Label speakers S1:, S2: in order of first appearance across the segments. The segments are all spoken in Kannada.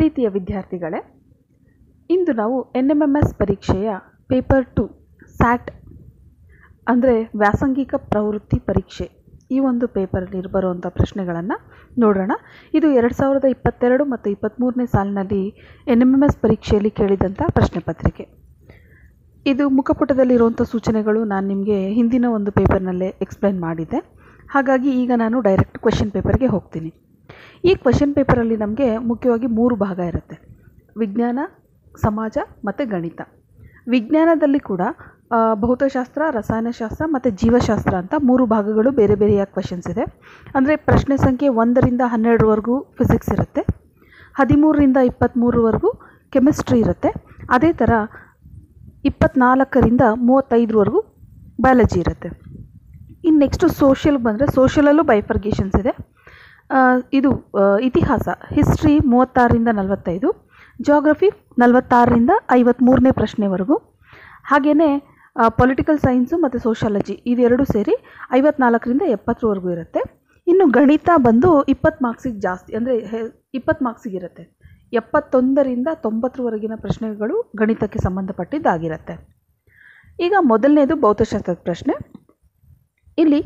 S1: ಪ್ರೀತಿಯ ವಿದ್ಯಾರ್ಥಿಗಳೇ ಇಂದು ನಾವು ಎನ್ ಎಮ್ ಎಮ್ ಎಸ್ ಪರೀಕ್ಷೆಯ ಪೇಪರ್ ಟು ಸ್ಯಾಟ್ ಅಂದರೆ ವ್ಯಾಸಂಗಿಕ ಪ್ರವೃತ್ತಿ ಪರೀಕ್ಷೆ ಈ ಒಂದು ಪೇಪರಲ್ಲಿ ಬರುವಂಥ ಪ್ರಶ್ನೆಗಳನ್ನು ನೋಡೋಣ ಇದು ಎರಡು ಸಾವಿರದ ಇಪ್ಪತ್ತೆರಡು ಮತ್ತು ಇಪ್ಪತ್ತ್ಮೂರನೇ ಸಾಲಿನಲ್ಲಿ ಎನ್ ಎಮ್ ಎಮ್ ಎಸ್ ಪರೀಕ್ಷೆಯಲ್ಲಿ ಕೇಳಿದಂಥ ಪ್ರಶ್ನೆ ಪತ್ರಿಕೆ ಇದು ಮುಖಪುಟದಲ್ಲಿರುವಂಥ ಸೂಚನೆಗಳು ನಾನು ನಿಮಗೆ ಹಿಂದಿನ ಒಂದು ಪೇಪರ್ನಲ್ಲೇ ಎಕ್ಸ್ಪ್ಲೈನ್ ಮಾಡಿದ್ದೆ ಹಾಗಾಗಿ ಈಗ ನಾನು ಡೈರೆಕ್ಟ್ ಕ್ವೆಶನ್ ಪೇಪರ್ಗೆ ಹೋಗ್ತೀನಿ ಈ ಕ್ವೆಶನ್ ಪೇಪರಲ್ಲಿ ನಮಗೆ ಮುಖ್ಯವಾಗಿ ಮೂರು ಭಾಗ ಇರುತ್ತೆ ವಿಜ್ಞಾನ ಸಮಾಜ ಮತ್ತು ಗಣಿತ ವಿಜ್ಞಾನದಲ್ಲಿ ಕೂಡ ಆ, ಭೌತಶಾಸ್ತ್ರ ರಸಾಯನಶಾಸ್ತ್ರ ಮತ್ತು ಜೀವಶಾಸ್ತ್ರ ಅಂತ ಮೂರು ಭಾಗಗಳು ಬೇರೆ ಬೇರೆಯ ಕ್ವೆಶನ್ಸ್ ಇದೆ ಅಂದರೆ ಪ್ರಶ್ನೆ ಸಂಖ್ಯೆ ಒಂದರಿಂದ ಹನ್ನೆರಡರವರೆಗೂ ಫಿಸಿಕ್ಸ್ ಇರುತ್ತೆ ಹದಿಮೂರರಿಂದ ಇಪ್ಪತ್ತ್ಮೂರವರೆಗೂ ಕೆಮಿಸ್ಟ್ರಿ ಇರುತ್ತೆ ಅದೇ ಥರ ಇಪ್ಪತ್ನಾಲ್ಕರಿಂದ ಮೂವತ್ತೈದರವರೆಗೂ ಬಯಾಲಜಿ ಇರುತ್ತೆ ಇನ್ನು ನೆಕ್ಸ್ಟು ಸೋಷಿಯಲ್ಗೆ ಬಂದರೆ ಸೋಷಿಯಲಲ್ಲೂ ಬೈಫರ್ಗೇಷನ್ಸ್ ಇದೆ ಆ, ಇದು ಆ, ಇತಿಹಾಸ ಹಿಸ್ಟ್ರಿ ಮೂವತ್ತಾರರಿಂದ ನಲವತ್ತೈದು ಜಾಗ್ರಫಿ ನಲವತ್ತಾರರಿಂದ ಐವತ್ತ್ಮೂರನೇ ಪ್ರಶ್ನೆವರೆಗೂ ಹಾಗೆಯೇ ಪೊಲಿಟಿಕಲ್ ಸೈನ್ಸು ಮತ್ತು ಸೋಷಾಲಜಿ ಇದೆರಡು ಸೇರಿ ಐವತ್ನಾಲ್ಕರಿಂದ ಎಪ್ಪತ್ತರವರೆಗೂ ಇರುತ್ತೆ ಇನ್ನು ಗಣಿತ ಬಂದು ಇಪ್ಪತ್ತು ಮಾರ್ಕ್ಸಿಗೆ ಜಾಸ್ತಿ ಅಂದರೆ ಇಪ್ಪತ್ತು ಮಾರ್ಕ್ಸಿಗೆ ಇರುತ್ತೆ ಎಪ್ಪತ್ತೊಂದರಿಂದ ತೊಂಬತ್ತರವರೆಗಿನ ಪ್ರಶ್ನೆಗಳು ಗಣಿತಕ್ಕೆ ಸಂಬಂಧಪಟ್ಟಿದ್ದಾಗಿರುತ್ತೆ ಈಗ ಮೊದಲನೇದು ಭೌತಶಾಸ್ತ್ರದ ಪ್ರಶ್ನೆ ಇಲ್ಲಿ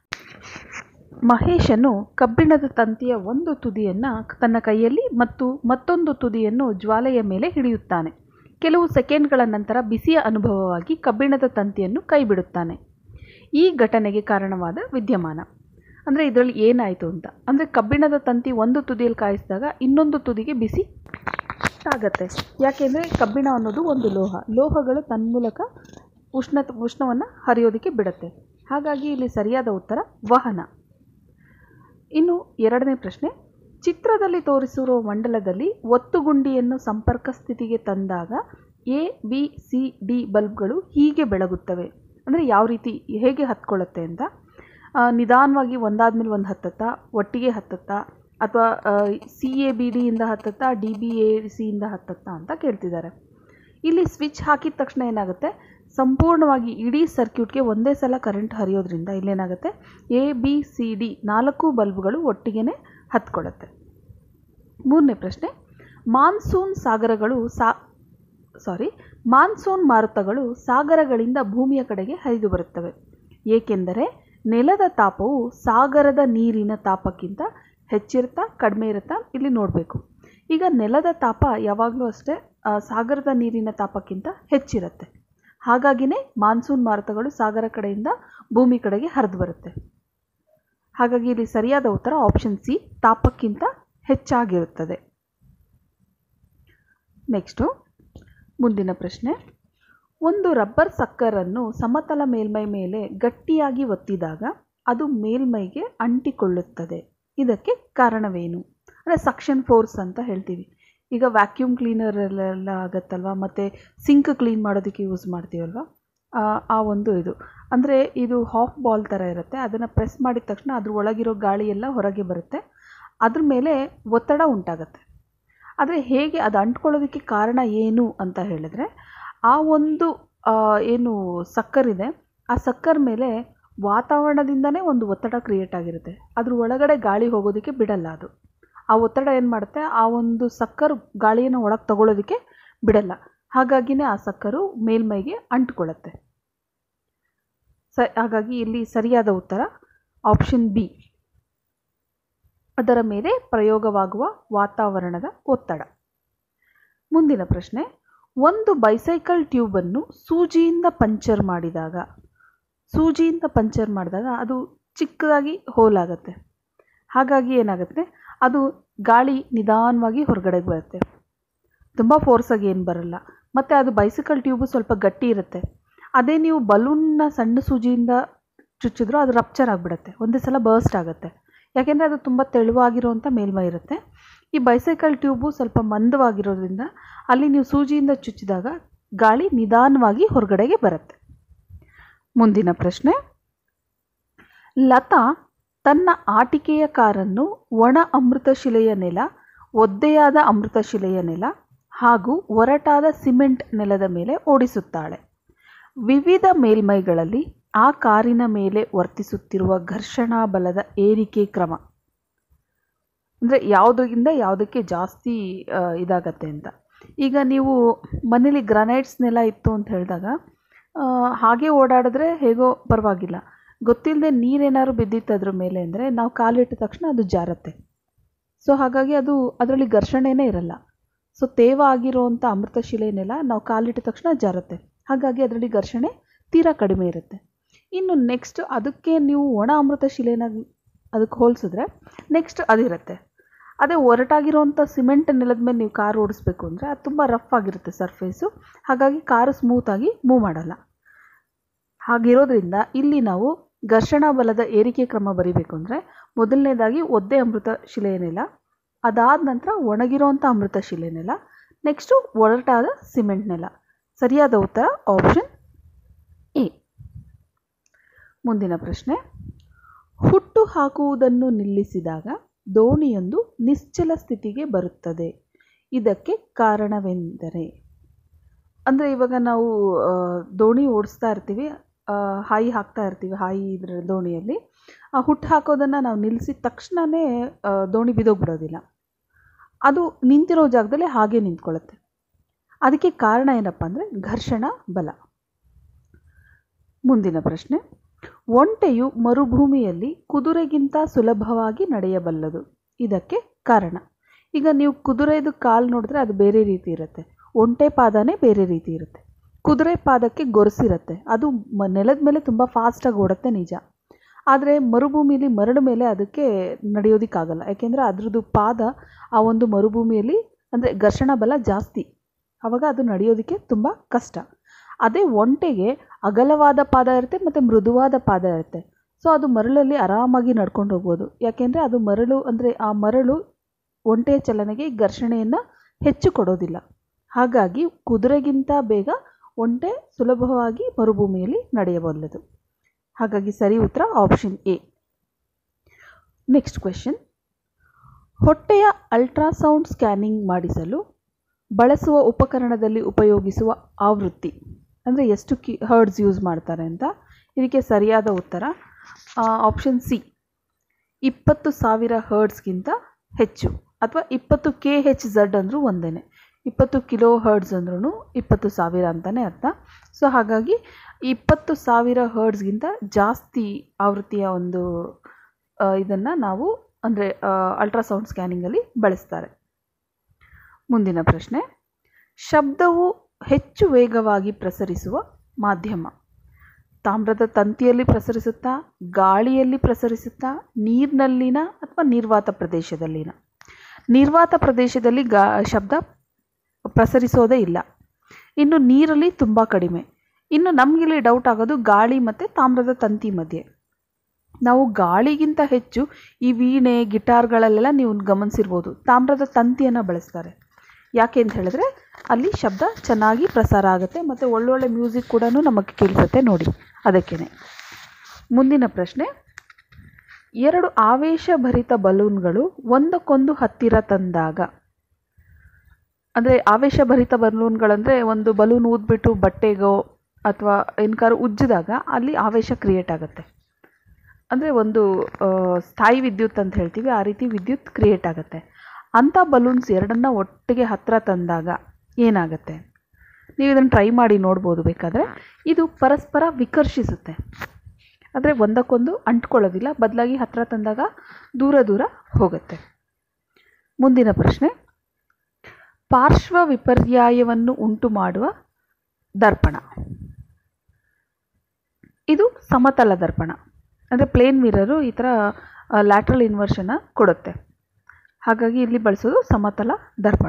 S1: ಮಹೇಶನು ಕಬ್ಬಿಣದ ತಂತಿಯ ಒಂದು ತುದಿಯನ್ನು ತನ್ನ ಕೈಯಲ್ಲಿ ಮತ್ತು ಮತ್ತೊಂದು ತುದಿಯನ್ನು ಜ್ವಾಲೆಯ ಮೇಲೆ ಹಿಡಿಯುತ್ತಾನೆ ಕೆಲವು ಸೆಕೆಂಡ್ಗಳ ನಂತರ ಬಿಸಿಯ ಅನುಭವವಾಗಿ ಕಬ್ಬಿಣದ ತಂತಿಯನ್ನು ಕೈಬಿಡುತ್ತಾನೆ ಈ ಘಟನೆಗೆ ಕಾರಣವಾದ ವಿದ್ಯಮಾನ ಅಂದರೆ ಇದರಲ್ಲಿ ಏನಾಯಿತು ಅಂತ ಅಂದರೆ ಕಬ್ಬಿಣದ ತಂತಿ ಒಂದು ತುದಿಯಲ್ಲಿ ಕಾಯಿಸಿದಾಗ ಇನ್ನೊಂದು ತುದಿಗೆ ಬಿಸಿ ಆಗತ್ತೆ ಯಾಕೆಂದರೆ ಕಬ್ಬಿಣ ಅನ್ನೋದು ಒಂದು ಲೋಹ ಲೋಹಗಳು ತನ್ಮೂಲಕ ಉಷ್ಣ ಉಷ್ಣವನ್ನು ಹರಿಯೋದಕ್ಕೆ ಬಿಡುತ್ತೆ ಹಾಗಾಗಿ ಇಲ್ಲಿ ಸರಿಯಾದ ಉತ್ತರ ವಹನ ಇನ್ನು ಎರಡನೇ ಪ್ರಶ್ನೆ ಚಿತ್ರದಲ್ಲಿ ತೋರಿಸಿರುವ ಮಂಡಲದಲ್ಲಿ ಒತ್ತುಗುಂಡಿಯನ್ನು ಸಂಪರ್ಕ ಸ್ಥಿತಿಗೆ ತಂದಾಗ ಎ ಬಿ ಸಿ ಡಿ ಬಲ್ಬ್ಗಳು ಹೀಗೆ ಬೆಳಗುತ್ತವೆ ಅಂದರೆ ಯಾವ ರೀತಿ ಹೇಗೆ ಹತ್ಕೊಳ್ಳುತ್ತೆ ಅಂತ ಆ, ನಿಧಾನವಾಗಿ ಒಂದಾದ್ಮೇಲೆ ಒಂದು ಹತ್ತತ್ತಾ ಒಟ್ಟಿಗೆ ಹತ್ತತ್ತಾ ಅಥವಾ ಸಿ ಎ ಬಿ ಡಿಯಿಂದ ಹತ್ತತ್ತಾ ಡಿ ಬಿ ಎ ಸಿಯಿಂದ ಹತ್ತತ್ತಾ ಅಂತ ಕೇಳ್ತಿದ್ದಾರೆ ಇಲ್ಲಿ ಸ್ವಿಚ್ ಹಾಕಿದ ತಕ್ಷಣ ಏನಾಗುತ್ತೆ ಸಂಪೂರ್ಣವಾಗಿ ಇಡೀ ಸರ್ಕ್ಯೂಟ್ಗೆ ಒಂದೇ ಸಲ ಕರೆಂಟ್ ಹರಿಯೋದ್ರಿಂದ ಇಲ್ಲೇನಾಗುತ್ತೆ ಎ ಬಿ ಸಿ ಡಿ ನಾಲ್ಕು ಬಲ್ಬ್ಗಳು ಒಟ್ಟಿಗೆ ಹತ್ಕೊಳ್ಳುತ್ತೆ ಮೂರನೇ ಪ್ರಶ್ನೆ ಮಾನ್ಸೂನ್ ಸಾಗರಗಳು ಸಾ ಸಾರಿ ಮಾನ್ಸೂನ್ ಮಾರುತಗಳು ಸಾಗರಗಳಿಂದ ಭೂಮಿಯ ಕಡೆಗೆ ಹರಿದು ಬರುತ್ತವೆ ಏಕೆಂದರೆ ನೆಲದ ತಾಪವು ಸಾಗರದ ನೀರಿನ ತಾಪಕ್ಕಿಂತ ಹೆಚ್ಚಿರುತ್ತಾ ಕಡಿಮೆ ಇರುತ್ತಾ ಇಲ್ಲಿ ನೋಡಬೇಕು ಈಗ ನೆಲದ ತಾಪ ಯಾವಾಗಲೂ ಅಷ್ಟೇ ಆ, ಸಾಗರದ ನೀರಿನ ತಾಪಕ್ಕಿಂತ ಹೆಚ್ಚಿರುತ್ತೆ ಹಾಗಾಗಿನೇ ಮಾನ್ಸೂನ್ ಮಾರುತಗಳು ಸಾಗರ ಕಡೆಯಿಂದ ಭೂಮಿ ಕಡೆಗೆ ಹರಿದು ಬರುತ್ತೆ ಹಾಗಾಗಿ ಇಲ್ಲಿ ಸರಿಯಾದ ಉತ್ತರ ಆಪ್ಷನ್ ಸಿ ತಾಪಕ್ಕಿಂತ ಹೆಚ್ಚಾಗಿರುತ್ತದೆ ನೆಕ್ಸ್ಟು ಮುಂದಿನ ಪ್ರಶ್ನೆ ಒಂದು ರಬ್ಬರ್ ಸಕ್ಕರನ್ನು ಸಮತಲ ಮೇಲ್ಮೈ ಮೇಲೆ ಗಟ್ಟಿಯಾಗಿ ಒತ್ತಿದಾಗ ಅದು ಮೇಲ್ಮೈಗೆ ಅಂಟಿಕೊಳ್ಳುತ್ತದೆ ಇದಕ್ಕೆ ಕಾರಣವೇನು ಅಂದರೆ ಸಕ್ಷನ್ ಫೋರ್ಸ್ ಅಂತ ಹೇಳ್ತೀವಿ ಈಗ ವ್ಯಾಕ್ಯೂಮ್ ಕ್ಲೀನರಲ್ಲೆಲ್ಲ ಆಗುತ್ತಲ್ವ ಮತ್ತು ಸಿಂಕ್ ಕ್ಲೀನ್ ಮಾಡೋದಕ್ಕೆ ಯೂಸ್ ಮಾಡ್ತೀವಲ್ವ ಆ, ಆ ಒಂದು ಇದು ಅಂದರೆ ಇದು ಹಾಫ್ ಬಾಲ್ ಥರ ಇರುತ್ತೆ ಅದನ್ನು ಪ್ರೆಸ್ ಮಾಡಿದ ತಕ್ಷಣ ಅದ್ರ ಒಳಗಿರೋ ಗಾಳಿ ಎಲ್ಲ ಹೊರಗೆ ಬರುತ್ತೆ ಅದ್ರ ಮೇಲೆ ಒತ್ತಡ ಉಂಟಾಗತ್ತೆ ಆದರೆ ಹೇಗೆ ಅದು ಅಂಟ್ಕೊಳ್ಳೋದಕ್ಕೆ ಕಾರಣ ಏನು ಅಂತ ಹೇಳಿದ್ರೆ ಆ ಒಂದು ಆ, ಏನು ಸಕ್ಕರಿದೆ ಆ ಸಕ್ಕರ್ ಮೇಲೆ ವಾತಾವರಣದಿಂದನೇ ಒಂದು ಒತ್ತಡ ಕ್ರಿಯೇಟ್ ಆಗಿರುತ್ತೆ ಅದ್ರ ಒಳಗಡೆ ಗಾಳಿ ಹೋಗೋದಕ್ಕೆ ಬಿಡಲ್ಲ ಅದು ಆ ಒತ್ತಡ ಏನು ಮಾಡುತ್ತೆ ಆ ಒಂದು ಸಕ್ಕರ್ ಗಾಳಿಯನ್ನು ಒಳಗೆ ತಗೊಳ್ಳೋದಕ್ಕೆ ಬಿಡಲ್ಲ ಹಾಗಾಗಿನೇ ಆ ಸಕ್ಕರು ಮೇಲ್ಮೈಗೆ ಅಂಟ್ಕೊಳ್ಳುತ್ತೆ ಸ ಹಾಗಾಗಿ ಇಲ್ಲಿ ಸರಿಯಾದ ಉತ್ತರ ಆಪ್ಷನ್ ಬಿ ಅದರ ಮೇಲೆ ಪ್ರಯೋಗವಾಗುವ ವಾತಾವರಣದ ಒತ್ತಡ ಮುಂದಿನ ಪ್ರಶ್ನೆ ಒಂದು ಬೈಸೈಕಲ್ ಟ್ಯೂಬನ್ನು ಸೂಜಿಯಿಂದ ಪಂಚರ್ ಮಾಡಿದಾಗ ಸೂಜಿಯಿಂದ ಪಂಚರ್ ಮಾಡಿದಾಗ ಅದು ಚಿಕ್ಕದಾಗಿ ಹೋಲಾಗುತ್ತೆ ಹಾಗಾಗಿ ಏನಾಗುತ್ತೆ ಅದು ಗಾಳಿ ನಿಧಾನವಾಗಿ ಹೊರಗಡೆ ಬರುತ್ತೆ ತುಂಬ ಫೋರ್ಸಾಗಿ ಏನು ಬರಲ್ಲ ಮತ್ತು ಅದು ಬೈಸಿಕಲ್ ಟ್ಯೂಬು ಸ್ವಲ್ಪ ಗಟ್ಟಿ ಇರುತ್ತೆ ಅದೇ ನೀವು ಬಲೂನ್ನ ಸಣ್ಣ ಸೂಜಿಯಿಂದ ಚುಚ್ಚಿದ್ರೂ ಅದು ರಪ್ಚರ್ ಆಗಿಬಿಡುತ್ತೆ ಒಂದೇ ಸಲ ಬರ್ಸ್ಟ್ ಆಗುತ್ತೆ ಯಾಕೆಂದರೆ ಅದು ತುಂಬ ತೆಳುವಾಗಿರುವಂಥ ಮೇಲ್ಮೈ ಇರುತ್ತೆ ಈ ಬೈಸೈಕಲ್ ಟ್ಯೂಬು ಸ್ವಲ್ಪ ಮಂದವಾಗಿರೋದ್ರಿಂದ ಅಲ್ಲಿ ನೀವು ಸೂಜಿಯಿಂದ ಚುಚ್ಚಿದಾಗ ಗಾಳಿ ನಿಧಾನವಾಗಿ ಹೊರಗಡೆಗೆ ಬರುತ್ತೆ ಮುಂದಿನ ಪ್ರಶ್ನೆ ಲತಾ ತನ್ನ ಆಟಿಕೆಯ ಕಾರನ್ನು ಒಣ ಅಮೃತಶಿಲೆಯ ನೆಲ ಒದ್ದೆಯಾದ ಅಮೃತಶಿಲೆಯ ನೆಲ ಹಾಗೂ ಒರಟಾದ ಸಿಮೆಂಟ್ ನೆಲದ ಮೇಲೆ ಓಡಿಸುತ್ತಾಳೆ ವಿವಿಧ ಮೇಲ್ಮೈಗಳಲ್ಲಿ ಆ ಕಾರಿನ ಮೇಲೆ ವರ್ತಿಸುತ್ತಿರುವ ಘರ್ಷಣಾ ಬಲದ ಏರಿಕೆ ಕ್ರಮ ಅಂದರೆ ಯಾವುದರಿಂದ ಯಾವುದಕ್ಕೆ ಜಾಸ್ತಿ ಆ, ಇದಾಗತ್ತೆ ಅಂತ ಈಗ ನೀವು ಮನೇಲಿ ಗ್ರಾನೈಟ್ಸ್ ನೆಲ ಇತ್ತು ಅಂತ ಹೇಳಿದಾಗ ಆ, ಹಾಗೆ ಓಡಾಡಿದ್ರೆ ಹೇಗೋ ಪರವಾಗಿಲ್ಲ ಗೊತ್ತಿಲ್ಲದೆ ನೀರೇನಾದ್ರು ಬಿದ್ದಿತ್ತು ಅದ್ರ ಮೇಲೆ ಅಂದರೆ ನಾವು ಕಾಲಿಟ್ಟ ತಕ್ಷಣ ಅದು ಜಾರತ್ತೆ ಸೊ ಹಾಗಾಗಿ ಅದು ಅದರಲ್ಲಿ ಘರ್ಷಣೆನೇ ಇರಲ್ಲ ಸೊ ತೇವ ಆಗಿರೋವಂಥ ಅಮೃತಶಿಲೆನೆಲ್ಲ ನಾವು ಕಾಲಿಟ್ಟ ತಕ್ಷಣ ಜಾರತ್ತೆ ಹಾಗಾಗಿ ಅದರಲ್ಲಿ ಘರ್ಷಣೆ ತೀರಾ ಕಡಿಮೆ ಇರುತ್ತೆ ಇನ್ನು ನೆಕ್ಸ್ಟ್ ಅದಕ್ಕೆ ನೀವು ಒಣ ಅಮೃತಶಿಲೆನ ಅದಕ್ಕೆ ಹೋಲಿಸಿದ್ರೆ ನೆಕ್ಸ್ಟ್ ಅದಿರುತ್ತೆ ಅದೇ ಒರಟಾಗಿರೋವಂಥ ಸಿಮೆಂಟ್ ನೆಲದ ಮೇಲೆ ನೀವು ಕಾರು ಓಡಿಸ್ಬೇಕು ಅಂದರೆ ಅದು ತುಂಬ ರಫ್ ಆಗಿರುತ್ತೆ ಸರ್ಫೇಸು ಹಾಗಾಗಿ ಕಾರು ಸ್ಮೂತಾಗಿ ಮೂವ್ ಮಾಡಲ್ಲ ಹಾಗಿರೋದ್ರಿಂದ ಇಲ್ಲಿ ನಾವು ಘರ್ಷಣಾ ಬಲದ ಏರಿಕೆ ಕ್ರಮ ಬರಿಬೇಕು ಅಂದರೆ ಮೊದಲನೇದಾಗಿ ಒದ್ದೆ ಅಮೃತ ಶಿಲೆಯನೆಲ್ಲ ಅದಾದ ನಂತರ ಒಣಗಿರೋವಂಥ ಅಮೃತ ಶಿಲೆನೆಲ್ಲ ನೆಕ್ಸ್ಟು ಒರಟಾದ ಸಿಮೆಂಟ್ ನೆಲ ಸರಿಯಾದ ಉತ್ತರ ಆಪ್ಷನ್ ಎ ಮುಂದಿನ ಪ್ರಶ್ನೆ ಹುಟ್ಟು ಹಾಕುವುದನ್ನು ನಿಲ್ಲಿಸಿದಾಗ ದೋಣಿಯೊಂದು ನಿಶ್ಚಲ ಸ್ಥಿತಿಗೆ ಬರುತ್ತದೆ ಇದಕ್ಕೆ ಕಾರಣವೆಂದರೆ ಅಂದರೆ ಇವಾಗ ನಾವು ಆ, ದೋಣಿ ಓಡಿಸ್ತಾ ಇರ್ತೀವಿ ಆ, ಹಾಯಿ ಹಾಕ್ತಾ ಇರ್ತೀವಿ ಹಾಯಿ ಇದ್ರ ದೋಣಿಯಲ್ಲಿ ಆ ಹುಟ್ಟು ಹಾಕೋದನ್ನು ನಾವು ನಿಲ್ಲಿಸಿದ ತಕ್ಷಣವೇ ಆ, ದೋಣಿ ಬಿದೋಗ್ಬಿಡೋದಿಲ್ಲ ಅದು ನಿಂತಿರೋ ಜಾಗದಲ್ಲಿ ಹಾಗೆ ನಿಂತ್ಕೊಳ್ಳುತ್ತೆ ಅದಕ್ಕೆ ಕಾರಣ ಏನಪ್ಪ ಅಂದರೆ ಘರ್ಷಣ ಬಲ ಮುಂದಿನ ಪ್ರಶ್ನೆ ಒಂಟೆಯು ಮರುಭೂಮಿಯಲ್ಲಿ ಕುದುರೆಗಿಂತ ಸುಲಭವಾಗಿ ನಡೆಯಬಲ್ಲದು ಇದಕ್ಕೆ ಕಾರಣ ಈಗ ನೀವು ಕುದುರೆದು ಕಾಲು ನೋಡಿದ್ರೆ ಅದು ಬೇರೆ ರೀತಿ ಇರುತ್ತೆ ಒಂಟೆ ಪಾದನೇ ಬೇರೆ ರೀತಿ ಇರುತ್ತೆ ಕುದುರೆ ಪಾದಕ್ಕೆ ಗೊರಸಿರುತ್ತೆ ಅದು ಮ ನೆಲದ ಮೇಲೆ ತುಂಬ ಫಾಸ್ಟಾಗಿ ಓಡುತ್ತೆ ನಿಜ ಆದರೆ ಮರುಭೂಮಿಲಿ ಮರಳು ಮೇಲೆ ಅದಕ್ಕೆ ನಡೆಯೋದಕ್ಕಾಗಲ್ಲ ಯಾಕೆಂದರೆ ಅದ್ರದ್ದು ಪಾದ ಆ ಒಂದು ಮರುಭೂಮಿಯಲ್ಲಿ ಅಂದರೆ ಘರ್ಷಣ ಬಲ ಜಾಸ್ತಿ ಆವಾಗ ಅದು ನಡೆಯೋದಕ್ಕೆ ತುಂಬ ಕಷ್ಟ ಅದೇ ಒಂಟೆಗೆ ಅಗಲವಾದ ಪಾದ ಇರುತ್ತೆ ಮತ್ತು ಮೃದುವಾದ ಪಾದ ಇರುತ್ತೆ ಸೊ ಅದು ಮರಳಲ್ಲಿ ಆರಾಮಾಗಿ ನಡ್ಕೊಂಡು ಹೋಗ್ಬೋದು ಯಾಕೆಂದರೆ ಅದು ಮರಳು ಅಂದರೆ ಆ ಮರಳು ಒಂಟೆಯ ಚಲನೆಗೆ ಘರ್ಷಣೆಯನ್ನು ಹೆಚ್ಚು ಕೊಡೋದಿಲ್ಲ ಹಾಗಾಗಿ ಕುದುರೆಗಿಂತ ಬೇಗ ಒಂಟೆ ಸುಲಭವಾಗಿ ಮರುಭೂಮಿಯಲ್ಲಿ ನಡೆಯಬಲ್ಲದು ಹಾಗಾಗಿ ಸರಿ ಉತ್ತರ ಆಪ್ಷನ್ ಎ ನೆಕ್ಸ್ಟ್ ಕ್ವೆಶನ್ ಹೊಟ್ಟೆಯ ಅಲ್ಟ್ರಾಸೌಂಡ್ ಸ್ಕ್ಯಾನಿಂಗ್ ಮಾಡಿಸಲು ಬಳಸುವ ಉಪಕರಣದಲ್ಲಿ ಉಪಯೋಗಿಸುವ ಆವೃತ್ತಿ ಅಂದರೆ ಎಷ್ಟು ಕಿ ಹರ್ಡ್ಸ್ ಯೂಸ್ ಮಾಡ್ತಾರೆ ಅಂತ ಇದಕ್ಕೆ ಸರಿಯಾದ ಉತ್ತರ ಆಪ್ಷನ್ ಸಿ ಇಪ್ಪತ್ತು ಸಾವಿರ ಹರ್ಡ್ಸ್ಗಿಂತ ಹೆಚ್ಚು ಅಥವಾ ಇಪ್ಪತ್ತು ಕೆ ಹೆಚ್ ಝಡ್ ಅಂದರೂ ಒಂದೇ ಇಪ್ಪತ್ತು ಕಿಲೋ ಹರ್ಡ್ಸ್ ಅಂದ್ರೂ ಇಪ್ಪತ್ತು ಸಾವಿರ ಅಂತಲೇ ಅರ್ಥ ಸೊ ಹಾಗಾಗಿ ಇಪ್ಪತ್ತು ಸಾವಿರ ಹರ್ಡ್ಸ್ಗಿಂತ ಜಾಸ್ತಿ ಆವೃತ್ತಿಯ ಒಂದು ಇದನ್ನು ನಾವು ಅಂದರೆ ಅಲ್ಟ್ರಾಸೌಂಡ್ ಸ್ಕ್ಯಾನಿಂಗಲ್ಲಿ ಬಳಸ್ತಾರೆ ಮುಂದಿನ ಪ್ರಶ್ನೆ ಶಬ್ದವು ಹೆಚ್ಚು ವೇಗವಾಗಿ ಪ್ರಸರಿಸುವ ಮಾಧ್ಯಮ ತಾಮ್ರದ ತಂತಿಯಲ್ಲಿ ಪ್ರಸರಿಸುತ್ತಾ ಗಾಳಿಯಲ್ಲಿ ಪ್ರಸರಿಸುತ್ತಾ ನೀರಿನಲ್ಲಿನ ಅಥವಾ ನಿರ್ವಾತ ಪ್ರದೇಶದಲ್ಲಿನ ನಿರ್ವಾತ ಪ್ರದೇಶದಲ್ಲಿ ಗಾ ಶಬ್ದ ಪ್ರಸರಿಸೋದೇ ಇಲ್ಲ ಇನ್ನು ನೀರಲ್ಲಿ ತುಂಬ ಕಡಿಮೆ ಇನ್ನು ನಮಗಿಲ್ಲಿ ಡೌಟ್ ಆಗೋದು ಗಾಳಿ ಮತ್ತು ತಾಮ್ರದ ತಂತಿ ಮಧ್ಯೆ ನಾವು ಗಾಳಿಗಿಂತ ಹೆಚ್ಚು ಈ ವೀಣೆ ಗಿಟಾರ್ಗಳಲ್ಲೆಲ್ಲ ನೀವು ಗಮನಿಸಿರ್ಬೋದು ತಾಮ್ರದ ತಂತಿಯನ್ನು ಬಳಸ್ತಾರೆ ಯಾಕೆ ಅಂತ ಹೇಳಿದ್ರೆ ಅಲ್ಲಿ ಶಬ್ದ ಚೆನ್ನಾಗಿ ಪ್ರಸಾರ ಆಗುತ್ತೆ ಮತ್ತು ಒಳ್ಳೊಳ್ಳೆ ಮ್ಯೂಸಿಕ್ ಕೂಡ ನಮಗೆ ಕೇಳಿಸುತ್ತೆ ನೋಡಿ ಅದಕ್ಕೇ ಮುಂದಿನ ಪ್ರಶ್ನೆ ಎರಡು ಆವೇಶಭರಿತ ಬಲೂನ್ಗಳು ಒಂದಕ್ಕೊಂದು ಹತ್ತಿರ ತಂದಾಗ ಅಂದರೆ ಆವೇಶಭರಿತ ಬಲೂನ್ಗಳಂದರೆ ಒಂದು ಬಲೂನ್ ಊದ್ಬಿಟ್ಟು ಬಟ್ಟೆಗೋ ಅಥವಾ ಏನಕ್ಕಾದ್ರು ಉಜ್ಜಿದಾಗ ಅಲ್ಲಿ ಆವೇಶ ಕ್ರಿಯೇಟ್ ಆಗುತ್ತೆ ಅಂದರೆ ಒಂದು ಆ, ಸ್ಥಾಯಿ ವಿದ್ಯುತ್ ಅಂತ ಹೇಳ್ತೀವಿ ಆ ರೀತಿ ವಿದ್ಯುತ್ ಕ್ರಿಯೇಟ್ ಆಗುತ್ತೆ ಅಂಥ ಬಲೂನ್ಸ್ ಎರಡನ್ನ ಒಟ್ಟಿಗೆ ಹತ್ತಿರ ತಂದಾಗ ಏನಾಗುತ್ತೆ ನೀವು ಇದನ್ನು ಟ್ರೈ ಮಾಡಿ ನೋಡ್ಬೋದು ಬೇಕಾದರೆ ಇದು ಪರಸ್ಪರ ವಿಕರ್ಷಿಸುತ್ತೆ ಆದರೆ ಒಂದಕ್ಕೊಂದು ಅಂಟ್ಕೊಳ್ಳೋದಿಲ್ಲ ಬದಲಾಗಿ ಹತ್ತಿರ ತಂದಾಗ ದೂರ ದೂರ ಹೋಗುತ್ತೆ ಮುಂದಿನ ಪ್ರಶ್ನೆ ಪಾರ್ಶ್ವ ವಿಪರ್ಯಾಯವನ್ನು ಉಂಟು ಮಾಡುವ ದರ್ಪಣ ಇದು ಸಮತಲ ದರ್ಪಣ ಅಂದರೆ ಪ್ಲೇನ್ ಮಿರರು ಈ ಥರ ಲ್ಯಾಟ್ರಲ್ ಇನ್ವರ್ಷನ್ನ ಕೊಡುತ್ತೆ ಹಾಗಾಗಿ ಇಲ್ಲಿ ಬಳಸೋದು ಸಮತಲ ದರ್ಪಣ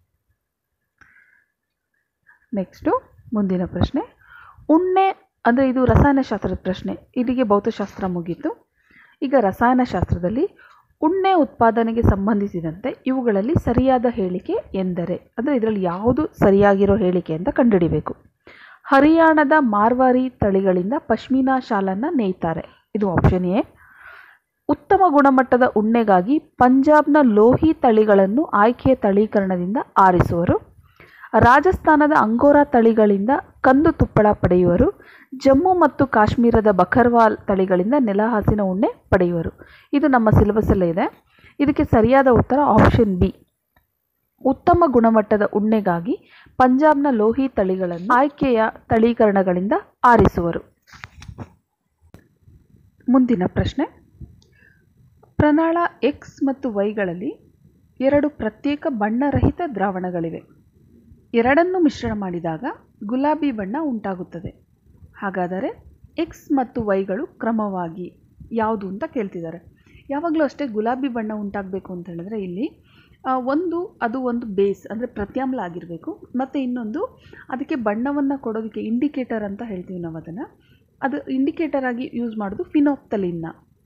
S1: ನೆಕ್ಸ್ಟು ಮುಂದಿನ ಪ್ರಶ್ನೆ ಉಣ್ಣೆ ಅಂದರೆ ಇದು ರಸಾಯನಶಾಸ್ತ್ರದ ಪ್ರಶ್ನೆ ಇಲ್ಲಿಗೆ ಭೌತಶಾಸ್ತ್ರ ಮುಗೀತು ಈಗ ರಸಾಯನಶಾಸ್ತ್ರದಲ್ಲಿ ಉಣ್ಣೆ ಉತ್ಪಾದನೆಗೆ ಸಂಬಂಧಿಸಿದಂತೆ ಇವುಗಳಲ್ಲಿ ಸರಿಯಾದ ಹೇಳಿಕೆ ಎಂದರೆ ಅಂದರೆ ಇದರಲ್ಲಿ ಯಾವುದು ಸರಿಯಾಗಿರೋ ಹೇಳಿಕೆ ಅಂತ ಕಂಡುಹಿಡಿಬೇಕು ಹರಿಯಾಣದ ಮಾರ್ವಾರಿ ತಳಿಗಳಿಂದ ಪಶ್ಮಿನಾ ಶಾಲನ್ನು ನೇಯ್ತಾರೆ ಇದು ಆಪ್ಷನ್ ಎ ಉತ್ತಮ ಗುಣಮಟ್ಟದ ಉಣ್ಣೆಗಾಗಿ ಪಂಜಾಬ್ನ ಲೋಹಿ ತಳಿಗಳನ್ನು ಆಯ್ಕೆಯ ತಳೀಕರಣದಿಂದ ಆರಿಸುವರು ರಾಜಸ್ಥಾನದ ಅಂಗೋರಾ ತಳಿಗಳಿಂದ ಕಂದು ತುಪ್ಪಳ ಪಡೆಯುವರು ಜಮ್ಮು ಮತ್ತು ಕಾಶ್ಮೀರದ ಬಕರ್ವಾಲ್ ತಳಿಗಳಿಂದ ನೆಲಹಾಸಿನ ಉಣ್ಣೆ ಪಡೆಯುವರು ಇದು ನಮ್ಮ ಸಿಲೆಬಸ್ಸಲ್ಲೇ ಇದೆ ಇದಕ್ಕೆ ಸರಿಯಾದ ಉತ್ತರ ಆಪ್ಷನ್ ಬಿ ಉತ್ತಮ ಗುಣಮಟ್ಟದ ಉಣ್ಣೆಗಾಗಿ ಪಂಜಾಬ್ನ ಲೋಹಿ ತಳಿಗಳನ್ನು ಆಯ್ಕೆಯ ತಳೀಕರಣಗಳಿಂದ ಆರಿಸುವರು ಮುಂದಿನ ಪ್ರಶ್ನೆ ಪ್ರಣಾಳ ಎಕ್ಸ್ ಮತ್ತು ವೈಗಳಲ್ಲಿ ಎರಡು ಪ್ರತ್ಯೇಕ ಬಣ್ಣರಹಿತ ದ್ರಾವಣಗಳಿವೆ ಎರಡನ್ನು ಮಿಶ್ರಣ ಮಾಡಿದಾಗ ಗುಲಾಬಿ ಬಣ್ಣ ಉಂಟಾಗುತ್ತದೆ ಹಾಗಾದರೆ ಎಕ್ಸ್ ಮತ್ತು ವೈಗಳು ಕ್ರಮವಾಗಿ ಯಾವುದು ಅಂತ ಕೇಳ್ತಿದ್ದಾರೆ ಯಾವಾಗಲೂ ಅಷ್ಟೇ ಗುಲಾಬಿ ಬಣ್ಣ ಉಂಟಾಗಬೇಕು ಅಂತ ಹೇಳಿದ್ರೆ ಇಲ್ಲಿ ಆ, ಒಂದು ಅದು ಒಂದು ಬೇಸ್ ಅಂದರೆ ಪ್ರತ್ಯಾಮ್ಲ ಆಗಿರಬೇಕು ಮತ್ತು ಇನ್ನೊಂದು ಅದಕ್ಕೆ ಬಣ್ಣವನ್ನು ಕೊಡೋದಕ್ಕೆ ಇಂಡಿಕೇಟರ್ ಅಂತ ಹೇಳ್ತೀವಿ ನಾವು ಅದನ್ನು ಅದು ಇಂಡಿಕೇಟರ್ ಆಗಿ ಯೂಸ್ ಮಾಡೋದು ಫಿನೋಪ್ತಲಿನ್ನ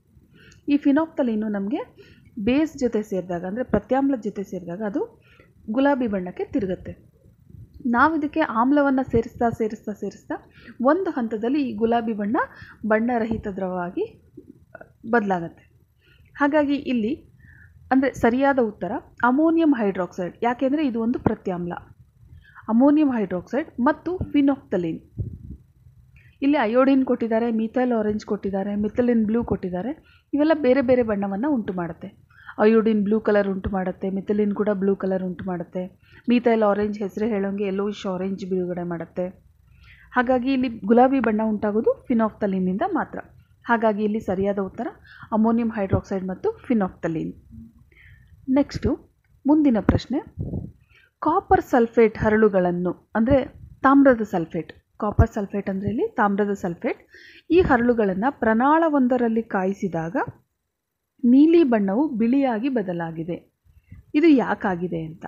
S1: ಈ ಫಿನೋಪ್ತಲೀನು ನಮಗೆ ಬೇಸ್ ಜೊತೆ ಸೇರಿದಾಗ ಅಂದರೆ ಪ್ರತ್ಯಾಮ್ಲದ ಜೊತೆ ಸೇರಿದಾಗ ಅದು ಗುಲಾಬಿ ಬಣ್ಣಕ್ಕೆ ತಿರುಗುತ್ತೆ ನಾವು ಇದಕ್ಕೆ ಆಮ್ಲವನ್ನು ಸೇರಿಸ್ತಾ ಸೇರಿಸ್ತಾ ಸೇರಿಸ್ತಾ ಒಂದು ಹಂತದಲ್ಲಿ ಈ ಗುಲಾಬಿ ಬಣ್ಣ ಬಣ್ಣರಹಿತ ದ್ರವವಾಗಿ ಬದಲಾಗತ್ತೆ ಹಾಗಾಗಿ ಇಲ್ಲಿ ಅಂದರೆ ಸರಿಯಾದ ಉತ್ತರ ಅಮೋನಿಯಂ ಹೈಡ್ರಾಕ್ಸೈಡ್ ಯಾಕೆಂದರೆ ಇದು ಒಂದು ಪ್ರತ್ಯಾಮ್ಲ ಅಮೋನಿಯಂ ಹೈಡ್ರಾಕ್ಸೈಡ್ ಮತ್ತು ಫಿನೋಪ್ತಲಿನ್ ಇಲ್ಲಿ ಅಯೋಡಿನ್ ಕೊಟ್ಟಿದ್ದಾರೆ ಮಿಥೈಲ್ ಆರೆಂಜ್ ಕೊಟ್ಟಿದ್ದಾರೆ ಮಿಥಲಿನ್ ಬ್ಲೂ ಕೊಟ್ಟಿದ್ದಾರೆ ಇವೆಲ್ಲ ಬೇರೆ ಬೇರೆ ಬಣ್ಣವನ್ನು ಉಂಟು ಮಾಡುತ್ತೆ ಅಯೋಡಿನ್ ಬ್ಲೂ ಕಲರ್ ಉಂಟು ಮಾಡುತ್ತೆ ಮಿಥಲಿನ್ ಕೂಡ ಬ್ಲೂ ಕಲರ್ ಉಂಟು ಮಾಡುತ್ತೆ ಮಿಥೈಲ್ ಆರೆಂಜ್ ಹೆಸರೇ ಹೇಳೋಂಗೆ ಯೆಲ್ಲೋಯಿಶ್ ಆರೆಂಜ್ ಬಿಡುಗಡೆ ಮಾಡುತ್ತೆ ಹಾಗಾಗಿ ಇಲ್ಲಿ ಗುಲಾಬಿ ಬಣ್ಣ ಉಂಟಾಗೋದು ಫಿನಾಫ್ತಲಿನಿಂದ ಮಾತ್ರ ಹಾಗಾಗಿ ಇಲ್ಲಿ ಸರಿಯಾದ ಉತ್ತರ ಅಮೋನಿಯಂ ಹೈಡ್ರಾಕ್ಸೈಡ್ ಮತ್ತು ಫಿನಾಫ್ತಲಿನ್ ನೆಕ್ಸ್ಟು ಮುಂದಿನ ಪ್ರಶ್ನೆ ಕಾಪರ್ ಸಲ್ಫೇಟ್ ಹರಳುಗಳನ್ನು ಅಂದರೆ ತಾಮ್ರದ ಸಲ್ಫೇಟ್ ಕಾಪರ್ ಸಲ್ಫೇಟ್ ಅಂದರೆ ಇಲ್ಲಿ ತಾಮ್ರದ ಸಲ್ಫೇಟ್ ಈ ಹರಳುಗಳನ್ನು ಪ್ರಣಾಳವೊಂದರಲ್ಲಿ ಕಾಯಿಸಿದಾಗ ನೀಲಿ ಬಣ್ಣವು ಬಿಳಿಯಾಗಿ ಬದಲಾಗಿದೆ ಇದು ಯಾಕಾಗಿದೆ ಅಂತ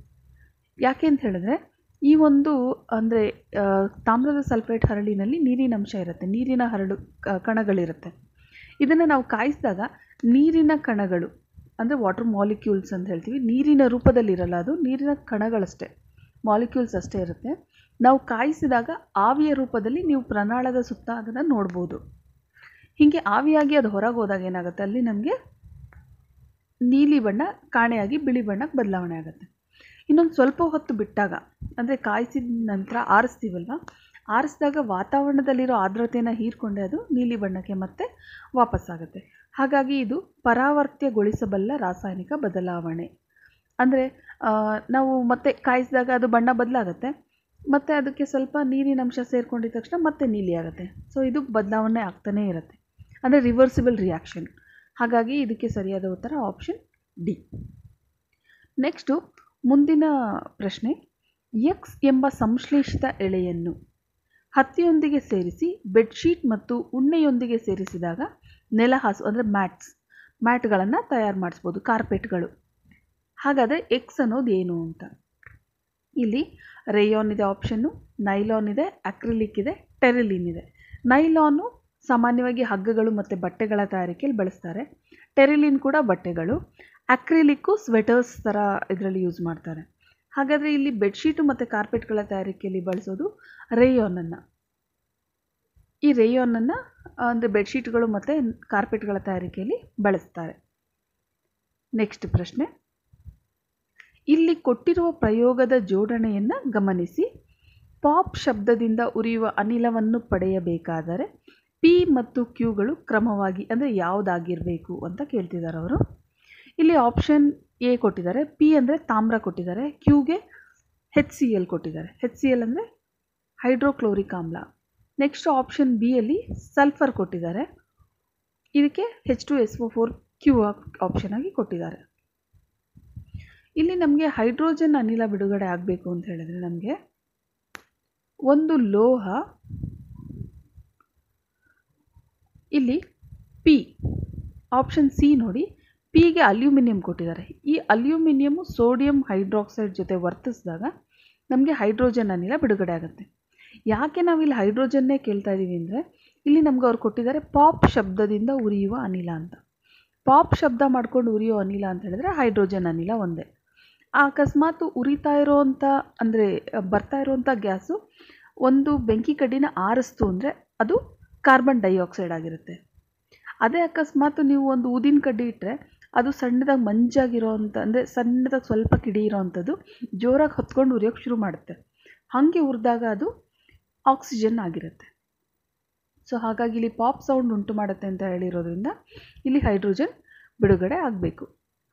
S1: ಯಾಕೆ ಅಂತ ಹೇಳಿದ್ರೆ ಈ ಒಂದು ಅಂದರೆ ತಾಮ್ರದ ಸಲ್ಫೇಟ್ ಹರಳಿನಲ್ಲಿ ನೀರಿನ ಅಂಶ ಇರುತ್ತೆ ನೀರಿನ ಹರಳು ಕ- ಕಣಗಳಿರುತ್ತೆ ಇದನ್ನು ನಾವು ಕಾಯಿಸಿದಾಗ ನೀರಿನ ಕಣಗಳು ಅಂದರೆ ವಾಟರ್ ಮಾಲಿಕ್ಯೂಲ್ಸ್ ಅಂತ ಹೇಳ್ತೀವಿ ನೀರಿನ ರೂಪದಲ್ಲಿರಲ್ಲ ಅದು ನೀರಿನ ಕಣಗಳಷ್ಟೇ ಮಾಲಿಕ್ಯೂಲ್ಸ್ ಅಷ್ಟೇ ಇರುತ್ತೆ ನಾವು ಕಾಯಿಸಿದಾಗ ಆವಿಯ ರೂಪದಲ್ಲಿ ನೀವು ಪ್ರಣಾಳದ ಸುತ್ತ ಅದನ್ನು ನೋಡ್ಬೋದು ಹೀಗೆ ಆವಿಯಾಗಿ ಅದು ಹೊರಗೆ ಹೋದಾಗ ಏನಾಗುತ್ತೆ ಅಲ್ಲಿ ನಮಗೆ ನೀಲಿ ಬಣ್ಣ ಕಾಣೆಯಾಗಿ ಬಿಳಿ ಬಣ್ಣಕ್ಕೆ ಬದಲಾವಣೆ ಆಗುತ್ತೆ ಇನ್ನೊಂದು ಸ್ವಲ್ಪ ಹೊತ್ತು ಬಿಟ್ಟಾಗ ಅಂದರೆ ಕಾಯಿಸಿದ ನಂತರ ಆರಿಸ್ತೀವಲ್ವ ಆರಿಸಿದಾಗ ವಾತಾವರಣದಲ್ಲಿರೋ ಆರ್ದ್ರತೆಯನ್ನು ಹೀರ್ಕೊಂಡೆ ಅದು ನೀಲಿ ಬಣ್ಣಕ್ಕೆ ಮತ್ತೆ ವಾಪಸ್ಸಾಗುತ್ತೆ ಹಾಗಾಗಿ ಇದು ಪರಾವರ್ತ್ಯಗೊಳಿಸಬಲ್ಲ ರಾಸಾಯನಿಕ ಬದಲಾವಣೆ ಅಂದರೆ ನಾವು ಮತ್ತೆ ಕಾಯಿಸಿದಾಗ ಅದು ಬಣ್ಣ ಬದಲಾಗುತ್ತೆ ಮತ್ತು ಅದಕ್ಕೆ ಸ್ವಲ್ಪ ನೀರಿನ ಅಂಶ ಸೇರ್ಕೊಂಡಿದ ತಕ್ಷಣ ಮತ್ತೆ ನೀಲಿ ಆಗುತ್ತೆ ಸೊ ಇದು ಬದಲಾವಣೆ ಆಗ್ತಾನೇ ಇರುತ್ತೆ ಅಂದರೆ ರಿವರ್ಸಿಬಲ್ ರಿಯಾಕ್ಷನ್ ಹಾಗಾಗಿ ಇದಕ್ಕೆ ಸರಿಯಾದ ಉತ್ತರ ಆಪ್ಷನ್ ಡಿ ನೆಕ್ಸ್ಟು ಮುಂದಿನ ಪ್ರಶ್ನೆ ಎಕ್ಸ್ ಎಂಬ ಸಂಶ್ಲೇಷಿತ ಎಳೆಯನ್ನು ಹತ್ತಿಯೊಂದಿಗೆ ಸೇರಿಸಿ ಬೆಡ್ಶೀಟ್ ಮತ್ತು ಉಣ್ಣೆಯೊಂದಿಗೆ ಸೇರಿಸಿದಾಗ ನೆಲಹಾಸು ಅಂದರೆ ಮ್ಯಾಟ್ಸ್ ಮ್ಯಾಟ್ಗಳನ್ನು ತಯಾರು ಮಾಡಿಸ್ಬೋದು ಕಾರ್ಪೆಟ್ಗಳು ಹಾಗಾದರೆ ಎಕ್ಸ್ ಅನ್ನೋದು ಏನು ಅಂತ ಇಲ್ಲಿ ರೇಯಾನ್ ಇದೆ ಆಪ್ಷನ್ನು ನೈಲಾನ್ ಇದೆ ಅಕ್ರಿಲಿಕ್ ಇದೆ ಟೆರಿಲಿನ್ ಇದೆ ನೈಲಾನು ಸಾಮಾನ್ಯವಾಗಿ ಹಗ್ಗಗಳು ಮತ್ತು ಬಟ್ಟೆಗಳ ತಯಾರಿಕೆಯಲ್ಲಿ ಬಳಸ್ತಾರೆ ಟೆರಿಲಿನ್ ಕೂಡ ಬಟ್ಟೆಗಳು ಅಕ್ರಿಲಿಕ್ಕು ಸ್ವೆಟರ್ಸ್ ಥರ ಇದರಲ್ಲಿ ಯೂಸ್ ಮಾಡ್ತಾರೆ ಹಾಗಾದರೆ ಇಲ್ಲಿ ಬೆಡ್ಶೀಟು ಮತ್ತು ಕಾರ್ಪೆಟ್ಗಳ ತಯಾರಿಕೆಯಲ್ಲಿ ಬಳಸೋದು ರೇಯಾನನ್ನು ಈ ರೇಯಾನನ್ನು ಅಂದರೆ ಬೆಡ್ಶೀಟ್ಗಳು ಮತ್ತು ಕಾರ್ಪೆಟ್ಗಳ ತಯಾರಿಕೆಯಲ್ಲಿ ಬಳಸ್ತಾರೆ ನೆಕ್ಸ್ಟ್ ಪ್ರಶ್ನೆ ಇಲ್ಲಿ ಕೊಟ್ಟಿರುವ ಪ್ರಯೋಗದ ಜೋಡಣೆಯನ್ನು ಗಮನಿಸಿ ಪಾಪ್ ಶಬ್ದದಿಂದ ಉರಿಯುವ ಅನಿಲವನ್ನು ಪಡೆಯಬೇಕಾದರೆ ಪಿ ಮತ್ತು ಕ್ಯೂಗಳು ಕ್ರಮವಾಗಿ ಅಂದರೆ ಯಾವುದಾಗಿರಬೇಕು ಅಂತ ಕೇಳ್ತಿದ್ದಾರೆ ಅವರು ಇಲ್ಲಿ ಆಪ್ಷನ್ ಎ ಕೊಟ್ಟಿದ್ದಾರೆ ಪಿ ಅಂದರೆ ತಾಮ್ರ ಕೊಟ್ಟಿದ್ದಾರೆ ಕ್ಯೂಗೆ ಹೆಚ್ ಸಿ ಎಲ್ ಕೊಟ್ಟಿದ್ದಾರೆ ಹೆಚ್ ಸಿ ಎಲ್ ಅಂದರೆ ಹೈಡ್ರೋಕ್ಲೋರಿಕ್ ಆಮ್ಲ ನೆಕ್ಸ್ಟ್ ಆಪ್ಷನ್ ಬಿಯಲ್ಲಿ ಸಲ್ಫರ್ ಕೊಟ್ಟಿದ್ದಾರೆ ಇದಕ್ಕೆ H two S O four Q option ಆಗಿ ಕೊಟ್ಟಿದ್ದಾರೆ ಇಲ್ಲಿ ನಮಗೆ ಹೈಡ್ರೋಜನ್ ಅನಿಲ ಬಿಡುಗಡೆ ಆಗಬೇಕು ಅಂತ ಹೇಳಿದ್ರೆ ನಮಗೆ ಒಂದು ಲೋಹ ಇಲ್ಲಿ ಪಿ ಆಪ್ಷನ್ ಸಿ ನೋಡಿ ಪಿಗೆ ಅಲ್ಯೂಮಿನಿಯಂ ಕೊಟ್ಟಿದ್ದಾರೆ ಈ ಅಲ್ಯೂಮಿನಿಯಮು ಸೋಡಿಯಂ ಹೈಡ್ರಾಕ್ಸೈಡ್ ಜೊತೆ ವರ್ತಿಸಿದಾಗ ನಮಗೆ ಹೈಡ್ರೋಜನ್ ಅನಿಲ ಬಿಡುಗಡೆ ಆಗುತ್ತೆ ಯಾಕೆ ನಾವು ಇಲ್ಲಿ ಹೈಡ್ರೋಜನ್ನೇ ಕೇಳ್ತಾ ಇದ್ದೀವಿ ಅಂದರೆ ಇಲ್ಲಿ ನಮ್ಗೆ ಅವ್ರು ಕೊಟ್ಟಿದ್ದಾರೆ ಪಾಪ್ ಶಬ್ದದಿಂದ ಉರಿಯುವ ಅನಿಲ ಅಂತ ಪಾಪ್ ಶಬ್ದ ಮಾಡ್ಕೊಂಡು ಉರಿಯೋ ಅನಿಲ ಅಂತ ಹೇಳಿದ್ರೆ ಹೈಡ್ರೋಜನ್ ಅನಿಲ ಒಂದೇ ಆ ಅಕಸ್ಮಾತ್ ಉರಿತಾ ಇರೋವಂಥ ಅಂದರೆ ಬರ್ತಾ ಇರೋವಂಥ ಗ್ಯಾಸು ಒಂದು ಬೆಂಕಿ ಕಡ್ಡಿನ ಆರಿಸ್ತು ಅಂದರೆ ಅದು ಕಾರ್ಬನ್ ಡೈಆಕ್ಸೈಡ್ ಆಗಿರುತ್ತೆ ಅದೇ ಅಕಸ್ಮಾತ್ ನೀವು ಒಂದು ಊದಿನ ಕಡ್ಡಿ ಇಟ್ಟರೆ ಅದು ಸಣ್ಣದಾಗಿ ಮಂಜಾಗಿರೋವಂಥ ಅಂದರೆ ಸಣ್ಣದಾಗಿ ಸ್ವಲ್ಪ ಕಿಡಿ ಇರೋವಂಥದ್ದು ಜೋರಾಗಿ ಹೊತ್ಕೊಂಡು ಉರಿಯೋಕ್ಕೆ ಶುರು ಮಾಡುತ್ತೆ ಹಾಗೆ ಉರಿದಾಗ ಅದು ಆಕ್ಸಿಜನ್ ಆಗಿರುತ್ತೆ ಸೊ ಹಾಗಾಗಿ ಇಲ್ಲಿ ಪಾಪ್ ಸೌಂಡ್ ಉಂಟು ಮಾಡುತ್ತೆ ಅಂತ ಹೇಳಿರೋದ್ರಿಂದ ಇಲ್ಲಿ ಹೈಡ್ರೋಜನ್ ಬಿಡುಗಡೆ ಆಗಬೇಕು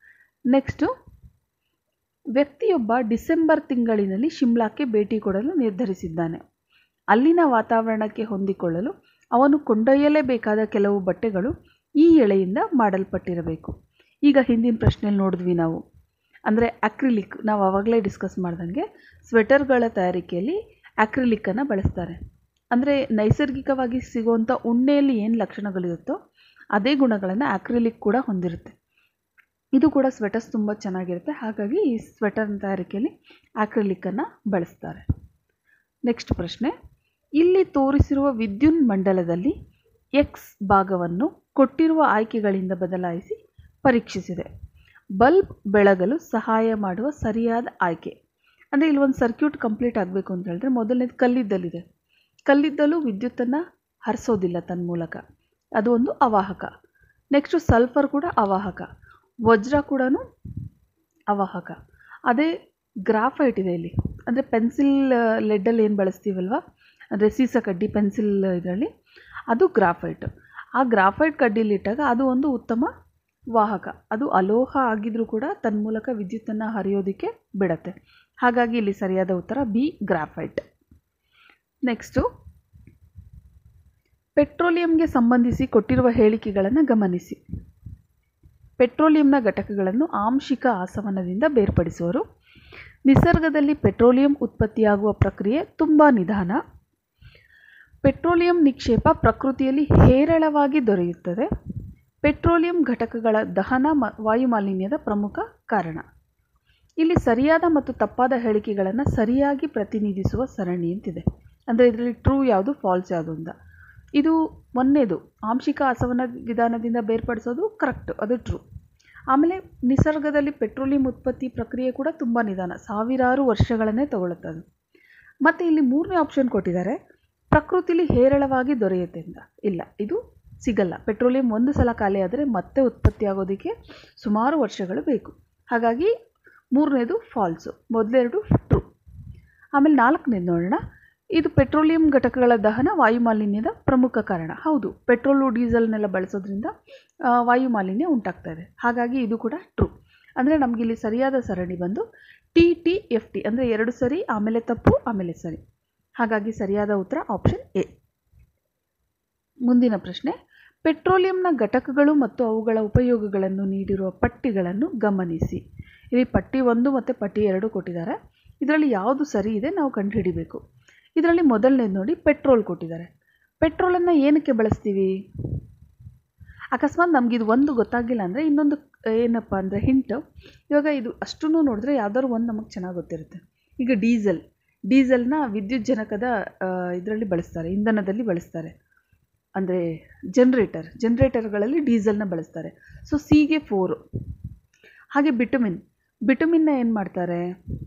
S1: ನೆಕ್ಸ್ಟು ವ್ಯಕ್ತಿಯೊಬ್ಬ ಡಿಸೆಂಬರ್ ತಿಂಗಳಿನಲ್ಲಿ ಶಿಮ್ಲಾಕ್ಕೆ ಭೇಟಿ ಕೊಡಲು ನಿರ್ಧರಿಸಿದ್ದಾನೆ ಅಲ್ಲಿನ ವಾತಾವರಣಕ್ಕೆ ಹೊಂದಿಕೊಳ್ಳಲು ಅವನು ಕೊಂಡೊಯ್ಯಲೇಬೇಕಾದ ಕೆಲವು ಬಟ್ಟೆಗಳು ಈ ಎಳೆಯಿಂದ ಮಾಡಲ್ಪಟ್ಟಿರಬೇಕು ಈಗ ಹಿಂದಿನ ಪ್ರಶ್ನೆಯಲ್ಲಿ ನೋಡಿದ್ವಿ ನಾವು ಅಂದರೆ ಅಕ್ರಿಲಿಕ್ ನಾವು ಆವಾಗಲೇ ಡಿಸ್ಕಸ್ ಮಾಡ್ದಂಗೆ ಸ್ವೆಟರ್ಗಳ ತಯಾರಿಕೆಯಲ್ಲಿ ಅಕ್ರಿಲಿಕ್ಕನ್ನು ಬಳಸ್ತಾರೆ ಅಂದರೆ ನೈಸರ್ಗಿಕವಾಗಿ ಸಿಗುವಂಥ ಉಣ್ಣೆಯಲ್ಲಿ ಏನು ಲಕ್ಷಣಗಳಿರುತ್ತೋ ಅದೇ ಗುಣಗಳನ್ನು ಆಕ್ರಿಲಿಕ್ ಕೂಡ ಹೊಂದಿರುತ್ತೆ ಇದು ಕೂಡ ಸ್ವೆಟರ್ಸ್ ತುಂಬ ಚೆನ್ನಾಗಿರುತ್ತೆ ಹಾಗಾಗಿ ಈ ಸ್ವೆಟರ್ ತಯಾರಿಕೆಯಲ್ಲಿ ಆಕ್ರಿಲಿಕ್ಕನ್ನು ಬಳಸ್ತಾರೆ ನೆಕ್ಸ್ಟ್ ಪ್ರಶ್ನೆ ಇಲ್ಲಿ ತೋರಿಸಿರುವ ವಿದ್ಯುನ್ ಮಂಡಲದಲ್ಲಿ ಎಕ್ಸ್ ಭಾಗವನ್ನು ಕೊಟ್ಟಿರುವ ಆಯ್ಕೆಗಳಿಂದ ಬದಲಾಯಿಸಿ ಪರೀಕ್ಷಿಸಿದೆ ಬಲ್ಬ್ ಬೆಳಗಲು ಸಹಾಯ ಮಾಡುವ ಸರಿಯಾದ ಆಯ್ಕೆ ಅಂದರೆ ಇಲ್ಲಿ ಒಂದು ಸರ್ಕ್ಯೂಟ್ ಕಂಪ್ಲೀಟ್ ಆಗಬೇಕು ಅಂತ ಹೇಳಿದ್ರೆ ಮೊದಲನೇದು ಕಲ್ಲಿದ್ದಲಿದೆ ಕಲ್ಲಿದ್ದಲು ವಿದ್ಯುತ್ತನ್ನು ಹರಿಸೋದಿಲ್ಲ ತನ್ನ ಮೂಲಕ ಅದು ಒಂದು ಅವಾಹಕ ನೆಕ್ಸ್ಟು ಸಲ್ಫರ್ ಕೂಡ ಅವಾಹಕ ವಜ್ರ ಕೂಡ ಅವಾಹಕ ಅದೇ ಗ್ರಾಫೈಟ್ ಇದೆ ಇಲ್ಲಿ ಅಂದರೆ ಪೆನ್ಸಿಲ್ ಲೆಡ್ಡಲ್ಲಿ ಏನು ಬಳಸ್ತೀವಲ್ವ ಅಂದರೆ ಸೀಸ ಕಡ್ಡಿ ಪೆನ್ಸಿಲ್ ಇದರಲ್ಲಿ ಅದು ಗ್ರಾಫೈಟ್ ಆ ಗ್ರಾಫೈಟ್ ಕಡ್ಡಿಲಿಟ್ಟಾಗ ಅದು ಒಂದು ಉತ್ತಮ ವಾಹಕ ಅದು ಅಲೋಹ ಆಗಿದ್ರೂ ಕೂಡ ತನ್ನ ಮೂಲಕ ವಿದ್ಯುತ್ತನ್ನು ಹರಿಯೋದಕ್ಕೆ ಬಿಡತ್ತೆ ಹಾಗಾಗಿ ಇಲ್ಲಿ ಸರಿಯಾದ ಉತ್ತರ ಬಿ ಗ್ರಾಫೈಟ್ ನೆಕ್ಸ್ಟು ಪೆಟ್ರೋಲಿಯಂಗೆ ಸಂಬಂಧಿಸಿ ಕೊಟ್ಟಿರುವ ಹೇಳಿಕೆಗಳನ್ನು ಗಮನಿಸಿ ಪೆಟ್ರೋಲಿಯಂನ ಘಟಕಗಳನ್ನು ಆಂಶಿಕ ಆಸವನದಿಂದ ಬೇರ್ಪಡಿಸುವರು ನಿಸರ್ಗದಲ್ಲಿ ಪೆಟ್ರೋಲಿಯಂ ಉತ್ಪತ್ತಿಯಾಗುವ ಪ್ರಕ್ರಿಯೆ ತುಂಬ ನಿಧಾನ ಪೆಟ್ರೋಲಿಯಂ ನಿಕ್ಷೇಪ ಪ್ರಕೃತಿಯಲ್ಲಿ ಹೇರಳವಾಗಿ ದೊರೆಯುತ್ತದೆ ಪೆಟ್ರೋಲಿಯಂ ಘಟಕಗಳ ದಹನ ಮ ವಾಯುಮಾಲಿನ್ಯದ ಪ್ರಮುಖ ಕಾರಣ ಇಲ್ಲಿ ಸರಿಯಾದ ಮತ್ತು ತಪ್ಪಾದ ಹೇಳಿಕೆಗಳನ್ನು ಸರಿಯಾಗಿ ಪ್ರತಿನಿಧಿಸುವ ಸರಣಿ ಅಂತಿದೆ ಅಂದರೆ ಇದರಲ್ಲಿ ಟ್ರೂ ಯಾವುದು ಫಾಲ್ಸ್ ಯಾವುದು ಅಂತ ಇದು ಒಂದನೇದು ಆಂಶಿಕ ಆಸವನ ವಿಧಾನದಿಂದ ಬೇರ್ಪಡಿಸೋದು ಕರೆಕ್ಟ್ ಅದು ಟ್ರೂ ಆಮೇಲೆ ನಿಸರ್ಗದಲ್ಲಿ ಪೆಟ್ರೋಲಿಯಂ ಉತ್ಪತ್ತಿ ಪ್ರಕ್ರಿಯೆ ಕೂಡ ತುಂಬ ನಿಧಾನ ಸಾವಿರಾರು ವರ್ಷಗಳನ್ನೇ ತಗೊಳುತ್ತೆ ಅದು ಮತ್ತು ಇಲ್ಲಿ ಮೂರನೇ ಆಪ್ಷನ್ ಕೊಟ್ಟಿದ್ದಾರೆ ಪ್ರಕೃತಿಲಿ ಹೇರಳವಾಗಿ ದೊರೆಯುತ್ತೆ ಅಂತ ಇಲ್ಲ ಇದು ಸಿಗಲ್ಲ ಪೆಟ್ರೋಲಿಯಂ ಒಂದು ಸಲ ಖಾಲಿ ಆದರೆ ಮತ್ತೆ ಉತ್ಪತ್ತಿ ಆಗೋದಕ್ಕೆ ಸುಮಾರು ವರ್ಷಗಳು ಬೇಕು ಹಾಗಾಗಿ ಮೂರನೇದು ಫಾಲ್ಸು ಮೊದಲೆರಡು ಟ್ರೂ ಆಮೇಲೆ ನಾಲ್ಕನೇದು ನೋಡೋಣ ಇದು ಪೆಟ್ರೋಲಿಯಂ ಘಟಕಗಳ ದಹನ ವಾಯುಮಾಲಿನ್ಯದ ಪ್ರಮುಖ ಕಾರಣ ಹೌದು ಪೆಟ್ರೋಲು ಡೀಸೆಲ್ನೆಲ್ಲ ಬಳಸೋದ್ರಿಂದ ವಾಯುಮಾಲಿನ್ಯ ಉಂಟಾಗ್ತಾ ಇದೆ ಹಾಗಾಗಿ ಇದು ಕೂಡ ಟ್ರೂ ಅಂದರೆ ನಮಗಿಲ್ಲಿ ಸರಿಯಾದ ಸರಣಿ ಬಂದು ಟಿ ಟಿ ಎಫ್ ಟಿ ಅಂದರೆ ಎರಡು ಸರಿ ಆಮೇಲೆ ತಪ್ಪು ಆಮೇಲೆ ಸರಿ ಹಾಗಾಗಿ ಸರಿಯಾದ ಉತ್ತರ ಆಪ್ಷನ್ ಎ ಮುಂದಿನ ಪ್ರಶ್ನೆ ಪೆಟ್ರೋಲಿಯಂನ ಘಟಕಗಳು ಮತ್ತು ಅವುಗಳ ಉಪಯೋಗಗಳನ್ನು ನೀಡಿರುವ ಪಟ್ಟಿಗಳನ್ನು ಗಮನಿಸಿ ಇಲ್ಲಿ ಪಟ್ಟಿ ಒಂದು ಮತ್ತು ಪಟ್ಟಿ ಎರಡು ಕೊಟ್ಟಿದ್ದಾರೆ ಇದರಲ್ಲಿ ಯಾವುದು ಸರಿ ಇದೆ ನಾವು ಕಂಡುಹಿಡಿಬೇಕು ಇದರಲ್ಲಿ ಮೊದಲನೇದು ನೋಡಿ ಪೆಟ್ರೋಲ್ ಕೊಟ್ಟಿದ್ದಾರೆ ಪೆಟ್ರೋಲನ್ನು ಏನಕ್ಕೆ ಬಳಸ್ತೀವಿ ಅಕಸ್ಮಾತ್ ನಮಗಿದು ಒಂದು ಗೊತ್ತಾಗಿಲ್ಲ ಅಂದರೆ ಇನ್ನೊಂದು ಏನಪ್ಪ ಅಂದರೆ ಹಿಂಟ್ ಇವಾಗ ಇದು ಅಷ್ಟೂ ನೋಡಿದ್ರೆ ಯಾವ್ದಾದ್ರು ಒಂದು ನಮಗೆ ಚೆನ್ನಾಗಿ ಗೊತ್ತಿರುತ್ತೆ ಈಗ ಡೀಸೆಲ್ ಡೀಸೆಲ್ನ ವಿದ್ಯುತ್ ಜನಕದ ಇದರಲ್ಲಿ ಬಳಸ್ತಾರೆ ಇಂಧನದಲ್ಲಿ ಬಳಸ್ತಾರೆ ಅಂದರೆ ಜನ್ರೇಟರ್ ಜನ್ರೇಟರ್ಗಳಲ್ಲಿ ಡೀಸೆಲ್ನ ಬಳಸ್ತಾರೆ ಸೊ ಸಿಗೆ ಫೋರು ಹಾಗೆ ಬಿಟುಮಿನ್ ಬಿಟುಮಿನ್ನ ಏನು ಮಾಡ್ತಾರೆ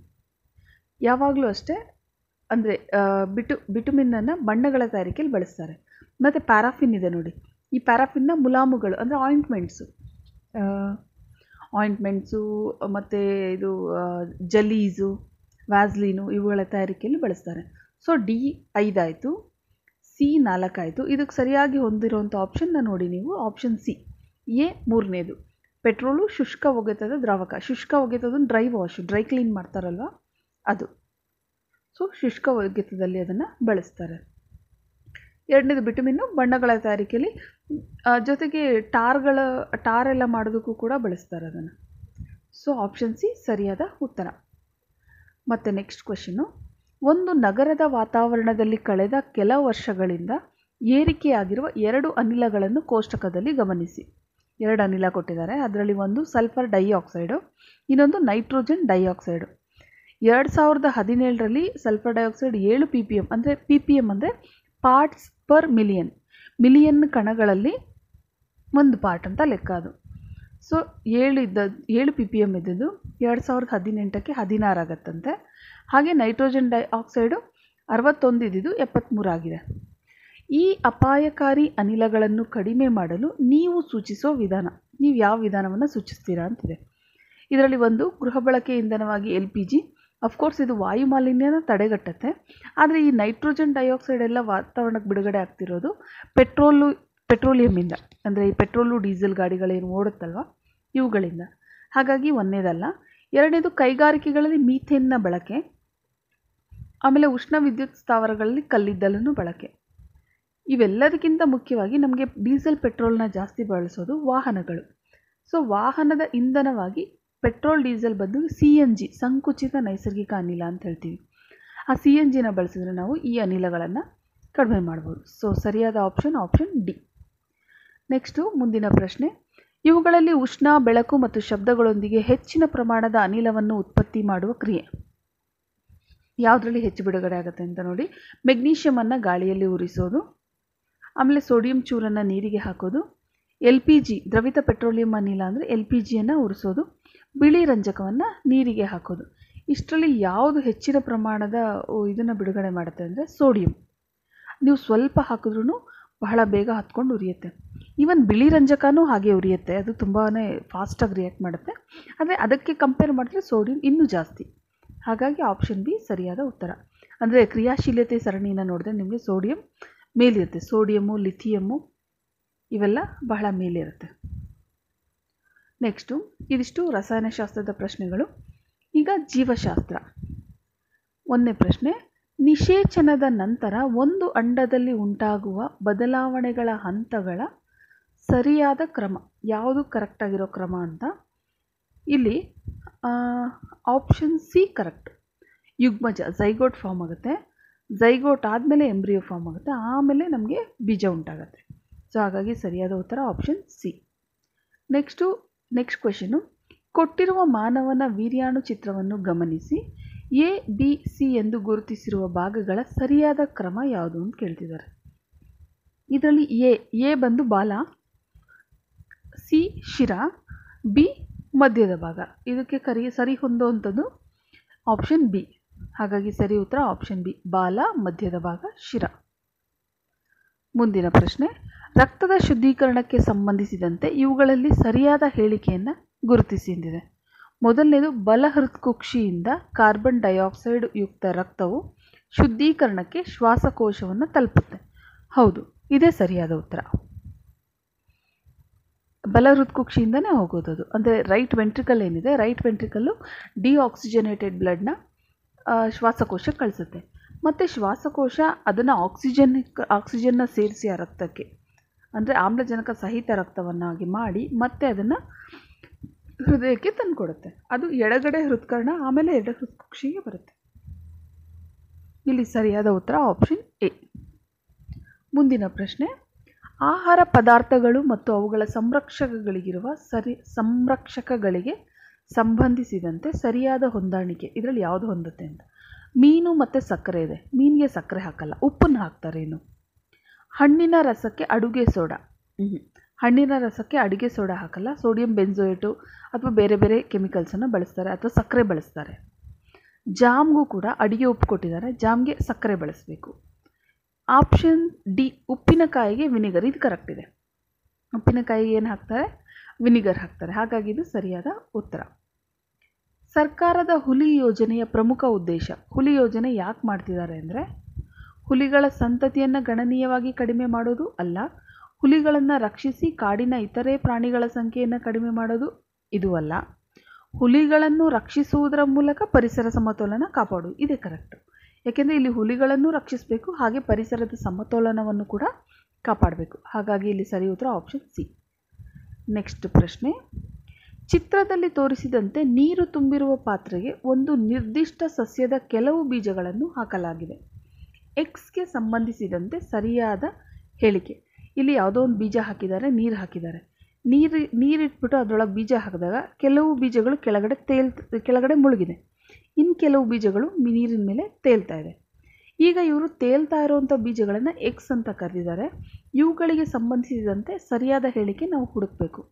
S1: ಯಾವಾಗಲೂ ಅಷ್ಟೇ ಅಂದರೆ ಬಿಟು ಬಿಟುಮಿನ್ನನ್ನು ಬಣ್ಣಗಳ ತಯಾರಿಕೆಯಲ್ಲಿ ಬಳಸ್ತಾರೆ ಮತ್ತು ಪ್ಯಾರಾಫಿನ್ ಇದೆ ನೋಡಿ ಈ ಪ್ಯಾರಾಫಿನ್ನ ಮುಲಾಮುಗಳು ಅಂದರೆ ಆಯಿಂಟ್ಮೆಂಟ್ಸು ಆಯಿಂಟ್ಮೆಂಟ್ಸು ಮತ್ತು ಇದು ಜಲೀಸು ವ್ಯಾಸ್ಲೀನು ಇವುಗಳ ತಯಾರಿಕೆಯಲ್ಲಿ ಬಳಸ್ತಾರೆ ಸೊ ಡಿ ಐದಾಯಿತು ಸಿ ನಾಲ್ಕಾಯಿತು ಇದಕ್ಕೆ ಸರಿಯಾಗಿ ಹೊಂದಿರುವಂಥ ಆಪ್ಷನ್ನ ನೋಡಿ ನೀವು ಆಪ್ಷನ್ ಸಿ ಎ ಮೂರನೇದು ಪೆಟ್ರೋಲು ಶುಷ್ಕ ಒಗೆತದ ದ್ರಾವಕ ಶುಷ್ಕ ಒಗೆತದ ಡ್ರೈ ವಾಶ್ ಡ್ರೈ ಕ್ಲೀನ್ ಮಾಡ್ತಾರಲ್ವ ಅದು ಸೊ ಶುಷ್ಕ ಒಗೆತದಲ್ಲಿ ಅದನ್ನು ಬಳಸ್ತಾರೆ ಎರಡನೇದು ಬಿಟಮಿನ್ನು ಬಣ್ಣಗಳ ತಯಾರಿಕೆಯಲ್ಲಿ ಜೊತೆಗೆ ಟಾರ್ಗಳ ಟಾರ್ ಎಲ್ಲ ಮಾಡೋದಕ್ಕೂ ಕೂಡ ಬಳಸ್ತಾರೆ ಅದನ್ನು ಸೊ ಆಪ್ಷನ್ ಸಿ ಸರಿಯಾದ ಉತ್ತರ ಮತ್ತು ನೆಕ್ಸ್ಟ್ ಕ್ವೆಶನ್ನು ಒಂದು ನಗರದ ವಾತಾವರಣದಲ್ಲಿ ಕಳೆದ ಕೆಲ ವರ್ಷಗಳಿಂದ ಏರಿಕೆಯಾಗಿರುವ ಎರಡು ಅನಿಲಗಳನ್ನು ಕೋಷ್ಟಕದಲ್ಲಿ ಗಮನಿಸಿ ಎರಡು ಅನಿಲ ಕೊಟ್ಟಿದ್ದಾರೆ ಅದರಲ್ಲಿ ಒಂದು ಸಲ್ಫರ್ ಡೈಆಕ್ಸೈಡು ಇನ್ನೊಂದು ನೈಟ್ರೋಜನ್ ಡೈಆಕ್ಸೈಡು ಎರಡು ಸಾವಿರದ ಹದಿನೇಳರಲ್ಲಿ ಸಲ್ಫರ್ ಡೈಆಕ್ಸೈಡ್ ಏಳು ಪಿ ಪಿ ಎಮ್ ಅಂದರೆ ಪಿ ಪಿ ಎಮ್ ಅಂದರೆ ಪಾರ್ಟ್ಸ್ ಪರ್ ಮಿಲಿಯನ್ ಮಿಲಿಯನ್ ಕಣಗಳಲ್ಲಿ ಒಂದು ಪಾರ್ಟ್ ಅಂತ ಲೆಕ್ಕ ಅದು ಸೊ ಏಳು ಇದ್ದ ಏಳು ಪಿ ಪಿ ಎಮ್ ಇದ್ದದ್ದು ಎರಡು ಸಾವಿರದ ಹದಿನೆಂಟಕ್ಕೆ ಹದಿನಾರು ಆಗತ್ತಂತೆ ಹಾಗೆ ನೈಟ್ರೋಜನ್ ಡೈಆಕ್ಸೈಡು ಅರವತ್ತೊಂದು ಇದ್ದಿದ್ದು ಎಪ್ಪತ್ತ್ಮೂರು ಆಗಿದೆ ಈ ಅಪಾಯಕಾರಿ ಅನಿಲಗಳನ್ನು ಕಡಿಮೆ ಮಾಡಲು ನೀವು ಸೂಚಿಸೋ ವಿಧಾನ ನೀವು ಯಾವ ವಿಧಾನವನ್ನು ಸೂಚಿಸ್ತೀರಾ ಅಂತಿದೆ ಇದರಲ್ಲಿ ಒಂದು ಗೃಹ ಬಳಕೆ ಇಂಧನವಾಗಿ ಎಲ್ ಪಿ ಜಿ ಅಫ್ಕೋರ್ಸ್ ಇದು ವಾಯುಮಾಲಿನ್ಯನ ತಡೆಗಟ್ಟುತ್ತೆ ಆದರೆ ಈ ನೈಟ್ರೋಜನ್ ಡೈಆಕ್ಸೈಡ್ ಎಲ್ಲ ವಾತಾವರಣಕ್ಕೆ ಬಿಡುಗಡೆ ಆಗ್ತಿರೋದು ಪೆಟ್ರೋಲು ಪೆಟ್ರೋಲಿಯಮ್ಮಿಂದ ಅಂದರೆ ಈ ಪೆಟ್ರೋಲು ಡೀಸೆಲ್ ಗಾಡಿಗಳೇನು ಓಡುತ್ತಲ್ವ ಇವುಗಳಿಂದ ಹಾಗಾಗಿ ಒಂದನೇದಲ್ಲ ಎರಡನೇದು ಕೈಗಾರಿಕೆಗಳಲ್ಲಿ ಮೀಥೇನ್ನ ಬಳಕೆ ಆಮೇಲೆ ಉಷ್ಣ ವಿದ್ಯುತ್ ಸ್ಥಾವರಗಳಲ್ಲಿ ಕಲ್ಲಿದ್ದಲನ್ನು ಬಳಕೆ ಇವೆಲ್ಲದಕ್ಕಿಂತ ಮುಖ್ಯವಾಗಿ ನಮಗೆ ಡೀಸೆಲ್ ಪೆಟ್ರೋಲ್ನ ಜಾಸ್ತಿ ಬಳಸೋದು ವಾಹನಗಳು ಸೊ ವಾಹನದ ಇಂಧನವಾಗಿ ಪೆಟ್ರೋಲ್ ಡೀಸೆಲ್ ಬದಲು ಸಿ ಎನ್ ಜಿ ಸಂಕುಚಿತ ನೈಸರ್ಗಿಕ ಅನಿಲ ಅಂತ ಹೇಳ್ತೀವಿ ಆ ಸಿ ಎನ್ ಜಿನ ಬಳಸಿದ್ರೆ ನಾವು ಈ ಅನಿಲಗಳನ್ನು ಕಡಿಮೆ ಮಾಡ್ಬೋದು ಸೊ ಸರಿಯಾದ ಆಪ್ಷನ್ ಆಪ್ಷನ್ ಡಿ ನೆಕ್ಸ್ಟು ಮುಂದಿನ ಪ್ರಶ್ನೆ ಇವುಗಳಲ್ಲಿ ಉಷ್ಣ ಬೆಳಕು ಮತ್ತು ಶಬ್ದಗಳೊಂದಿಗೆ ಹೆಚ್ಚಿನ ಪ್ರಮಾಣದ ಅನಿಲವನ್ನು ಉತ್ಪತ್ತಿ ಮಾಡುವ ಕ್ರಿಯೆ ಯಾವುದರಲ್ಲಿ ಹೆಚ್ಚು ಬಿಡುಗಡೆ ಆಗುತ್ತೆ ಅಂತ ನೋಡಿ ಮೆಗ್ನೀಷಿಯಮನ್ನು ಗಾಳಿಯಲ್ಲಿ ಉರಿಸೋದು ಆಮೇಲೆ ಸೋಡಿಯಂ ಚೂರನ್ನು ನೀರಿಗೆ ಹಾಕೋದು ಎಲ್ ಪಿ ಜಿ ದ್ರವಿತ ಪೆಟ್ರೋಲಿಯಂ ಅನಿಲ ಅಂದರೆ ಎಲ್ ಪಿ ಜಿಯನ್ನು ಉರಿಸೋದು ಬಿಳಿ ರಂಜಕವನ್ನು ನೀರಿಗೆ ಹಾಕೋದು ಇಷ್ಟರಲ್ಲಿ ಯಾವುದು ಹೆಚ್ಚಿನ ಪ್ರಮಾಣದ ಇದನ್ನು ಬಿಡುಗಡೆ ಮಾಡುತ್ತೆ ಅಂದರೆ ಸೋಡಿಯಂ ನೀವು ಸ್ವಲ್ಪ ಹಾಕಿದ್ರೂ ಬಹಳ ಬೇಗ ಹತ್ಕೊಂಡು ಉರಿಯುತ್ತೆ ಈವನ್ ಬಿಳಿ ರಂಜಕನೂ ಹಾಗೆ ಉರಿಯುತ್ತೆ ಅದು ತುಂಬಾ ಫಾಸ್ಟಾಗಿ ರಿಯಾಕ್ಟ್ ಮಾಡುತ್ತೆ ಆದರೆ ಅದಕ್ಕೆ ಕಂಪೇರ್ ಮಾಡಿದ್ರೆ ಸೋಡಿಯಂ ಇನ್ನೂ ಜಾಸ್ತಿ ಹಾಗಾಗಿ ಆಪ್ಷನ್ ಬಿ ಸರಿಯಾದ ಉತ್ತರ ಅಂದರೆ ಕ್ರಿಯಾಶೀಲತೆ ಸರಣಿನ ನೋಡಿದ್ರೆ ನಿಮಗೆ ಸೋಡಿಯಂ ಮೇಲಿರುತ್ತೆ ಸೋಡಿಯಮ್ಮು ಲಿಥಿಯಮ್ಮು ಇವೆಲ್ಲ ಬಹಳ ಮೇಲಿರುತ್ತೆ ನೆಕ್ಸ್ಟು ಇದಿಷ್ಟು ರಸಾಯನಶಾಸ್ತ್ರದ ಪ್ರಶ್ನೆಗಳು ಈಗ ಜೀವಶಾಸ್ತ್ರ ಒಂದನೇ ಪ್ರಶ್ನೆ ನಿಷೇಚನದ ನಂತರ ಒಂದು ಅಂಡದಲ್ಲಿ ಉಂಟಾಗುವ ಬದಲಾವಣೆಗಳ ಹಂತಗಳ ಸರಿಯಾದ ಕ್ರಮ ಯಾವುದು ಕರೆಕ್ಟಾಗಿರೋ ಕ್ರಮ ಅಂತ ಇಲ್ಲಿ ಆಪ್ಷನ್ ಸಿ ಕರೆಕ್ಟ್ ಯುಗ್ಮಜ ಝೈಗೋಟ್ ಫಾರ್ಮ್ ಆಗುತ್ತೆ ಝೈಗೋಟ್ ಆದಮೇಲೆ ಎಂಬ್ರಿಯೋ ಫಾರ್ಮ್ ಆಗುತ್ತೆ ಆಮೇಲೆ ನಮಗೆ ಬೀಜ ಉಂಟಾಗುತ್ತೆ ಸೊ ಹಾಗಾಗಿ ಸರಿಯಾದ ಉತ್ತರ option C next next question ಕೊಟ್ಟಿರುವ ಮಾನವನ ವೀರ್ಯಾಣು ಚಿತ್ರವನ್ನು ಗಮನಿಸಿ ಎ ಬಿ ಸಿ ಎಂದು ಗುರುತಿಸಿರುವ ಭಾಗಗಳ ಸರಿಯಾದ ಕ್ರಮ ಯಾವುದು ಅಂತ ಕೇಳ್ತಿದ್ದಾರೆ ಇದರಲ್ಲಿ ಎ ಎ ಬಂದು ಬಾಲ ಸಿ ಶಿರ ಬಿ ಮಧ್ಯದ ಭಾಗ ಇದಕ್ಕೆ ಕರಿ ಸರಿ ಹೊಂದುವಂಥದ್ದು ಆಪ್ಷನ್ ಬಿ ಹಾಗಾಗಿ ಸರಿ ಉತ್ತರ ಆಪ್ಷನ್ ಬಿ ಬಾಲ ಮಧ್ಯದ ಭಾಗ ಶಿರ ಮುಂದಿನ ಪ್ರಶ್ನೆ ರಕ್ತದ ಶುದ್ಧೀಕರಣಕ್ಕೆ ಸಂಬಂಧಿಸಿದಂತೆ ಇವುಗಳಲ್ಲಿ ಸರಿಯಾದ ಹೇಳಿಕೆಯನ್ನು ಗುರುತಿಸಿದೆ ಮೊದಲನೇದು ಬಲ ಹೃತ್ಕುಕ್ಷಿಯಿಂದ ಕಾರ್ಬನ್ ಡೈಆಕ್ಸೈಡ್ ಯುಕ್ತ ರಕ್ತವು ಶುದ್ಧೀಕರಣಕ್ಕೆ ಶ್ವಾಸಕೋಶವನ್ನು ತಲುಪುತ್ತೆ ಹೌದು ಇದೇ ಸರಿಯಾದ ಉತ್ತರ ಬಲ ಹೃತ್ಕುಕ್ಷಿಯಿಂದನೇ ಹೋಗೋದು ಅಂದರೆ ರೈಟ್ ವೆಂಟ್ರಿಕಲ್ ಏನಿದೆ ರೈಟ್ ವೆಂಟ್ರಿಕಲ್ಲು ಡಿಆಕ್ಸಿಜನೇಟೆಡ್ ಬ್ಲಡ್ನ ಶ್ವಾಸಕೋಶಕ್ಕೆ ಕಳಿಸುತ್ತೆ ಮತ್ತು ಶ್ವಾಸಕೋಶ ಅದನ್ನು ಆಕ್ಸಿಜನ್ ಆಕ್ಸಿಜನ್ನ ಸೇರಿಸಿ ಆ ರಕ್ತಕ್ಕೆ ಅಂದರೆ ಆಮ್ಲಜನಕ ಸಹಿತ ರಕ್ತವನ್ನಾಗಿ ಮಾಡಿ ಮತ್ತೆ ಅದನ್ನು ಹೃದಯಕ್ಕೆ ತಂದುಕೊಡುತ್ತೆ ಅದು ಎಡಗಡೆ ಹೃತ್ಕರ್ಣ ಆಮೇಲೆ ಎಡ ಹೃತ್ಕುಕ್ಷಿಗೆ ಬರುತ್ತೆ ಇಲ್ಲಿ ಸರಿಯಾದ ಉತ್ತರ ಆಪ್ಷನ್ ಎ ಮುಂದಿನ ಪ್ರಶ್ನೆ ಆಹಾರ ಪದಾರ್ಥಗಳು ಮತ್ತು ಅವುಗಳ ಸಂರಕ್ಷಕಗಳಿಗಿರುವ ಸರಿ ಸಂರಕ್ಷಕಗಳಿಗೆ ಸಂಬಂಧಿಸಿದಂತೆ ಸರಿಯಾದ ಹೊಂದಾಣಿಕೆ ಇದರಲ್ಲಿ ಯಾವುದು ಹೊಂದುತ್ತೆ ಅಂತ ಮೀನು ಮತ್ತು ಸಕ್ಕರೆ ಇದೆ ಮೀನಿಗೆ ಸಕ್ಕರೆ ಹಾಕಲ್ಲ ಉಪ್ಪನ್ನು ಹಾಕ್ತಾರೆ ಇನ್ನು ಹಣ್ಣಿನ ರಸಕ್ಕೆ ಅಡುಗೆ ಸೋಡಾ ಹಣ್ಣಿನ ರಸಕ್ಕೆ ಅಡುಗೆ ಸೋಡಾ ಹಾಕಲ್ಲ ಸೋಡಿಯಂ ಬೆನ್ಸೋಯೇಟು ಅಥವಾ ಬೇರೆ ಬೇರೆ ಕೆಮಿಕಲ್ಸನ್ನು ಬಳಸ್ತಾರೆ ಅಥವಾ ಸಕ್ಕರೆ ಬಳಸ್ತಾರೆ ಜಾಮ್ಗೂ ಕೂಡ ಅಡುಗೆ ಉಪ್ಪು ಕೊಟ್ಟಿದ್ದಾರೆ ಜಾಮ್ಗೆ ಸಕ್ಕರೆ ಬಳಸಬೇಕು ಆಪ್ಷನ್ ಡಿ ಉಪ್ಪಿನಕಾಯಿಗೆ ವಿನಿಗರ್ ಇದು ಕರೆಕ್ಟ್ ಇದೆ ಉಪ್ಪಿನಕಾಯಿಗೆ ಏನು ಹಾಕ್ತಾರೆ ವಿನಿಗರ್ ಹಾಕ್ತಾರೆ ಹಾಗಾಗಿ ಇದು ಸರಿಯಾದ ಉತ್ತರ ಸರ್ಕಾರದ ಹುಲಿ ಯೋಜನೆಯ ಪ್ರಮುಖ ಉದ್ದೇಶ ಹುಲಿ ಯೋಜನೆ ಯಾಕೆ ಮಾಡ್ತಿದ್ದಾರೆ ಅಂದರೆ ಹುಲಿಗಳ ಸಂತತಿಯನ್ನು ಗಣನೀಯವಾಗಿ ಕಡಿಮೆ ಮಾಡೋದು ಅಲ್ಲ ಹುಲಿಗಳನ್ನು ರಕ್ಷಿಸಿ ಕಾಡಿನ ಇತರೆ ಪ್ರಾಣಿಗಳ ಸಂಖ್ಯೆಯನ್ನು ಕಡಿಮೆ ಮಾಡೋದು ಇದು ಅಲ್ಲ ಹುಲಿಗಳನ್ನು ರಕ್ಷಿಸುವುದರ ಮೂಲಕ ಪರಿಸರ ಸಮತೋಲನ ಕಾಪಾಡೋದು ಇದೇ ಕರೆಕ್ಟ್ ಯಾಕೆಂದರೆ ಇಲ್ಲಿ ಹುಲಿಗಳನ್ನು ರಕ್ಷಿಸಬೇಕು ಹಾಗೆ ಪರಿಸರದ ಸಮತೋಲನವನ್ನು ಕೂಡ ಕಾಪಾಡಬೇಕು ಹಾಗಾಗಿ ಇಲ್ಲಿ ಸರಿ ಉತ್ತರ ಆಪ್ಷನ್ ಸಿ ನೆಕ್ಸ್ಟ್ ಪ್ರಶ್ನೆ ಚಿತ್ರದಲ್ಲಿ ತೋರಿಸಿದಂತೆ ನೀರು ತುಂಬಿರುವ ಪಾತ್ರೆಗೆ ಒಂದು ನಿರ್ದಿಷ್ಟ ಸಸ್ಯದ ಕೆಲವು ಬೀಜಗಳನ್ನು ಹಾಕಲಾಗಿದೆ ಎಕ್ಸ್ಗೆ ಸಂಬಂಧಿಸಿದಂತೆ ಸರಿಯಾದ ಹೇಳಿಕೆ ಇಲ್ಲಿ ಯಾವುದೋ ಒಂದು ಬೀಜ ಹಾಕಿದ್ದಾರೆ ನೀರು ಹಾಕಿದ್ದಾರೆ ನೀರು ನೀರಿಟ್ಬಿಟ್ಟು ಅದರೊಳಗೆ ಬೀಜ ಹಾಕಿದಾಗ ಕೆಲವು ಬೀಜಗಳು ಕೆಳಗಡೆ ತೇಲ್ ಕೆಳಗಡೆ ಮುಳುಗಿದೆ ಇನ್ನು ಕೆಲವು ಬೀಜಗಳು ನೀರಿನ ಮೇಲೆ ತೇಲ್ತಾ ಇದೆ ಈಗ ಇವರು ತೇಲ್ತಾ ಇರುವಂಥ ಬೀಜಗಳನ್ನು ಎಕ್ಸ್ ಅಂತ ಕರೆದಿದ್ದಾರೆ ಇವುಗಳಿಗೆ ಸಂಬಂಧಿಸಿದಂತೆ ಸರಿಯಾದ ಹೇಳಿಕೆ ನಾವು ಹುಡುಕಬೇಕು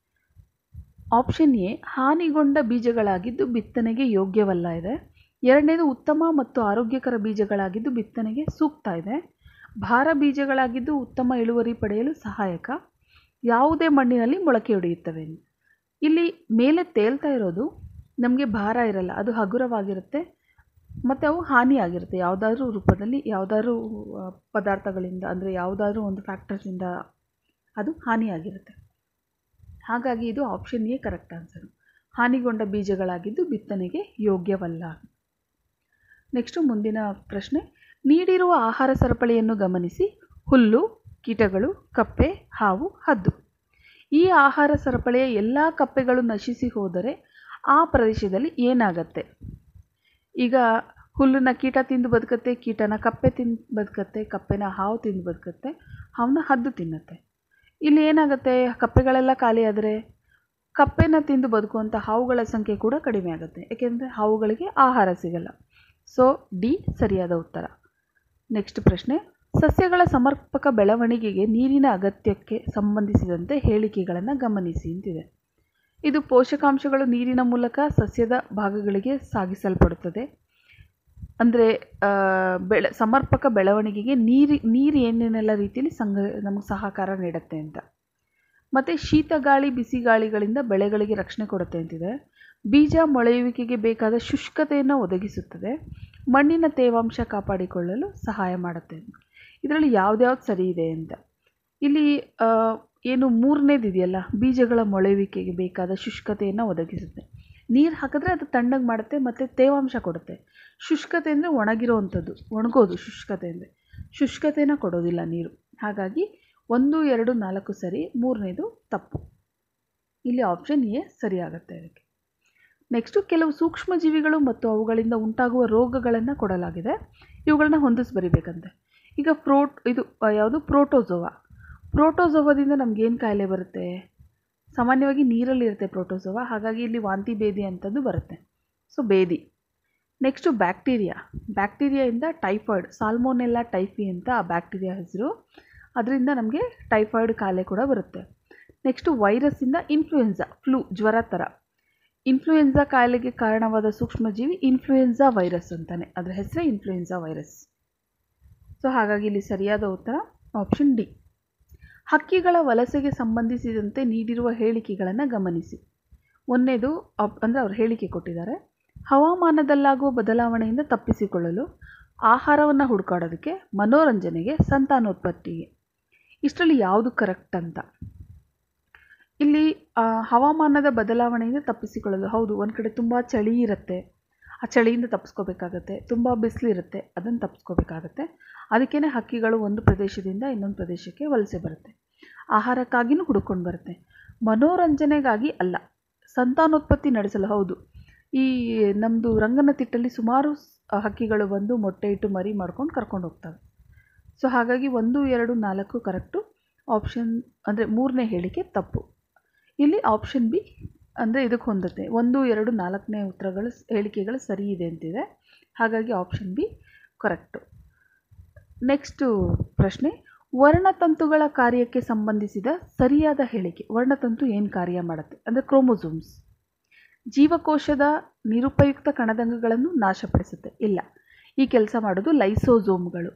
S1: ಆಪ್ಷನ್ ಎ ಹಾನಿಗೊಂಡ ಬೀಜಗಳಾಗಿದ್ದು ಬಿತ್ತನೆಗೆ ಯೋಗ್ಯವಲ್ಲ ಇದೆ ಎರಡನೇದು ಉತ್ತಮ ಮತ್ತು ಆರೋಗ್ಯಕರ ಬೀಜಗಳಾಗಿದ್ದು ಬಿತ್ತನೆಗೆ ಸೂಕ್ತ ಇದೆ ಭಾರ ಬೀಜಗಳಾಗಿದ್ದು ಉತ್ತಮ ಇಳುವರಿ ಪಡೆಯಲು ಸಹಾಯಕ ಯಾವುದೇ ಮಣ್ಣಿನಲ್ಲಿ ಮೊಳಕೆ ಹೊಡೆಯುತ್ತವೆ ಇಲ್ಲಿ ಮೇಲೆ ತೇಲ್ತಾ ಇರೋದು ನಮಗೆ ಭಾರ ಇರಲ್ಲ ಅದು ಹಗುರವಾಗಿರುತ್ತೆ ಮತ್ತು ಅವು ಹಾನಿಯಾಗಿರುತ್ತೆ ಯಾವುದಾದ್ರೂ ರೂಪದಲ್ಲಿ ಯಾವುದಾದ್ರೂ ಪದಾರ್ಥಗಳಿಂದ ಅಂದರೆ ಯಾವುದಾದ್ರೂ ಒಂದು ಫ್ಯಾಕ್ಟರ್ಸಿಂದ ಅದು ಹಾನಿಯಾಗಿರುತ್ತೆ ಹಾಗಾಗಿ ಇದು ಆಪ್ಷನ್ ಎ ಕರೆಕ್ಟ್ ಆನ್ಸರು ಹಾನಿಗೊಂಡ ಬೀಜಗಳಾಗಿದ್ದು ಬಿತ್ತನೆಗೆ ಯೋಗ್ಯವಲ್ಲ ನೆಕ್ಸ್ಟು ಮುಂದಿನ ಪ್ರಶ್ನೆ ನೀಡಿರುವ ಆಹಾರ ಸರಪಳಿಯನ್ನು ಗಮನಿಸಿ ಹುಲ್ಲು ಕೀಟಗಳು ಕಪ್ಪೆ ಹಾವು ಹದ್ದು ಈ ಆಹಾರ ಸರಪಳಿಯ ಎಲ್ಲ ಕಪ್ಪೆಗಳು ನಶಿಸಿ ಹೋದರೆ ಆ ಪ್ರದೇಶದಲ್ಲಿ ಏನಾಗತ್ತೆ ಈಗ ಹುಲ್ಲನ್ನ ಕೀಟ ತಿಂದು ಬದುಕತ್ತೆ ಕೀಟನ ಕಪ್ಪೆ ತಿಂದು ಬದುಕತ್ತೆ ಕಪ್ಪೆನ ಹಾವು ತಿಂದು ಬದುಕತ್ತೆ ಹಾವನ್ನ ಹದ್ದು ತಿನ್ನತ್ತೆ ಇಲ್ಲಿ ಏನಾಗುತ್ತೆ ಕಪ್ಪೆಗಳೆಲ್ಲ ಖಾಲಿ ಆದರೆ ಕಪ್ಪೆನ ತಿಂದು ಬದುಕುವಂಥ ಹಾವುಗಳ ಸಂಖ್ಯೆ ಕೂಡ ಕಡಿಮೆ ಆಗುತ್ತೆ ಏಕೆಂದರೆ ಹಾವುಗಳಿಗೆ ಆಹಾರ ಸಿಗಲ್ಲ ಸೊ ಡಿ ಸರಿಯಾದ ಉತ್ತರ ನೆಕ್ಸ್ಟ್ ಪ್ರಶ್ನೆ ಸಸ್ಯಗಳ ಸಮರ್ಪಕ ಬೆಳವಣಿಗೆಗೆ ನೀರಿನ ಅಗತ್ಯಕ್ಕೆ ಸಂಬಂಧಿಸಿದಂತೆ ಹೇಳಿಕೆಗಳನ್ನು ಗಮನಿಸಿ ಅಂತಿದೆ ಇದು ಪೋಷಕಾಂಶಗಳು ನೀರಿನ ಮೂಲಕ ಸಸ್ಯದ ಭಾಗಗಳಿಗೆ ಸಾಗಿಸಲ್ಪಡುತ್ತದೆ ಅಂದರೆ ಬೆಳೆ ಸಮರ್ಪಕ ಬೆಳವಣಿಗೆಗೆ ನೀರು ನೀರು ಏನೇನೆಲ್ಲ ರೀತಿಯಲ್ಲಿ ಸಂಘ ನಮಗೆ ಸಹಕಾರ ನೀಡುತ್ತೆ ಅಂತ ಮತ್ತು ಶೀತ ಗಾಳಿ ಬಿಸಿ ಗಾಳಿಗಳಿಂದ ಬೆಳೆಗಳಿಗೆ ರಕ್ಷಣೆ ಕೊಡುತ್ತೆ ಅಂತಿದೆ ಬೀಜ ಮೊಳೆಯುವಿಕೆಗೆ ಬೇಕಾದ ಶುಷ್ಕತೆಯನ್ನು ಒದಗಿಸುತ್ತದೆ ಮಣ್ಣಿನ ತೇವಾಂಶ ಕಾಪಾಡಿಕೊಳ್ಳಲು ಸಹಾಯ ಮಾಡುತ್ತೆ ಇದರಲ್ಲಿ ಯಾವ್ದ್ಯಾವ್ದು ಸರಿ ಇದೆ ಅಂತ ಇಲ್ಲಿ ಏನು ಮೂರನೇದು ಇದೆಯಲ್ಲ ಬೀಜಗಳ ಮೊಳೆಯುವಿಕೆಗೆ ಬೇಕಾದ ಶುಷ್ಕತೆಯನ್ನು ಒದಗಿಸುತ್ತೆ ನೀರು ಹಾಕಿದ್ರೆ ಅದು ತಣ್ಣಗೆ ಮಾಡುತ್ತೆ ಮತ್ತು ತೇವಾಂಶ ಕೊಡುತ್ತೆ ಶುಷ್ಕತೆ ಅಂದರೆ ಒಣಗಿರೋವಂಥದ್ದು ಒಣಗೋದು ಶುಷ್ಕತೆ ಅಂದರೆ ಶುಷ್ಕತೆನ ಕೊಡೋದಿಲ್ಲ ನೀರು ಹಾಗಾಗಿ ಒಂದು ಎರಡು ನಾಲ್ಕು ಸರಿ ಮೂರನೇದು ತಪ್ಪು ಇಲ್ಲಿ ಆಪ್ಷನ್ ಎ ಸರಿಯಾಗುತ್ತೆ ಅದಕ್ಕೆ ನೆಕ್ಸ್ಟು ಕೆಲವು ಸೂಕ್ಷ್ಮ ಜೀವಿಗಳು ಮತ್ತು ಅವುಗಳಿಂದ ಉಂಟಾಗುವ ರೋಗಗಳನ್ನು ಕೊಡಲಾಗಿದೆ ಇವುಗಳನ್ನ ಹೊಂದಿಸಿ ಬರಿಬೇಕಂತೆ ಈಗ ಪ್ರೋಟ್ ಇದು ಯಾವುದು ಪ್ರೋಟೋಸೋವಾ ಪ್ರೋಟೋಸೋವಾದಿಂದ ನಮಗೇನು ಕಾಯಿಲೆ ಬರುತ್ತೆ ಸಾಮಾನ್ಯವಾಗಿ ನೀರಲ್ಲಿರುತ್ತೆ ಪ್ರೋಟೋಸೋವಾ ಹಾಗಾಗಿ ಇಲ್ಲಿ ವಾಂತಿ ಭೇದಿ ಅಂಥದ್ದು ಬರುತ್ತೆ ಸೊ ಬೇದಿ ನೆಕ್ಸ್ಟು ಬ್ಯಾಕ್ಟೀರಿಯಾ ಬ್ಯಾಕ್ಟೀರಿಯಾಯಿಂದ ಟೈಫಾಯ್ಡ್ ಸಾಲ್ಮೋನೆಲ್ಲಾ ಟೈಫಿ ಅಂತ ಆ ಬ್ಯಾಕ್ಟೀರಿಯಾ ಹೆಸರು ಅದರಿಂದ ನಮಗೆ ಟೈಫಾಯ್ಡ್ ಕಾಯಿಲೆ ಕೂಡ ಬರುತ್ತೆ ನೆಕ್ಸ್ಟು ವೈರಸ್ಸಿಂದ ಇನ್ಫ್ಲೂಯೆನ್ಸಾ ಫ್ಲೂ ಜ್ವರ ಥರ ಇನ್ಫ್ಲೂಯೆನ್ಸಾ ಕಾಯಿಲೆಗೆ ಕಾರಣವಾದ ಸೂಕ್ಷ್ಮಜೀವಿ ಇನ್ಫ್ಲೂಯೆನ್ಸಾ ವೈರಸ್ ಅಂತಾನೆ ಅದರ ಹೆಸರೇ ಇನ್ಫ್ಲೂಯೆನ್ಸಾ ವೈರಸ್ ಸೊ ಹಾಗಾಗಿ ಇಲ್ಲಿ ಸರಿಯಾದ ಉತ್ತರ ಆಪ್ಷನ್ ಡಿ ಹಕ್ಕಿಗಳ ವಲಸೆಗೆ ಸಂಬಂಧಿಸಿದಂತೆ ನೀಡಿರುವ ಹೇಳಿಕೆಗಳನ್ನು ಗಮನಿಸಿ ಒಂದನೇದು ಅಂದರೆ ಅವ್ರು ಹೇಳಿಕೆ ಕೊಟ್ಟಿದ್ದಾರೆ ಹವಾಮಾನದಲ್ಲಾಗುವ ಬದಲಾವಣೆಯಿಂದ ತಪ್ಪಿಸಿಕೊಳ್ಳಲು ಆಹಾರವನ್ನು ಹುಡುಕಾಡೋದಕ್ಕೆ ಮನೋರಂಜನೆಗೆ ಸಂತಾನೋತ್ಪತ್ತಿಗೆ ಇಷ್ಟರಲ್ಲಿ ಯಾವುದು ಕರೆಕ್ಟ್ ಅಂತ ಇಲ್ಲಿ ಹವಾಮಾನದ ಬದಲಾವಣೆಯಿಂದ ತಪ್ಪಿಸಿಕೊಳ್ಳಲು ಹೌದು ಒಂದು ಕಡೆ ತುಂಬ ಚಳಿ ಇರುತ್ತೆ ಆ ಚಳಿಯಿಂದ ತಪ್ಪಿಸ್ಕೋಬೇಕಾಗತ್ತೆ ತುಂಬ ಬಿಸಿಲಿರುತ್ತೆ ಅದನ್ನು ತಪ್ಪಿಸ್ಕೋಬೇಕಾಗತ್ತೆ ಅದಕ್ಕೇ ಹಕ್ಕಿಗಳು ಒಂದು ಪ್ರದೇಶದಿಂದ ಇನ್ನೊಂದು ಪ್ರದೇಶಕ್ಕೆ ವಲಸೆ ಬರುತ್ತೆ ಆಹಾರಕ್ಕಾಗಿಯೂ ಹುಡುಕೊಂಡು ಬರುತ್ತೆ ಮನೋರಂಜನೆಗಾಗಿ ಅಲ್ಲ ಸಂತಾನೋತ್ಪತ್ತಿ ನಡೆಸಲು ಹೌದು ಈ ನಮ್ಮದು ರಂಗನತಿಟ್ಟಲ್ಲಿ ಸುಮಾರು ಹಕ್ಕಿಗಳು ಬಂದು ಮೊಟ್ಟೆ ಇಟ್ಟು ಮರಿ ಮಾಡ್ಕೊಂಡು ಕರ್ಕೊಂಡು ಹೋಗ್ತವೆ ಸೊ ಹಾಗಾಗಿ ಒಂದು ಎರಡು ನಾಲ್ಕು ಕರೆಕ್ಟು ಆಪ್ಷನ್ ಅಂದರೆ ಮೂರನೇ ಹೇಳಿಕೆ ತಪ್ಪು ಇಲ್ಲಿ ಆಪ್ಷನ್ ಬಿ ಅಂದರೆ ಇದಕ್ಕೆ ಹೊಂದುತ್ತೆ ಒಂದು ಎರಡು ನಾಲ್ಕನೇ ಉತ್ತರಗಳು ಹೇಳಿಕೆಗಳು ಸರಿ ಇದೆ ಅಂತಿದೆ ಹಾಗಾಗಿ ಆಪ್ಷನ್ ಬಿ ಕರೆಕ್ಟು ನೆಕ್ಸ್ಟು ಪ್ರಶ್ನೆ ವರ್ಣತಂತುಗಳ ಕಾರ್ಯಕ್ಕೆ ಸಂಬಂಧಿಸಿದ ಸರಿಯಾದ ಹೇಳಿಕೆ ವರ್ಣತಂತು ಏನು ಕಾರ್ಯ ಮಾಡುತ್ತೆ ಅಂದರೆ ಕ್ರೋಮೋಸೋಮ್ಸ್ ಜೀವಕೋಶದ ನಿರುಪಯುಕ್ತ ಕಣದಂಗಗಳನ್ನು ನಾಶಪಡಿಸುತ್ತೆ ಇಲ್ಲ ಈ ಕೆಲಸ ಮಾಡೋದು ಲೈಸೋಸೋಮ್ಗಳು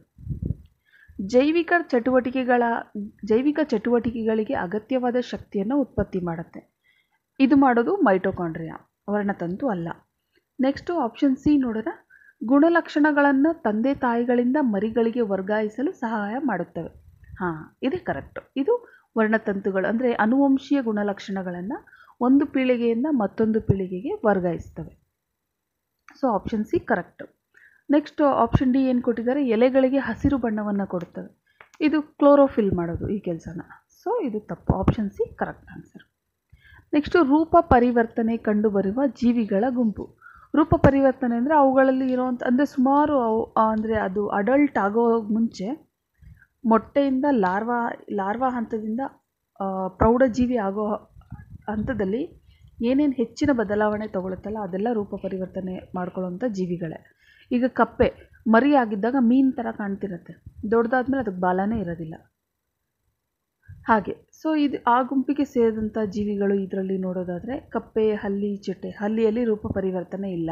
S1: ಜೈವಿಕ ಚಟುವಟಿಕೆಗಳ ಜೈವಿಕ ಚಟುವಟಿಕೆಗಳಿಗೆ ಅಗತ್ಯವಾದ ಶಕ್ತಿಯನ್ನು ಉತ್ಪತ್ತಿ ಮಾಡುತ್ತೆ ಇದು ಮಾಡೋದು ಮೈಟೋಕಾಂಡ್ರಿಯಾ ವರ್ಣತಂತು ಅಲ್ಲ ನೆಕ್ಸ್ಟು ಆಪ್ಷನ್ ಸಿ ನೋಡೋಣ ಗುಣಲಕ್ಷಣಗಳನ್ನು ತಂದೆ ತಾಯಿಗಳಿಂದ ಮರಿಗಳಿಗೆ ವರ್ಗಾಯಿಸಲು ಸಹಾಯ ಮಾಡುತ್ತವೆ ಹಾಂ ಇದು ಕರೆಕ್ಟು ಇದು ವರ್ಣತಂತುಗಳು ಅಂದರೆ ಅನುವಂಶೀಯ ಗುಣಲಕ್ಷಣಗಳನ್ನು ಒಂದು ಪೀಳಿಗೆಯಿಂದ ಮತ್ತೊಂದು ಪೀಳಿಗೆಗೆ ವರ್ಗಾಯಿಸ್ತವೆ so option C correct next option D ಏನು ಕೊಟ್ಟಿದ್ದಾರೆ ಎಲೆಗಳಿಗೆ ಹಸಿರು ಬಣ್ಣವನ್ನು ಕೊಡುತ್ತವೆ ಇದು ಕ್ಲೋರೋಫಿಲ್ ಮಾಡೋದು ಈ ಕೆಲಸನ ಸೊ ಇದು ತಪ್ಪು option C correct answer next ರೂಪ ಪರಿವರ್ತನೆ ಕಂಡುಬರುವ ಜೀವಿಗಳ ಗುಂಪು ರೂಪ ಪರಿವರ್ತನೆ ಅಂದರೆ ಅವುಗಳಲ್ಲಿ ಇರೋವಂಥ ಅಂದರೆ ಸುಮಾರು ಅವು ಅಂದರೆ ಅದು ಅಡಲ್ಟ್ ಆಗೋ ಮುಂಚೆ ಮೊಟ್ಟೆಯಿಂದ ಲಾರ್ವಾ ಲಾರ್ವಾ ಹಂತದಿಂದ ಪ್ರೌಢಜೀವಿ ಆಗೋ ಹಂತದಲ್ಲಿ ಏನೇನು ಹೆಚ್ಚಿನ ಬದಲಾವಣೆ ತಗೊಳುತ್ತಲ್ಲ ಅದೆಲ್ಲ ರೂಪ ಪರಿವರ್ತನೆ ಮಾಡ್ಕೊಳ್ಳೋವಂಥ ಜೀವಿಗಳೇ ಈಗ ಕಪ್ಪೆ ಮರಿ ಆಗಿದ್ದಾಗ ಮೀನು ಥರ ಕಾಣ್ತಿರುತ್ತೆ ದೊಡ್ಡದಾದ್ಮೇಲೆ ಅದಕ್ಕೆ ಬಾಲನೇ ಇರೋದಿಲ್ಲ ಹಾಗೆ ಸೊ ಇದು ಆ ಗುಂಪಿಗೆ ಸೇರಿದಂಥ ಜೀವಿಗಳು ಇದರಲ್ಲಿ ನೋಡೋದಾದರೆ ಕಪ್ಪೆ ಹಲ್ಲಿ ಚಿಟ್ಟೆ ಹಲ್ಲಿಯಲ್ಲಿ ರೂಪ ಪರಿವರ್ತನೆ ಇಲ್ಲ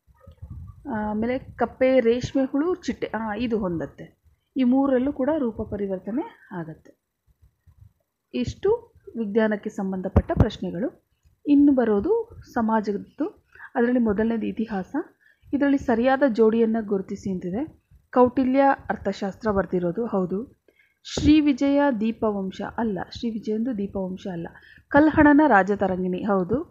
S1: ಆಮೇಲೆ ಕಪ್ಪೆ ರೇಷ್ಮೆ ಹುಳು ಚಿಟ್ಟೆ ಹಾಂ ಇದು ಹೊಂದತ್ತೆ ಈ ಮೂರಲ್ಲೂ ಕೂಡ ರೂಪ ಪರಿವರ್ತನೆ ಆಗತ್ತೆ ಇಷ್ಟು ವಿಜ್ಞಾನಕ್ಕೆ ಸಂಬಂಧಪಟ್ಟ ಪ್ರಶ್ನೆಗಳು ಇನ್ನು ಬರೋದು ಸಮಾಜದ್ದು ಅದರಲ್ಲಿ ಮೊದಲನೇದು ಇತಿಹಾಸ ಇದರಲ್ಲಿ ಸರಿಯಾದ ಜೋಡಿಯನ್ನು ಗುರುತಿಸಿ ಅಂತಿದೆ ಕೌಟಿಲ್ಯ ಅರ್ಥಶಾಸ್ತ್ರ ಬರ್ತಿರೋದು ಹೌದು ಶ್ರೀ ವಿಜಯ ದೀಪವಂಶ ಅಲ್ಲ ಶ್ರೀ ವಿಜಯಂದು ದೀಪವಂಶ ಅಲ್ಲ ಕಲ್ಹಣನ ರಾಜತರಂಗಿಣಿ ಹೌದು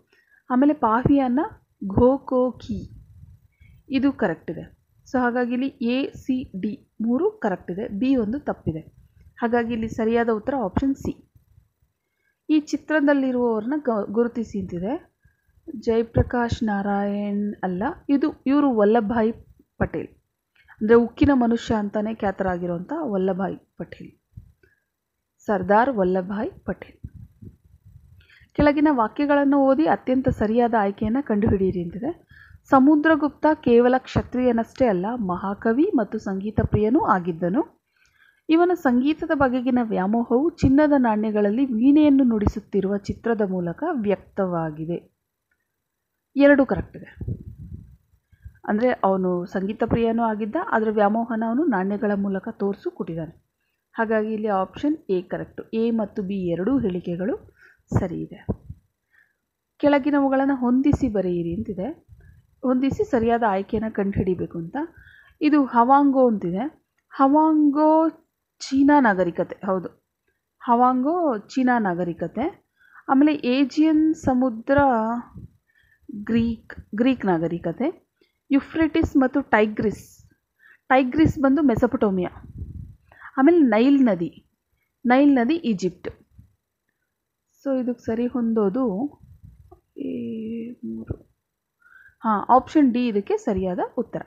S1: ಆಮೇಲೆ ಪಾವಿಯಾನ ಘೋಕೋಖಿ ಇದು ಕರೆಕ್ಟ್ ಇದೆ ಸೊ ಹಾಗಾಗಿ ಇಲ್ಲಿ ಎ ಸಿ ಡಿ ಮೂರು ಕರೆಕ್ಟ್ ಇದೆ ಬಿ ಒಂದು ತಪ್ಪಿದೆ ಹಾಗಾಗಿ ಇಲ್ಲಿ ಸರಿಯಾದ ಉತ್ತರ ಆಪ್ಷನ್ ಸಿ ಈ ಚಿತ್ರದಲ್ಲಿರುವವ್ರನ್ನ ಗ ಗುರುತಿಸಿ ಅಂತಿದೆ ಜಯಪ್ರಕಾಶ್ ನಾರಾಯಣ್ ಅಲ್ಲ ಇದು ಇವರು ವಲ್ಲಭಾಯ್ ಪಟೇಲ್ ಅಂದರೆ ಉಕ್ಕಿನ ಮನುಷ್ಯ ಅಂತಲೇ ಖ್ಯಾತರಾಗಿರುವಂಥ ವಲ್ಲಭಾಯ್ ಪಟೇಲ್ ಸರ್ದಾರ್ ವಲ್ಲಭಾಯ್ ಪಟೇಲ್ ಕೆಳಗಿನ ವಾಕ್ಯಗಳನ್ನು ಓದಿ ಅತ್ಯಂತ ಸರಿಯಾದ ಆಯ್ಕೆಯನ್ನು ಕಂಡುಹಿಡಿಯಿರಿ ಅಂತಿದೆ ಸಮುದ್ರಗುಪ್ತ ಕೇವಲ ಕ್ಷತ್ರಿಯನಷ್ಟೇ ಅಲ್ಲ ಮಹಾಕವಿ ಮತ್ತು ಸಂಗೀತ ಪ್ರಿಯನೂ ಆಗಿದ್ದನು ಇವನ ಸಂಗೀತದ ಬಗೆಗಿನ ವ್ಯಾಮೋಹವು ಚಿನ್ನದ ನಾಣ್ಯಗಳಲ್ಲಿ ವೀಣೆಯನ್ನು ನುಡಿಸುತ್ತಿರುವ ಚಿತ್ರದ ಮೂಲಕ ವ್ಯಕ್ತವಾಗಿದೆ ಎರಡು ಕರೆಕ್ಟ್ ಇದೆ ಅಂದರೆ ಅವನು ಸಂಗೀತ ಪ್ರಿಯನೂ ಆಗಿದ್ದ ಅದರ ವ್ಯಾಮೋಹನ ಅವನು ನಾಣ್ಯಗಳ ಮೂಲಕ ತೋರಿಸು ಕೊಟ್ಟಿದ್ದಾನೆ ಹಾಗಾಗಿ ಇಲ್ಲಿ ಆಪ್ಷನ್ ಎ ಕರೆಕ್ಟು ಎ ಮತ್ತು ಬಿ ಎರಡೂ ಹೇಳಿಕೆಗಳು ಸರಿ ಇದೆ ಕೆಳಗಿನವುಗಳನ್ನು ಹೊಂದಿಸಿ ಬರೆಯಿರಿ ಅಂತಿದೆ ಹೊಂದಿಸಿ ಸರಿಯಾದ ಆಯ್ಕೆಯನ್ನು ಕಂಡುಹಿಡಿಬೇಕು ಅಂತ ಇದು ಹವಾಂಗೋ ಅಂತಿದೆ ಹವಾಂಗೋ ಚೀನಾ ನಾಗರಿಕತೆ ಹೌದು ಹವಾಂಗೋ ಚೀನಾ ನಾಗರಿಕತೆ ಆಮೇಲೆ ಏಜಿಯನ್ ಸಮುದ್ರ ಗ್ರೀಕ್ ಗ್ರೀಕ್ ನಾಗರಿಕತೆ ಯುಫ್ರೆಟಿಸ್ ಮತ್ತು ಟೈಗ್ರಿಸ್ ಟೈಗ್ರಿಸ್ ಬಂದು ಮೆಸಪಟೋಮಿಯಾ ಆಮೇಲೆ ನೈಲ್ ನದಿ ನೈಲ್ ನದಿ ಈಜಿಪ್ಟ್ ಸೊ ಇದಕ್ಕೆ ಸರಿ ಹೊಂದೋದು ಈ ಮೂರು ಹಾಂ ಆಪ್ಷನ್ ಡಿ ಇದಕ್ಕೆ ಸರಿಯಾದ ಉತ್ತರ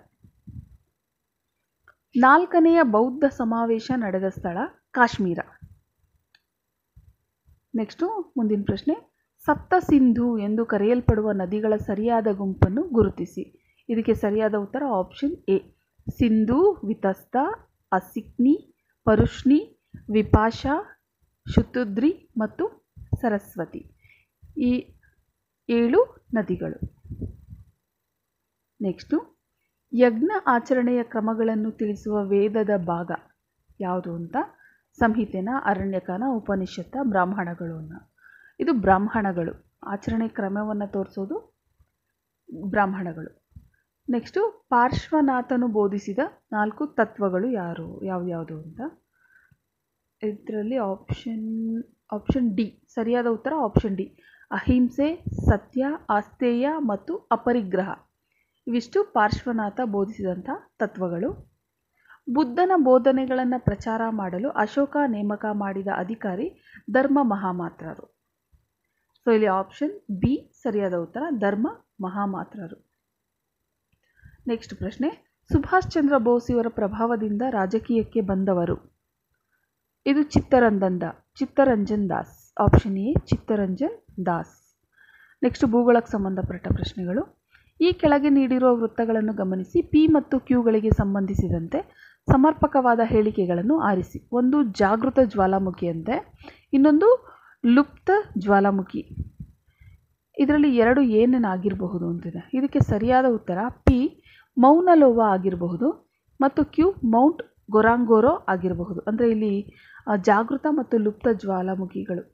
S1: ನಾಲ್ಕನೆಯ ಬೌದ್ಧ ಸಮಾವೇಶ ನಡೆದ ಸ್ಥಳ ಕಾಶ್ಮೀರ ನೆಕ್ಸ್ಟು ಮುಂದಿನ ಪ್ರಶ್ನೆ ಸಪ್ತ ಸಿಂಧು ಎಂದು ಕರೆಯಲ್ಪಡುವ ನದಿಗಳ ಸರಿಯಾದ ಗುಂಪನ್ನು ಗುರುತಿಸಿ ಇದಕ್ಕೆ ಸರಿಯಾದ ಉತ್ತರ ಆಪ್ಷನ್ ಎ ಸಿಂಧು ವಿತಸ್ತ ಅಸಿಕ್ನಿ ಪರುಷ್ಣಿ ವಿಪಾಶ ಶುತುದ್ರಿ ಮತ್ತು ಸರಸ್ವತಿ ಈ ಏಳು ನದಿಗಳು ನೆಕ್ಸ್ಟು ಯಜ್ಞ ಆಚರಣೆಯ ಕ್ರಮಗಳನ್ನು ತಿಳಿಸುವ ವೇದದ ಭಾಗ ಯಾವುದು ಅಂತ ಸಂಹಿತೆನ ಅರಣ್ಯಕನ ಉಪನಿಷತ್ತ ಬ್ರಾಹ್ಮಣಗಳು ಅನ್ನ ಇದು ಬ್ರಾಹ್ಮಣಗಳು ಆಚರಣೆ ಕ್ರಮವನ್ನು ತೋರಿಸೋದು ಬ್ರಾಹ್ಮಣಗಳು ನೆಕ್ಸ್ಟು ಪಾರ್ಶ್ವನಾಥನು ಬೋಧಿಸಿದ ನಾಲ್ಕು ತತ್ವಗಳು ಯಾರು ಯಾವ್ಯಾವುದು ಅಂತ ಇದರಲ್ಲಿ ಆಪ್ಷನ್ ಆಪ್ಷನ್ ಡಿ ಸರಿಯಾದ ಉತ್ತರ ಆಪ್ಷನ್ ಡಿ ಅಹಿಂಸೆ ಸತ್ಯ ಆಸ್ತೇಯ ಮತ್ತು ಅಪರಿಗ್ರಹ ಇವಿಷ್ಟು ಪಾರ್ಶ್ವನಾಥ ಬೋಧಿಸಿದಂಥ ತತ್ವಗಳು ಬುದ್ಧನ ಬೋಧನೆಗಳನ್ನು ಪ್ರಚಾರ ಮಾಡಲು ಅಶೋಕ ನೇಮಕ ಮಾಡಿದ ಅಧಿಕಾರಿ ಧರ್ಮ ಮಹಾಮಾತ್ರರು ಸೊ ಇಲ್ಲಿ ಆಪ್ಷನ್ ಬಿ ಸರಿಯಾದ ಉತ್ತರ ಧರ್ಮ ಮಹಾಮಾತ್ರರು ನೆಕ್ಸ್ಟ್ ಪ್ರಶ್ನೆ ಸುಭಾಷ್ ಚಂದ್ರ ಬೋಸ್ ಇವರ ಪ್ರಭಾವದಿಂದ ರಾಜಕೀಯಕ್ಕೆ ಬಂದವರು ಇದು ಚಿತ್ತರಂಜನ್ ದಾ Chittaranjan Das option A Chittaranjan Das next ಭೂಗೋಳಕ್ಕೆ ಸಂಬಂಧಪಟ್ಟ ಪ್ರಶ್ನೆಗಳು ಈ ಕೆಳಗೆ ನೀಡಿರುವ ವೃತ್ತಗಳನ್ನು ಗಮನಿಸಿ ಪಿ ಮತ್ತು ಕ್ಯೂಗಳಿಗೆ ಸಂಬಂಧಿಸಿದಂತೆ ಸಮರ್ಪಕವಾದ ಹೇಳಿಕೆಗಳನ್ನು ಆರಿಸಿ ಒಂದು ಜಾಗೃತ ಜ್ವಾಲಾಮುಖಿಯಂತೆ ಇನ್ನೊಂದು ಲುಪ್ತ ಜ್ವಾಲಾಮುಖಿ ಇದರಲ್ಲಿ ಎರಡು ಏನೇನಾಗಿರಬಹುದು ಅಂತಿದೆ ಇದಕ್ಕೆ ಸರಿಯಾದ ಉತ್ತರ ಪಿ ಮೌನಲೋವ ಆಗಿರಬಹುದು ಮತ್ತು ಕ್ಯೂ ಮೌಂಟ್ ಗೊರಾಂಗೋರೋ ಆಗಿರಬಹುದು ಅಂದರೆ ಇಲ್ಲಿ ಜಾಗೃತ ಮತ್ತು ಲುಪ್ತ ಜ್ವಾಲಾಮುಖಿಗಳು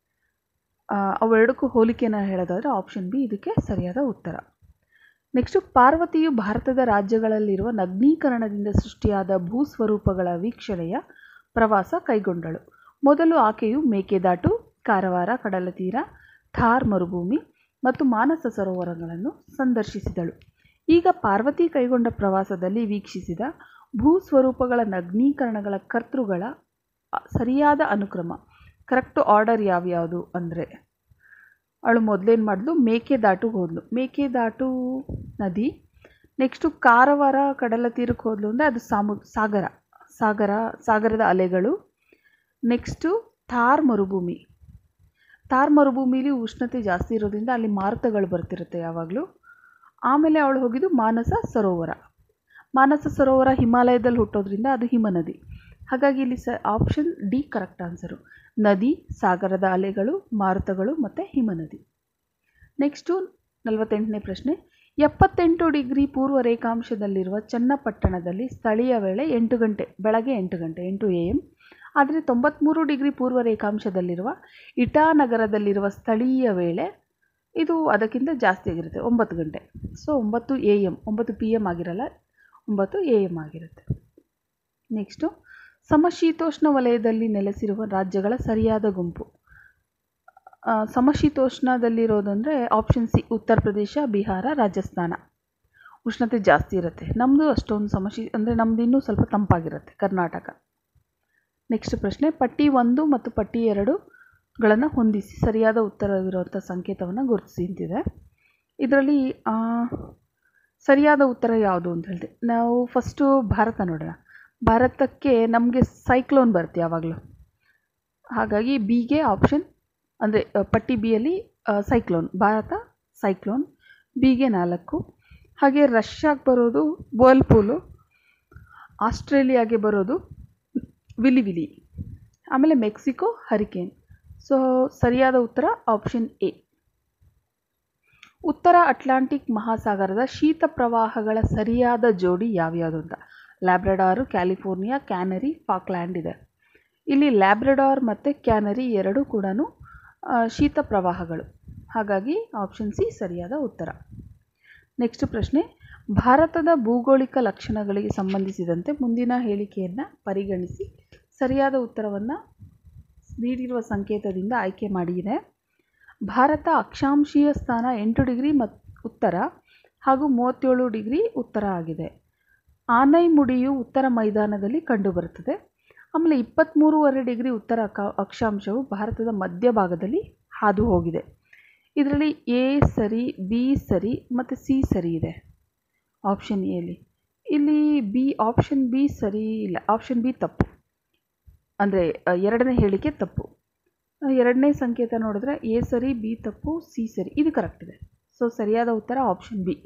S1: ಅವೆರಡಕ್ಕೂ ಹೋಲಿಕೆನ ಹೇಳೋದಾದರೆ ಆಪ್ಷನ್ ಬಿ ಇದಕ್ಕೆ ಸರಿಯಾದ ಉತ್ತರ ನೆಕ್ಸ್ಟು ಪಾರ್ವತಿಯು ಭಾರತದ ರಾಜ್ಯಗಳಲ್ಲಿರುವ ನಗ್ನೀಕರಣದಿಂದ ಸೃಷ್ಟಿಯಾದ ಭೂಸ್ವರೂಪಗಳ ವೀಕ್ಷಣೆಯ ಪ್ರವಾಸ ಕೈಗೊಂಡಳು ಮೊದಲು ಆಕೆಯು ಮೇಕೆದಾಟು ಕಾರವಾರ ಕಡಲತೀರ ಥಾರ್ ಮರುಭೂಮಿ ಮತ್ತು ಮಾನಸ ಸರೋವರಗಳನ್ನು ಸಂದರ್ಶಿಸಿದಳು ಈಗ ಪಾರ್ವತಿ ಕೈಗೊಂಡ ಪ್ರವಾಸದಲ್ಲಿ ವೀಕ್ಷಿಸಿದ ಭೂಸ್ವರೂಪಗಳ ನಗ್ನೀಕರಣಗಳ ಕರ್ತೃಗಳ ಸರಿಯಾದ ಅನುಕ್ರಮ ಕರೆಕ್ಟ್ ಆರ್ಡರ್ ಯಾವ್ಯಾವುದು ಅಂದರೆ ಅವಳು ಮೊದಲೇನು ಮಾಡಿದ್ಲು ಮೇಕೆದಾಟುಗೆ ಹೋದ್ಲು ಮೇಕೆದಾಟು ನದಿ ನೆಕ್ಸ್ಟು ಕಾರವಾರ ಕಡಲ ತೀರಕ್ಕೆ ಹೋದ್ಲು ಅಂದರೆ ಅದು ಸಾಮು ಸಾಗರ ಸಾಗರ ಸಾಗರದ ಅಲೆಗಳು ನೆಕ್ಸ್ಟು ಥಾರ್ ಮರುಭೂಮಿ ಥಾರ್ ಮರುಭೂಮಿಲಿ ಉಷ್ಣತೆ ಜಾಸ್ತಿ ಇರೋದ್ರಿಂದ ಅಲ್ಲಿ ಮಾರುತಗಳು ಬರ್ತಿರುತ್ತೆ ಯಾವಾಗಲೂ ಆಮೇಲೆ ಅವಳು ಹೋಗಿದ್ದು ಮಾನಸ ಸರೋವರ ಮಾನಸ ಸರೋವರ ಹಿಮಾಲಯದಲ್ಲಿ ಹುಟ್ಟೋದ್ರಿಂದ ಅದು ಹಿಮನದಿ ಹಾಗಾಗಿ ಇಲ್ಲಿ ಸ ಆಪ್ಷನ್ ಡಿ ಕರೆಕ್ಟ್ ಆನ್ಸರು ನದಿ ಸಾಗರದ ಅಲೆಗಳು ಮಾರುತಗಳು ಮತ್ತು ಹಿಮನದಿ ನೆಕ್ಸ್ಟು ನಲವತ್ತೆಂಟನೇ ಪ್ರಶ್ನೆ ಎಪ್ಪತ್ತೆಂಟು ಡಿಗ್ರಿ ಪೂರ್ವ ರೇಖಾಂಶದಲ್ಲಿರುವ ಚನ್ನಪಟ್ಟಣದಲ್ಲಿ ಸ್ಥಳೀಯ ವೇಳೆ ಎಂಟು ಗಂಟೆ ಬೆಳಗ್ಗೆ ಎಂಟು ಗಂಟೆ ಎಂಟು ಎ ಎಮ್ ಆದರೆ ತೊಂಬತ್ತ್ಮೂರು ಡಿಗ್ರಿ ಪೂರ್ವ ರೇಖಾಂಶದಲ್ಲಿರುವ ಇಟಾನಗರದಲ್ಲಿರುವ ಸ್ಥಳೀಯ ವೇಳೆ ಇದು ಅದಕ್ಕಿಂತ ಜಾಸ್ತಿ ಆಗಿರುತ್ತೆ ಒಂಬತ್ತು ಗಂಟೆ ಸೊ ಒಂಬತ್ತು ಎ ಎಮ್ ಒಂಬತ್ತು ಪಿ ಎಮ್ ಆಗಿರಲ್ಲ ಒಂಬತ್ತು ಎ ಎಮ್ ಆಗಿರುತ್ತೆ ನೆಕ್ಸ್ಟು ಸಮಶೀತೋಷ್ಣ ವಲಯದಲ್ಲಿ ನೆಲೆಸಿರುವ ರಾಜ್ಯಗಳ ಸರಿಯಾದ ಗುಂಪು ಆ, ಸಮಶೀತೋಷ್ಣದಲ್ಲಿರೋದಂದರೆ ಆಪ್ಷನ್ ಸಿ ಉತ್ತರ ಪ್ರದೇಶ ಬಿಹಾರ ರಾಜಸ್ಥಾನ ಉಷ್ಣತೆ ಜಾಸ್ತಿ ಇರುತ್ತೆ ನಮ್ಮದು ಅಷ್ಟೊಂದು ಸಮಶೀ ಅಂದರೆ ನಮ್ಮದು ಇನ್ನೂ ಸ್ವಲ್ಪ ತಂಪಾಗಿರುತ್ತೆ ಕರ್ನಾಟಕ ನೆಕ್ಸ್ಟ್ ಪ್ರಶ್ನೆ ಪಟ್ಟಿ ಒಂದು ಮತ್ತು ಪಟ್ಟಿ ಎರಡುಗಳನ್ನು ಹೊಂದಿಸಿ ಸರಿಯಾದ ಉತ್ತರವಿರುವಂಥ ಸಂಕೇತವನ್ನು ಗುರುತಿಸಿ ಅಂತಿದೆ ಇದರಲ್ಲಿ ಆ, ಸರಿಯಾದ ಉತ್ತರ ಯಾವುದು ಅಂತ ಹೇಳಿದೆ ನಾವು ಫಸ್ಟು ಭಾರತ ನೋಡೋಣ ಭಾರತಕ್ಕೆ ನಮಗೆ ಸೈಕ್ಲೋನ್ ಬರುತ್ತೆ ಯಾವಾಗಲೂ ಹಾಗಾಗಿ ಬಿಗೆ ಆಪ್ಷನ್ ಅಂದರೆ ಪಟ್ಟಿ ಬಿಯಲ್ಲಿ ಸೈಕ್ಲೋನ್ ಭಾರತ ಸೈಕ್ಲೋನ್ ಬಿಗೆ ನಾಲ್ಕು ಹಾಗೆ ರಷ್ಯಾಗೆ ಬರೋದು ವರ್ಲ್ಪೂಲು ಆಸ್ಟ್ರೇಲಿಯಾಗೆ ಬರೋದು ವಿಲಿ ವಿಲಿ ಆಮೇಲೆ ಮೆಕ್ಸಿಕೋ ಹರಿಕೇನ್ ಸೊ ಸರಿಯಾದ ಉತ್ತರ ಆಪ್ಷನ್ ಎ ಉತ್ತರ ಅಟ್ಲಾಂಟಿಕ್ ಮಹಾಸಾಗರದ ಶೀತ ಪ್ರವಾಹಗಳ ಸರಿಯಾದ ಜೋಡಿ ಯಾವ್ಯಾವುದು ಅಂತ ಲ್ಯಾಬ್ರಡಾರು ಕ್ಯಾಲಿಫೋರ್ನಿಯಾ ಕ್ಯಾನರಿ ಫಾಕ್ಲ್ಯಾಂಡ್ ಇದೆ ಇಲ್ಲಿ ಲ್ಯಾಬ್ರಡಾರ್ ಮತ್ತು ಕ್ಯಾನರಿ ಎರಡೂ ಕೂಡ ಶೀತ ಪ್ರವಾಹಗಳು ಹಾಗಾಗಿ ಆಪ್ಷನ್ ಸಿ ಸರಿಯಾದ ಉತ್ತರ ನೆಕ್ಸ್ಟ್ ಪ್ರಶ್ನೆ ಭಾರತದ ಭೌಗೋಳಿಕ ಲಕ್ಷಣಗಳಿಗೆ ಸಂಬಂಧಿಸಿದಂತೆ ಮುಂದಿನ ಹೇಳಿಕೆಯನ್ನು ಪರಿಗಣಿಸಿ ಸರಿಯಾದ ಉತ್ತರವನ್ನು ನೀಡಿರುವ ಸಂಕೇತದಿಂದ ಆಯ್ಕೆ ಮಾಡಿದೆ ಭಾರತ ಅಕ್ಷಾಂಶೀಯ ಸ್ಥಾನ ಎಂಟು ಡಿಗ್ರಿ ಮತ್ ಉತ್ತರ ಹಾಗೂ ಮೂವತ್ತೇಳು ಡಿಗ್ರಿ ಉತ್ತರ ಆಗಿದೆ ಆನೈಮುಡಿಯು ಉತ್ತರ ಮೈದಾನದಲ್ಲಿ ಕಂಡುಬರುತ್ತದೆ ಆಮೇಲೆ ಇಪ್ಪತ್ತ್ಮೂರುವರೆ ಡಿಗ್ರಿ ಉತ್ತರ ಅಕ ಅಕ್ಷಾಂಶವು ಭಾರತದ ಮಧ್ಯಭಾಗದಲ್ಲಿ ಹಾದು ಹೋಗಿದೆ ಇದರಲ್ಲಿ ಎ ಸರಿ ಬಿ ಸರಿ ಮತ್ತು ಸಿ ಸರಿ ಇದೆ ಆಪ್ಷನ್ ಎಲ್ಲಿ ಇಲ್ಲಿ ಬಿ ಆಪ್ಷನ್ ಬಿ ಸರಿ ಇಲ್ಲ ಆಪ್ಷನ್ ಬಿ ತಪ್ಪು ಅಂದರೆ ಎರಡನೇ ಹೇಳಿಕೆ ತಪ್ಪು ಆ, ಎರಡನೇ ಸಂಕೇತ ನೋಡಿದ್ರೆ ಎ ಸರಿ ಬಿ ತಪ್ಪು ಸಿ ಸರಿ ಇದು ಕರೆಕ್ಟ್ ಇದೆ ಸೊ ಸರಿಯಾದ ಉತ್ತರ ಆಪ್ಷನ್ ಬಿ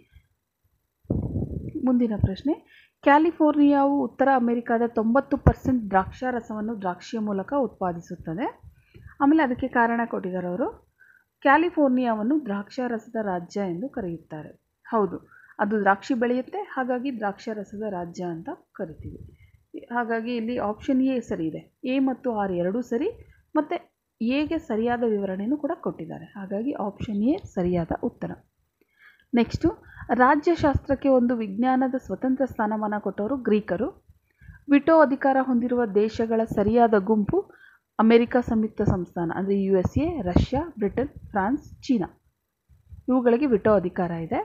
S1: ಮುಂದಿನ ಪ್ರಶ್ನೆ ಕ್ಯಾಲಿಫೋರ್ನಿಯಾವು ಉತ್ತರ ಅಮೆರಿಕಾದ ತೊಂಬತ್ತು ಪರ್ಸೆಂಟ್ ದ್ರಾಕ್ಷಾರಸವನ್ನು ದ್ರಾಕ್ಷಿಯ ಮೂಲಕ ಉತ್ಪಾದಿಸುತ್ತದೆ ಆಮೇಲೆ ಅದಕ್ಕೆ ಕಾರಣ ಕೊಟ್ಟಿದ್ದಾರೆ ಅವರು ಕ್ಯಾಲಿಫೋರ್ನಿಯಾವನ್ನು ದ್ರಾಕ್ಷಾರಸದ ರಾಜ್ಯ ಎಂದು ಕರೆಯುತ್ತಾರೆ ಹೌದು ಅದು ದ್ರಾಕ್ಷಿ ಬೆಳೆಯುತ್ತೆ ಹಾಗಾಗಿ ದ್ರಾಕ್ಷಾರಸದ ರಾಜ್ಯ ಅಂತ ಕರಿತೀವಿ ಹಾಗಾಗಿ ಇಲ್ಲಿ ಆಪ್ಷನ್ ಎ ಸರಿ ಇದೆ ಎ ಮತ್ತು ಆರ್ ಎರಡೂ ಸರಿ ಮತ್ತು ಎಗೆ ಸರಿಯಾದ ವಿವರಣೆಯನ್ನು ಕೂಡ ಕೊಟ್ಟಿದ್ದಾರೆ ಹಾಗಾಗಿ ಆಪ್ಷನ್ ಎ ಸರಿಯಾದ ಉತ್ತರ ನೆಕ್ಸ್ಟು ರಾಜ್ಯಶಾಸ್ತ್ರಕ್ಕೆ ಒಂದು ವಿಜ್ಞಾನದ ಸ್ವತಂತ್ರ ಸ್ಥಾನಮಾನ ಕೊಟ್ಟವರು ಗ್ರೀಕರು ವಿಟೋ ಅಧಿಕಾರ ಹೊಂದಿರುವ ದೇಶಗಳ ಸರಿಯಾದ ಗುಂಪು ಅಮೆರಿಕ ಸಂಯುಕ್ತ ಸಂಸ್ಥಾನ ಅಂದರೆ U S A Russia Britain France China ಇವುಗಳಿಗೆ ವಿಟೋ ಅಧಿಕಾರ ಇದೆ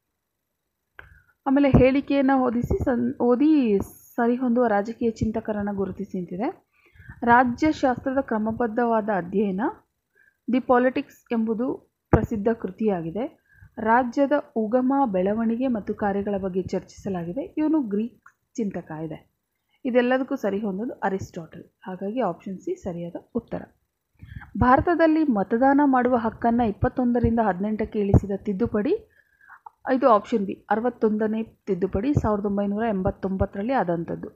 S1: ಆಮೇಲೆ ಹೇಳಿಕೆಯನ್ನು ಓದಿಸಿ ಸನ್ ಓದಿ ಸರಿಹೊಂದುವ ರಾಜಕೀಯ ಚಿಂತಕರನ್ನು ಗುರುತಿಸಿ ಅಂತಿದೆ ರಾಜ್ಯಶಾಸ್ತ್ರದ ಕ್ರಮಬದ್ಧವಾದ ಅಧ್ಯಯನ ದಿ ಪಾಲಿಟಿಕ್ಸ್ ಎಂಬುದು ಪ್ರಸಿದ್ಧ ಕೃತಿಯಾಗಿದೆ ರಾಜ್ಯದ ಉಗಮ ಬೆಳವಣಿಗೆ ಮತ್ತು ಕಾರ್ಯಗಳ ಬಗ್ಗೆ ಚರ್ಚಿಸಲಾಗಿದೆ ಇವನು ಗ್ರೀಕ್ ಚಿಂತಕ ಇದೆ ಇದೆಲ್ಲದಕ್ಕೂ ಸರಿ ಹೊಂದೋದು ಅರಿಸ್ಟಾಟಲ್ ಹಾಗಾಗಿ ಆಪ್ಷನ್ ಸಿ ಸರಿಯಾದ ಉತ್ತರ ಭಾರತದಲ್ಲಿ ಮತದಾನ ಮಾಡುವ ಹಕ್ಕನ್ನು ಇಪ್ಪತ್ತೊಂದರಿಂದ ಹದಿನೆಂಟಕ್ಕೆ ಇಳಿಸಿದ ತಿದ್ದುಪಡಿ ಇದು ಆಪ್ಷನ್ ಬಿ ಅರವತ್ತೊಂದನೇ ತಿದ್ದುಪಡಿ ಸಾವಿರದ ಒಂಬೈನೂರ ಎಂಬತ್ತೊಂಬತ್ತರಲ್ಲಿ ಆದಂಥದ್ದು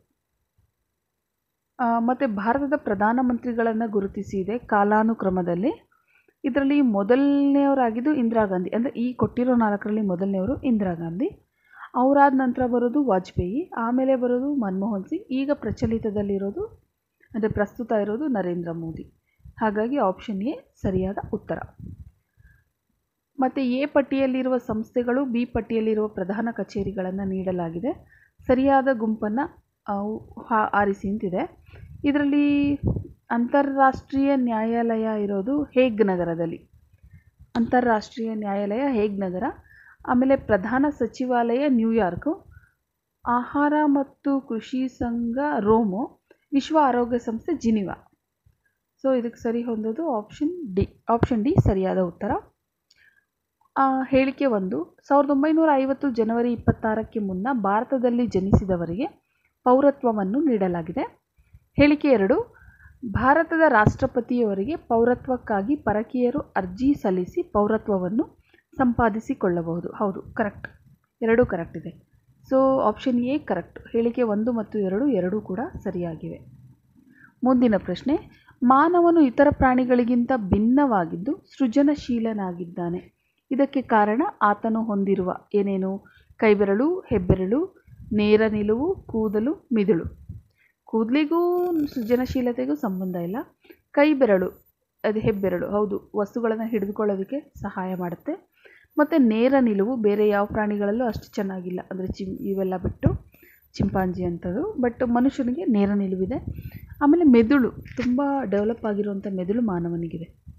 S1: ಮತ್ತು ಭಾರತದ ಪ್ರಧಾನಮಂತ್ರಿಗಳನ್ನು ಗುರುತಿಸಿದೆ ಕಾಲಾನುಕ್ರಮದಲ್ಲಿ ಇದರಲ್ಲಿ ಮೊದಲನೆಯವರಾಗಿದ್ದು ಇಂದಿರಾ ಗಾಂಧಿ ಅಂದರೆ ಈ ಕೊಟ್ಟಿರೋ ನಾಲ್ಕರಲ್ಲಿ ಮೊದಲನೆಯವರು ಇಂದಿರಾ ಗಾಂಧಿ ಅವರಾದ ನಂತರ ಬರೋದು ವಾಜಪೇಯಿ ಆಮೇಲೆ ಬರೋದು ಮನಮೋಹನ್ ಸಿಂಗ್ ಈಗ ಪ್ರಚಲಿತದಲ್ಲಿರೋದು ಅಂದರೆ ಪ್ರಸ್ತುತ ಇರೋದು ನರೇಂದ್ರ ಮೋದಿ ಹಾಗಾಗಿ ಆಪ್ಷನ್ ಎ ಸರಿಯಾದ ಉತ್ತರ ಮತ್ತು ಎ ಪಟ್ಟಿಯಲ್ಲಿರುವ ಸಂಸ್ಥೆಗಳು ಬಿ ಪಟ್ಟಿಯಲ್ಲಿರುವ ಪ್ರಧಾನ ಕಚೇರಿಗಳನ್ನು ನೀಡಲಾಗಿದೆ ಸರಿಯಾದ ಗುಂಪನ್ನು ಆರಿಸಿ ಅಂತಿದೆ ಇದರಲ್ಲಿ ಅಂತಾರಾಷ್ಟ್ರೀಯ ನ್ಯಾಯಾಲಯ ಇರೋದು ಹೇಗ್ ನಗರದಲ್ಲಿ ಅಂತಾರಾಷ್ಟ್ರೀಯ ನ್ಯಾಯಾಲಯ ಹೇಗ್ ನಗರ ಆಮೇಲೆ ಪ್ರಧಾನ ಸಚಿವಾಲಯ ನ್ಯೂಯಾರ್ಕು ಆಹಾರ ಮತ್ತು ಕೃಷಿ ಸಂಘ ರೋಮು ವಿಶ್ವ ಆರೋಗ್ಯ ಸಂಸ್ಥೆ ಜಿನಿವಾ ಸೊ ಇದಕ್ಕೆ ಸರಿ ಹೊಂದೋದು ಆಪ್ಷನ್ ಡಿ ಆಪ್ಷನ್ ಡಿ ಸರಿಯಾದ ಉತ್ತರ ಆ, ಹೇಳಿಕೆ ಒಂದು ಸಾವಿರದ ಒಂಬೈನೂರ ಐವತ್ತು ಜನವರಿ ಇಪ್ಪತ್ತಾರಕ್ಕೆ ಮುನ್ನ ಭಾರತದಲ್ಲಿ ಜನಿಸಿದವರಿಗೆ ಪೌರತ್ವವನ್ನು ನೀಡಲಾಗಿದೆ ಹೇಳಿಕೆ ಎರಡು ಭಾರತದ ರಾಷ್ಟ್ರಪತಿಯವರಿಗೆ ಪೌರತ್ವಕ್ಕಾಗಿ ಪರಕೀಯರು ಅರ್ಜಿ ಸಲ್ಲಿಸಿ ಪೌರತ್ವವನ್ನು ಸಂಪಾದಿಸಿಕೊಳ್ಳಬಹುದು ಹೌದು ಕರೆಕ್ಟ್ ಎರಡೂ ಕರೆಕ್ಟ್ ಇದೆ ಸೊ ಆಪ್ಷನ್ ಎ ಕರೆಕ್ಟ್ ಹೇಳಿಕೆ ಒಂದು ಮತ್ತು ಎರಡು ಎರಡೂ ಕೂಡ ಸರಿಯಾಗಿವೆ ಮುಂದಿನ ಪ್ರಶ್ನೆ ಮಾನವನು ಇತರ ಪ್ರಾಣಿಗಳಿಗಿಂತ ಭಿನ್ನವಾಗಿದ್ದು ಸೃಜನಶೀಲನಾಗಿದ್ದಾನೆ ಇದಕ್ಕೆ ಕಾರಣ ಆತನು ಹೊಂದಿರುವ ಏನೇನು ಕೈಬೆರಳು ಹೆಬ್ಬೆರಳು ನೇರ ನಿಲುವು ಕೂದಲು ಮಿದುಳು ಕೂದಲಿಗೂ ಸೃಜನಶೀಲತೆಗೂ ಸಂಬಂಧ ಇಲ್ಲ ಕೈ ಬೆರಳು ಅದು ಹೆಬ್ಬೆರಳು ಹೌದು ವಸ್ತುಗಳನ್ನು ಹಿಡಿದುಕೊಳ್ಳೋದಕ್ಕೆ ಸಹಾಯ ಮಾಡುತ್ತೆ ಮತ್ತು ನೇರ ನಿಲುವು ಬೇರೆ ಯಾವ ಪ್ರಾಣಿಗಳಲ್ಲೂ ಅಷ್ಟು ಚೆನ್ನಾಗಿಲ್ಲ ಅಂದರೆ ಚಿಂ ಇವೆಲ್ಲ ಬಿಟ್ಟು ಚಿಂಪಾಂಜಿ ಅಂಥದ್ದು ಬಟ್ ಮನುಷ್ಯನಿಗೆ ನೇರ ನಿಲುವಿದೆ ಆಮೇಲೆ ಮೆದುಳು ತುಂಬ ಡೆವಲಪ್ ಆಗಿರುವಂಥ ಮೆದುಳು ಮಾನವನಿಗಿದೆ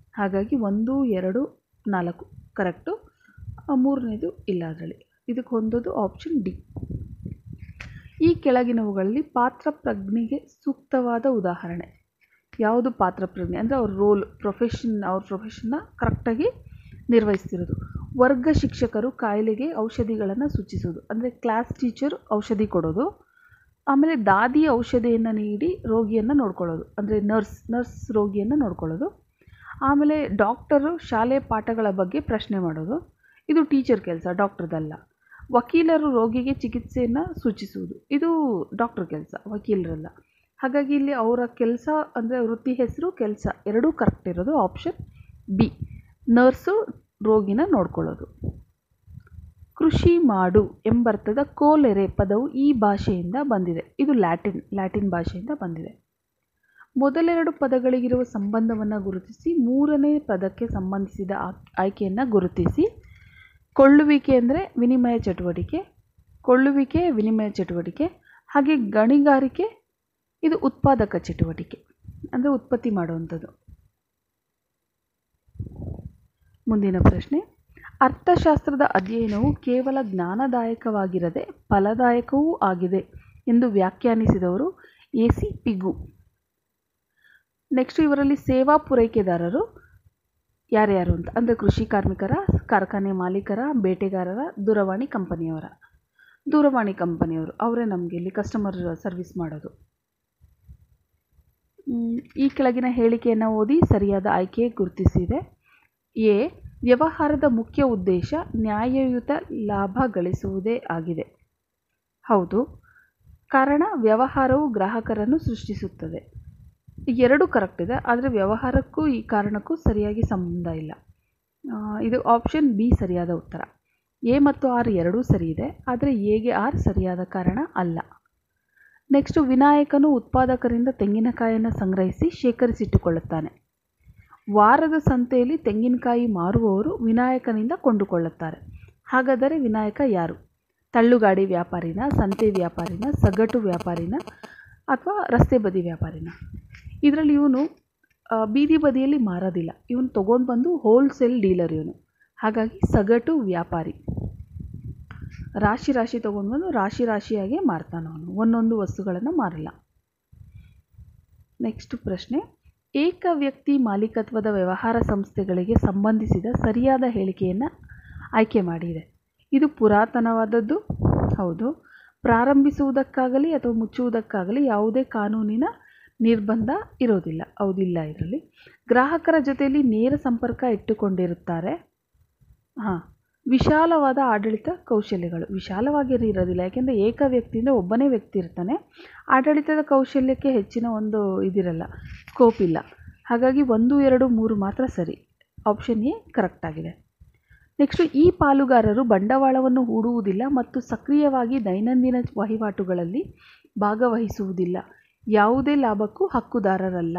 S1: ಹಾಗಾಗಿ ಒಂದು ಎರಡು ನಾಲ್ಕು ಕರೆಕ್ಟು ಮೂರನೇದು ಇಲ್ಲ ಅದರಲ್ಲಿ ಇದಕ್ಕೆ ಹೊಂದೋದು ಆಪ್ಷನ್ ಡಿ ಈ ಕೆಳಗಿನವುಗಳಲ್ಲಿ ಪಾತ್ರ ಪ್ರಜ್ಞೆಗೆ ಸೂಕ್ತವಾದ ಉದಾಹರಣೆ ಯಾವುದು ಪಾತ್ರ ಪ್ರಜ್ಞೆ ಅಂದರೆ ಅವ್ರ ರೋಲ್ ಪ್ರೊಫೆಷನ್ ಅವ್ರ ಪ್ರೊಫೆಷನ್ನ ಕರೆಕ್ಟಾಗಿ ನಿರ್ವಹಿಸ್ತಿರೋದು ವರ್ಗ ಶಿಕ್ಷಕರು ಕಾಯಿಲೆಗೆ ಔಷಧಿಗಳನ್ನು ಸೂಚಿಸೋದು ಅಂದರೆ ಕ್ಲಾಸ್ ಟೀಚರ್ ಔಷಧಿ ಕೊಡೋದು ಆಮೇಲೆ ದಾದಿ ಔಷಧಿಯನ್ನು ನೀಡಿ ರೋಗಿಯನ್ನು ನೋಡ್ಕೊಳ್ಳೋದು ಅಂದರೆ ನರ್ಸ್ ನರ್ಸ್ ರೋಗಿಯನ್ನು ನೋಡ್ಕೊಳ್ಳೋದು ಆಮೇಲೆ ಡಾಕ್ಟರು ಶಾಲೆ ಪಾಠಗಳ ಬಗ್ಗೆ ಪ್ರಶ್ನೆ ಮಾಡೋದು ಇದು ಟೀಚರ್ ಕೆಲಸ ಡಾಕ್ಟ್ರದಲ್ಲ ವಕೀಲರು ರೋಗಿಗೆ ಚಿಕಿತ್ಸೆಯನ್ನು ಸೂಚಿಸುವುದು ಇದು ಡಾಕ್ಟ್ರ್ ಕೆಲಸ ವಕೀಲರಲ್ಲ ಹಾಗಾಗಿ ಇಲ್ಲಿ ಅವರ ಕೆಲಸ ಅಂದರೆ ವೃತ್ತಿ ಹೆಸರು ಕೆಲಸ ಎರಡೂ ಕರೆಕ್ಟ್ ಇರೋದು ಆಪ್ಷನ್ ಬಿ ನರ್ಸು ರೋಗಿನ ನೋಡ್ಕೊಳ್ಳೋದು ಕೃಷಿ ಮಾಡು ಎಂಬರ್ಥದ ಕೋಲೆರೆ ಪದವು ಈ ಭಾಷೆಯಿಂದ ಬಂದಿದೆ ಇದು ಲ್ಯಾಟಿನ್ ಲ್ಯಾಟಿನ್ ಭಾಷೆಯಿಂದ ಬಂದಿದೆ ಮೊದಲೆರಡು ಪದಗಳಿಗಿರುವ ಸಂಬಂಧವನ್ನು ಗುರುತಿಸಿ ಮೂರನೇ ಪದಕ್ಕೆ ಸಂಬಂಧಿಸಿದ ಆಯ್ಕೆಯನ್ನು ಗುರುತಿಸಿ ಕೊಳ್ಳುವಿಕೆ ಅಂದರೆ ವಿನಿಮಯ ಚಟುವಟಿಕೆ ಕೊಳ್ಳುವಿಕೆ ವಿನಿಮಯ ಚಟುವಟಿಕೆ ಹಾಗೆ ಗಣಿಗಾರಿಕೆ ಇದು ಉತ್ಪಾದಕ ಚಟುವಟಿಕೆ ಅಂದರೆ ಉತ್ಪತ್ತಿ ಮಾಡುವಂಥದ್ದು ಮುಂದಿನ ಪ್ರಶ್ನೆ ಅರ್ಥಶಾಸ್ತ್ರದ ಅಧ್ಯಯನವು ಕೇವಲ ಜ್ಞಾನದಾಯಕವಾಗಿರದೆ ಫಲದಾಯಕವೂ ಆಗಿದೆ ಎಂದು ವ್ಯಾಖ್ಯಾನಿಸಿದವರು ಎ ಸಿ ಪಿಗು ನೆಕ್ಸ್ಟ್ ಇವರಲ್ಲಿ ಸೇವಾ ಪೂರೈಕೆದಾರರು ಯಾರ್ಯಾರು ಅಂತ ಅಂದರೆ ಕೃಷಿ ಕಾರ್ಮಿಕರ ಕಾರ್ಖಾನೆ ಮಾಲೀಕರ ಬೇಟೆಗಾರರ ದೂರವಾಣಿ ಕಂಪನಿಯವರ ದೂರವಾಣಿ ಕಂಪನಿಯವರು ಅವರೇ ನಮಗೆ ಇಲ್ಲಿ ಕಸ್ಟಮರ್ ಸರ್ವಿಸ್ ಮಾಡೋದು ಈ ಕೆಳಗಿನ ಹೇಳಿಕೆಯನ್ನು ಓದಿ ಸರಿಯಾದ ಆಯ್ಕೆ ಗುರುತಿಸಿದೆ ಎ ವ್ಯವಹಾರದ ಮುಖ್ಯ ಉದ್ದೇಶ ನ್ಯಾಯಯುತ ಲಾಭ ಗಳಿಸುವುದೇ ಆಗಿದೆ ಹೌದು ಕಾರಣ ವ್ಯವಹಾರವು ಗ್ರಾಹಕರನ್ನು ಸೃಷ್ಟಿಸುತ್ತದೆ ಎರಡು ಕರೆಕ್ಟ್ ಇದೆ ಆದರೆ ವ್ಯವಹಾರಕ್ಕೂ ಈ ಕಾರಣಕ್ಕೂ ಸರಿಯಾಗಿ ಸಂಬಂಧ ಇಲ್ಲ ಇದು ಆಪ್ಷನ್ ಬಿ ಸರಿಯಾದ ಉತ್ತರ ಎ ಮತ್ತು ಆರ್ ಎರಡೂ ಸರಿ ಇದೆ ಆದರೆ ಎಗೆ ಆರ್ ಸರಿಯಾದ ಕಾರಣ ಅಲ್ಲ ನೆಕ್ಸ್ಟು ವಿನಾಯಕನು ಉತ್ಪಾದಕರಿಂದ ತೆಂಗಿನಕಾಯಿಯನ್ನು ಸಂಗ್ರಹಿಸಿ ಶೇಖರಿಸಿಟ್ಟುಕೊಳ್ಳುತ್ತಾನೆ ವಾರದ ಸಂತೆಯಲ್ಲಿ ತೆಂಗಿನಕಾಯಿ ಮಾರುವವರು ವಿನಾಯಕನಿಂದ ಕೊಂಡುಕೊಳ್ಳುತ್ತಾರೆ ಹಾಗಾದರೆ ವಿನಾಯಕ ಯಾರು ತಳ್ಳುಗಾಡಿ ವ್ಯಾಪಾರಿನ ಸಂತೆ ವ್ಯಾಪಾರಿನ ಸಗಟು ವ್ಯಾಪಾರಿನ ಅಥವಾ ರಸ್ತೆ ಬದಿ ವ್ಯಾಪಾರಿನ ಇದರಲ್ಲಿ ಇವನು ಬೀದಿ ಬದಿಯಲ್ಲಿ ಮಾರೋದಿಲ್ಲ ಇವನು ತೊಗೊಂಡು ಬಂದು ಹೋಲ್ಸೇಲ್ ಡೀಲರ್ ಇವನು ಹಾಗಾಗಿ ಸಗಟು ವ್ಯಾಪಾರಿ ರಾಶಿ ರಾಶಿ ತೊಗೊಂಡು ಬಂದು ರಾಶಿ ರಾಶಿಯಾಗಿ ಮಾರ್ತಾನೆ ಅವನು ಒಂದೊಂದು ವಸ್ತುಗಳನ್ನು ಮಾರಲ್ಲ ನೆಕ್ಸ್ಟ್ ಪ್ರಶ್ನೆ ಏಕ ವ್ಯಕ್ತಿ ಮಾಲೀಕತ್ವದ ವ್ಯವಹಾರ ಸಂಸ್ಥೆಗಳಿಗೆ ಸಂಬಂಧಿಸಿದ ಸರಿಯಾದ ಹೇಳಿಕೆಯನ್ನು ಆಯ್ಕೆ ಮಾಡಿದೆ ಇದು ಪುರಾತನವಾದದ್ದು ಹೌದು ಪ್ರಾರಂಭಿಸುವುದಕ್ಕಾಗಲಿ ಅಥವಾ ಮುಚ್ಚುವುದಕ್ಕಾಗಲಿ ಯಾವುದೇ ಕಾನೂನಿನ ನಿರ್ಬಂಧ ಇರೋದಿಲ್ಲ ಹೌದಿಲ್ಲ ಇದರಲ್ಲಿ ಗ್ರಾಹಕರ ಜೊತೆಯಲ್ಲಿ ನೇರ ಸಂಪರ್ಕ ಇಟ್ಟುಕೊಂಡಿರುತ್ತಾರೆ ಹಾಂ ವಿಶಾಲವಾದ ಆಡಳಿತ ಕೌಶಲ್ಯಗಳು ವಿಶಾಲವಾಗಿ ಇರೋದಿಲ್ಲ ಯಾಕೆಂದರೆ ಏಕ ವ್ಯಕ್ತಿಯಿಂದ ಒಬ್ಬನೇ ವ್ಯಕ್ತಿ ಇರ್ತಾನೆ ಆಡಳಿತದ ಕೌಶಲ್ಯಕ್ಕೆ ಹೆಚ್ಚಿನ ಒಂದು ಇದಿರಲ್ಲ ಸ್ಕೋಪ್ ಇಲ್ಲ ಹಾಗಾಗಿ ಒಂದು ಎರಡು ಮೂರು ಮಾತ್ರ ಸರಿ ಆಪ್ಷನ್ ಎ ಕರೆಕ್ಟ್ ಆಗಿದೆ ನೆಕ್ಸ್ಟು ಈ ಪಾಲುಗಾರರು ಬಂಡವಾಳವನ್ನು ಹೂಡುವುದಿಲ್ಲ ಮತ್ತು ಸಕ್ರಿಯವಾಗಿ ದೈನಂದಿನ ವಹಿವಾಟುಗಳಲ್ಲಿ ಭಾಗವಹಿಸುವುದಿಲ್ಲ ಯಾವುದೇ ಲಾಭಕ್ಕೂ ಹಕ್ಕುದಾರರಲ್ಲ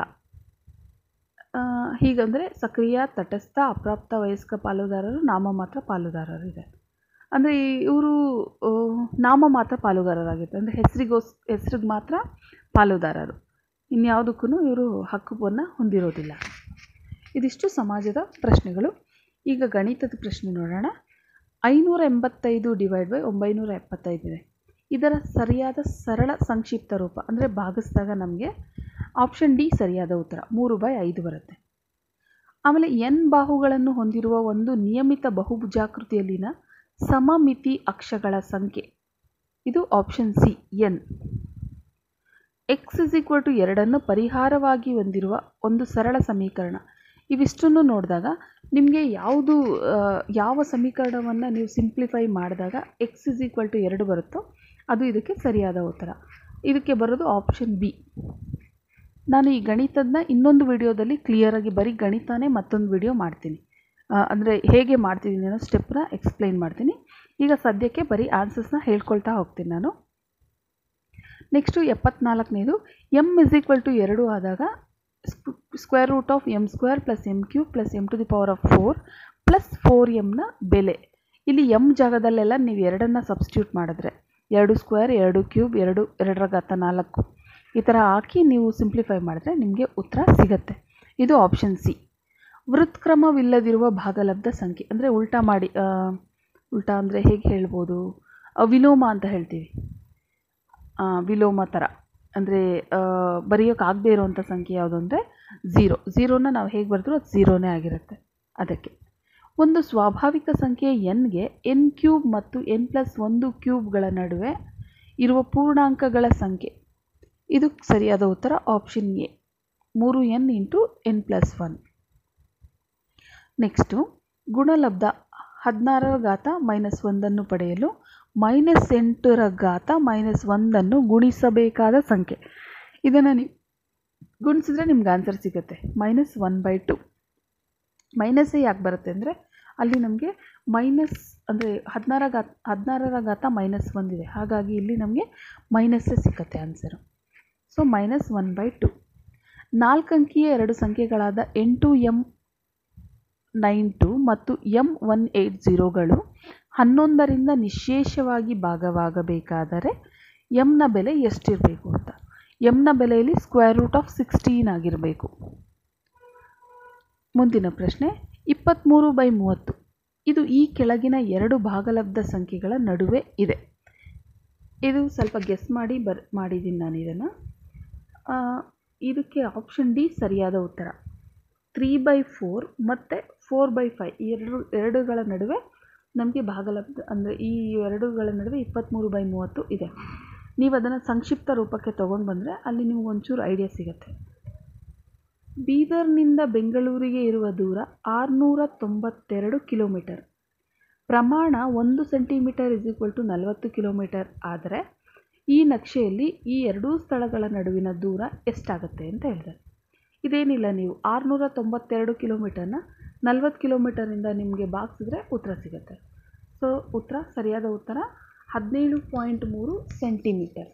S1: ಹೀಗಂದರೆ ಸಕ್ರಿಯ ತಟಸ್ಥ ಅಪ್ರಾಪ್ತ ವಯಸ್ಕ ಪಾಲುದಾರರು ನಾಮ ಮಾತ್ರ ಪಾಲುದಾರರಿದೆ ಅಂದರೆ ಇವರು ನಾಮ ಮಾತ್ರ ಪಾಲುಗಾರರಾಗಿರ್ತಾರೆ ಅಂದರೆ ಹೆಸರಿಗೋಸ್ ಹೆಸ್ರಿಗೆ ಮಾತ್ರ ಪಾಲುದಾರರು ಇನ್ಯಾವುದಕ್ಕೂ ಇವರು ಹಕ್ಕುವನ್ನು ಹೊಂದಿರೋದಿಲ್ಲ ಇದಿಷ್ಟು ಸಮಾಜದ ಪ್ರಶ್ನೆಗಳು ಈಗ ಗಣಿತದ ಪ್ರಶ್ನೆ ನೋಡೋಣ ಐನೂರ ಎಂಬತ್ತೈದು ಡಿವೈಡ್ ಬೈ ಒಂಬೈನೂರ ಎಪ್ಪತ್ತೈದಿದೆ ಇದರ ಸರಿಯಾದ ಸರಳ ಸಂಕ್ಷಿಪ್ತ ರೂಪ ಅಂದರೆ ಭಾಗಿಸಿದಾಗ ನಮಗೆ ಆಪ್ಷನ್ ಡಿ ಸರಿಯಾದ ಉತ್ತರ ಮೂರು ಬೈ ಐದು ಬರುತ್ತೆ ಆಮೇಲೆ ಎನ್ ಬಾಹುಗಳನ್ನು ಹೊಂದಿರುವ ಒಂದು ನಿಯಮಿತ ಬಹುಭುಜಾಕೃತಿಯಲ್ಲಿನ ಸಮಮಿತಿ ಅಕ್ಷಗಳ ಸಂಖ್ಯೆ ಇದು option C N X is equal to ಎರಡನ್ನು ಪರಿಹಾರವಾಗಿ ಹೊಂದಿರುವ ಒಂದು ಸರಳ ಸಮೀಕರಣ ಇವಿಷ್ಟನ್ನು ನೋಡಿದಾಗ ನಿಮಗೆ ಯಾವುದು ಯಾವ ಸಮೀಕರಣವನ್ನು ನೀವು ಸಿಂಪ್ಲಿಫೈ ಮಾಡಿದಾಗ ಎಕ್ಸ್ ಇಸ್ ಈಕ್ವಲ್ ಟು ಎರಡು ಬರುತ್ತೋ ಅದು ಇದಕ್ಕೆ ಸರಿಯಾದ ಉತ್ತರ ಇದಕ್ಕೆ ಬರೋದು ಆಪ್ಷನ್ ಬಿ ನಾನು ಈ ಗಣಿತದನ್ನ ಇನ್ನೊಂದು ವಿಡಿಯೋದಲ್ಲಿ ಕ್ಲಿಯರಾಗಿ ಬರೀ ಗಣಿತನೇ ಮತ್ತೊಂದು ವಿಡಿಯೋ ಮಾಡ್ತೀನಿ ಅಂದರೆ ಹೇಗೆ ಮಾಡ್ತಿದ್ದೀನಿ ಅನ್ನೋ ಸ್ಟೆಪ್ನ ಎಕ್ಸ್ಪ್ಲೈನ್ ಮಾಡ್ತೀನಿ ಈಗ ಸದ್ಯಕ್ಕೆ ಬರೀ ಆನ್ಸರ್ಸ್ನ ಹೇಳ್ಕೊಳ್ತಾ ಹೋಗ್ತೀನಿ ನಾನು ನೆಕ್ಸ್ಟು ಎಪ್ಪತ್ನಾಲ್ಕನೇದು ಎಮ್ ಇಸ್ ಈಕ್ವಲ್ ಟು ಎರಡು ಆದಾಗ square root of M square plus M cube plus M to the power of four plus four ಎಮ್ನ ಬೆಲೆ ಇಲ್ಲಿ ಎಮ್ ಜಾಗದಲ್ಲೆಲ್ಲ ನೀವು ಎರಡನ್ನು ಸಬ್ಸ್ಟಿಟ್ಯೂಟ್ ಮಾಡಿದ್ರೆ ಎರಡು ಸ್ಕ್ವೇರ್ ಎರಡು ಕ್ಯೂಬ್ ಎರಡು ಎರಡರ ಘಾತ ನಾಲ್ಕು ಈ ಥರ ಹಾಕಿ ನೀವು ಸಿಂಪ್ಲಿಫೈ ಮಾಡಿದ್ರೆ ನಿಮಗೆ ಉತ್ತರ ಸಿಗತ್ತೆ ಇದು ಆಪ್ಷನ್ ಸಿ ವೃತ್ಕ್ರಮವಿಲ್ಲದಿರುವ ಭಾಗಲಬ್ಧ ಸಂಖ್ಯೆ ಅಂದರೆ ಉಲ್ಟಾ ಮಾಡಿ ಆ, ಉಲ್ಟಾ ಅಂದರೆ ಹೇಗೆ ಹೇಳ್ಬೋದು ಆ, ವಿಲೋಮ ಅಂತ ಹೇಳ್ತೀವಿ ಆ, ವಿಲೋಮ ಥರ ಅಂದರೆ ಬರೆಯೋಕ್ಕಾಗದೇ ಇರೋವಂಥ ಸಂಖ್ಯೆ ಯಾವುದು ಅಂದರೆ ಝೀರೋ ಝೀರೋನ ನಾವು ಹೇಗೆ ಬರೆದ್ರೂ ಅದು ಝೀರೋನೇ ಆಗಿರುತ್ತೆ ಅದಕ್ಕೆ ಒಂದು ಸ್ವಾಭಾವಿಕ ಸಂಖ್ಯೆ ಎನ್ಗೆ ಎನ್ ಕ್ಯೂಬ್ ಮತ್ತು ಎನ್ ಪ್ಲಸ್ ಒಂದು ಕ್ಯೂಬ್ಗಳ ನಡುವೆ ಇರುವ ಪೂರ್ಣಾಂಕಗಳ ಸಂಖ್ಯೆ ಇದು ಸರಿಯಾದ ಉತ್ತರ ಆಪ್ಷನ್ ಎ ಮೂರು N into N plus one next ಗುಣಲಬ್ಧ ಹದಿನಾರರ ಘಾತ ಮೈನಸ್ ಒಂದನ್ನು ಪಡೆಯಲು ಮೈನಸ್ ಎಂಟರ ಘಾತ ಮೈನಸ್ ಒಂದನ್ನು ಗುಣಿಸಬೇಕಾದ ಸಂಖ್ಯೆ ಇದನ್ನು ನೀವು ಗುಣಿಸಿದ್ರೆ ನಿಮ್ಗೆ ಆನ್ಸರ್ ಸಿಗುತ್ತೆ ಮೈನಸ್ ಒನ್ ಬೈ ಟು ಮೈನಸ್ಸೇ ಯಾಕೆ ಬರುತ್ತೆ ಅಂದರೆ ಅಲ್ಲಿ ನಮಗೆ ಮೈನಸ್ ಅಂದರೆ ಹದಿನಾರ ಘಾತ ಹದಿನಾರರ ಘಾತ ಮೈನಸ್ ಒಂದಿದೆ ಹಾಗಾಗಿ ಇಲ್ಲಿ ನಮಗೆ ಮೈನಸ್ಸೇ ಸಿಕ್ಕತ್ತೆ answer so minus one by two ನಾಲ್ಕು ಅಂಕಿಯ ಎರಡು ಸಂಖ್ಯೆಗಳಾದ ಎಂಟು ಎಮ್ ನೈನ್ ಟು ಮತ್ತು ಎಮ್ ಒನ್ ಏಯ್ಟ್ ಝೀರೋಗಳು ಹನ್ನೊಂದರಿಂದ ನಿಶೇಷವಾಗಿ ಭಾಗವಾಗಬೇಕಾದರೆ ಎಮ್ನ ಬೆಲೆ ಎಷ್ಟಿರಬೇಕು ಅಂತ ಎಮ್ನ ಬೆಲೆಯಲ್ಲಿ ಸ್ಕ್ವೇರ್ ರೂಟ್ ಆಫ್ ಸಿಕ್ಸ್ಟೀನ್ ಆಗಿರಬೇಕು ಮುಂದಿನ ಪ್ರಶ್ನೆ ಇಪ್ಪತ್ತ್ಮೂರು ಬೈ ಮೂವತ್ತು ಇದು ಈ ಕೆಳಗಿನ ಎರಡು ಭಾಗಲಬ್ಧ ಸಂಖ್ಯೆಗಳ ನಡುವೆ ಇದೆ ಇದು ಸ್ವಲ್ಪ ಗೆಸ್ ಮಾಡಿ ಬರ್ ಮಾಡಿದ್ದೀನಿ ನಾನು ಇದನ್ನು ಇದಕ್ಕೆ ಆಪ್ಷನ್ ಡಿ ಸರಿಯಾದ ಉತ್ತರ ತ್ರೀ ಬೈ ಫೋರ್ ಮತ್ತು ಫೋರ್ ಬೈ ಫೈ ಈ ಎರಡು ಎರಡುಗಳ ನಡುವೆ ನಮಗೆ ಭಾಗಲಬ್ಧ ಅಂದರೆ ಈ ಎರಡುಗಳ ನಡುವೆ ಇಪ್ಪತ್ತ್ಮೂರು ಬೈ ಮೂವತ್ತು ಇದೆ ನೀವು ಅದನ್ನು ಸಂಕ್ಷಿಪ್ತ ರೂಪಕ್ಕೆ ತೊಗೊಂಡು ಬಂದರೆ ಅಲ್ಲಿ ನಿಮ್ಗೆ ಒಂಚೂರು ಐಡಿಯಾ ಸಿಗುತ್ತೆ ಬೀದರ್ನಿಂದ ಬೆಂಗಳೂರಿಗೆ ಇರುವ ದೂರ ಆರುನೂರ ತೊಂಬತ್ತೆರಡು ಕಿಲೋಮೀಟರ್ ಪ್ರಮಾಣ ಒಂದು ಸೆಂಟಿಮೀಟರ್ ಇಸ್ ಈಕ್ವಲ್ ಟು ನಲವತ್ತು ಕಿಲೋಮೀಟರ್ ಆದರೆ ಈ ನಕ್ಷೆಯಲ್ಲಿ ಈ ಎರಡೂ ಸ್ಥಳಗಳ ನಡುವಿನ ದೂರ ಎಷ್ಟಾಗುತ್ತೆ ಅಂತ ಹೇಳಿದ್ದಾರೆ ಇದೇನಿಲ್ಲ ನೀವು ಆರುನೂರ ತೊಂಬತ್ತೆರಡು ಕಿಲೋಮೀಟರ್ನ ನಲ್ವತ್ತು ಕಿಲೋಮೀಟರಿಂದ ನಿಮಗೆ ಬಾಗಿಸಿದ್ರೆ ಉತ್ತರ ಸಿಗುತ್ತೆ ಸೊ ಉತ್ತರ ಸರಿಯಾದ ಉತ್ತರ ಹದಿನೇಳು ಪಾಯಿಂಟ್ ಮೂರು ಸೆಂಟಿಮೀಟರ್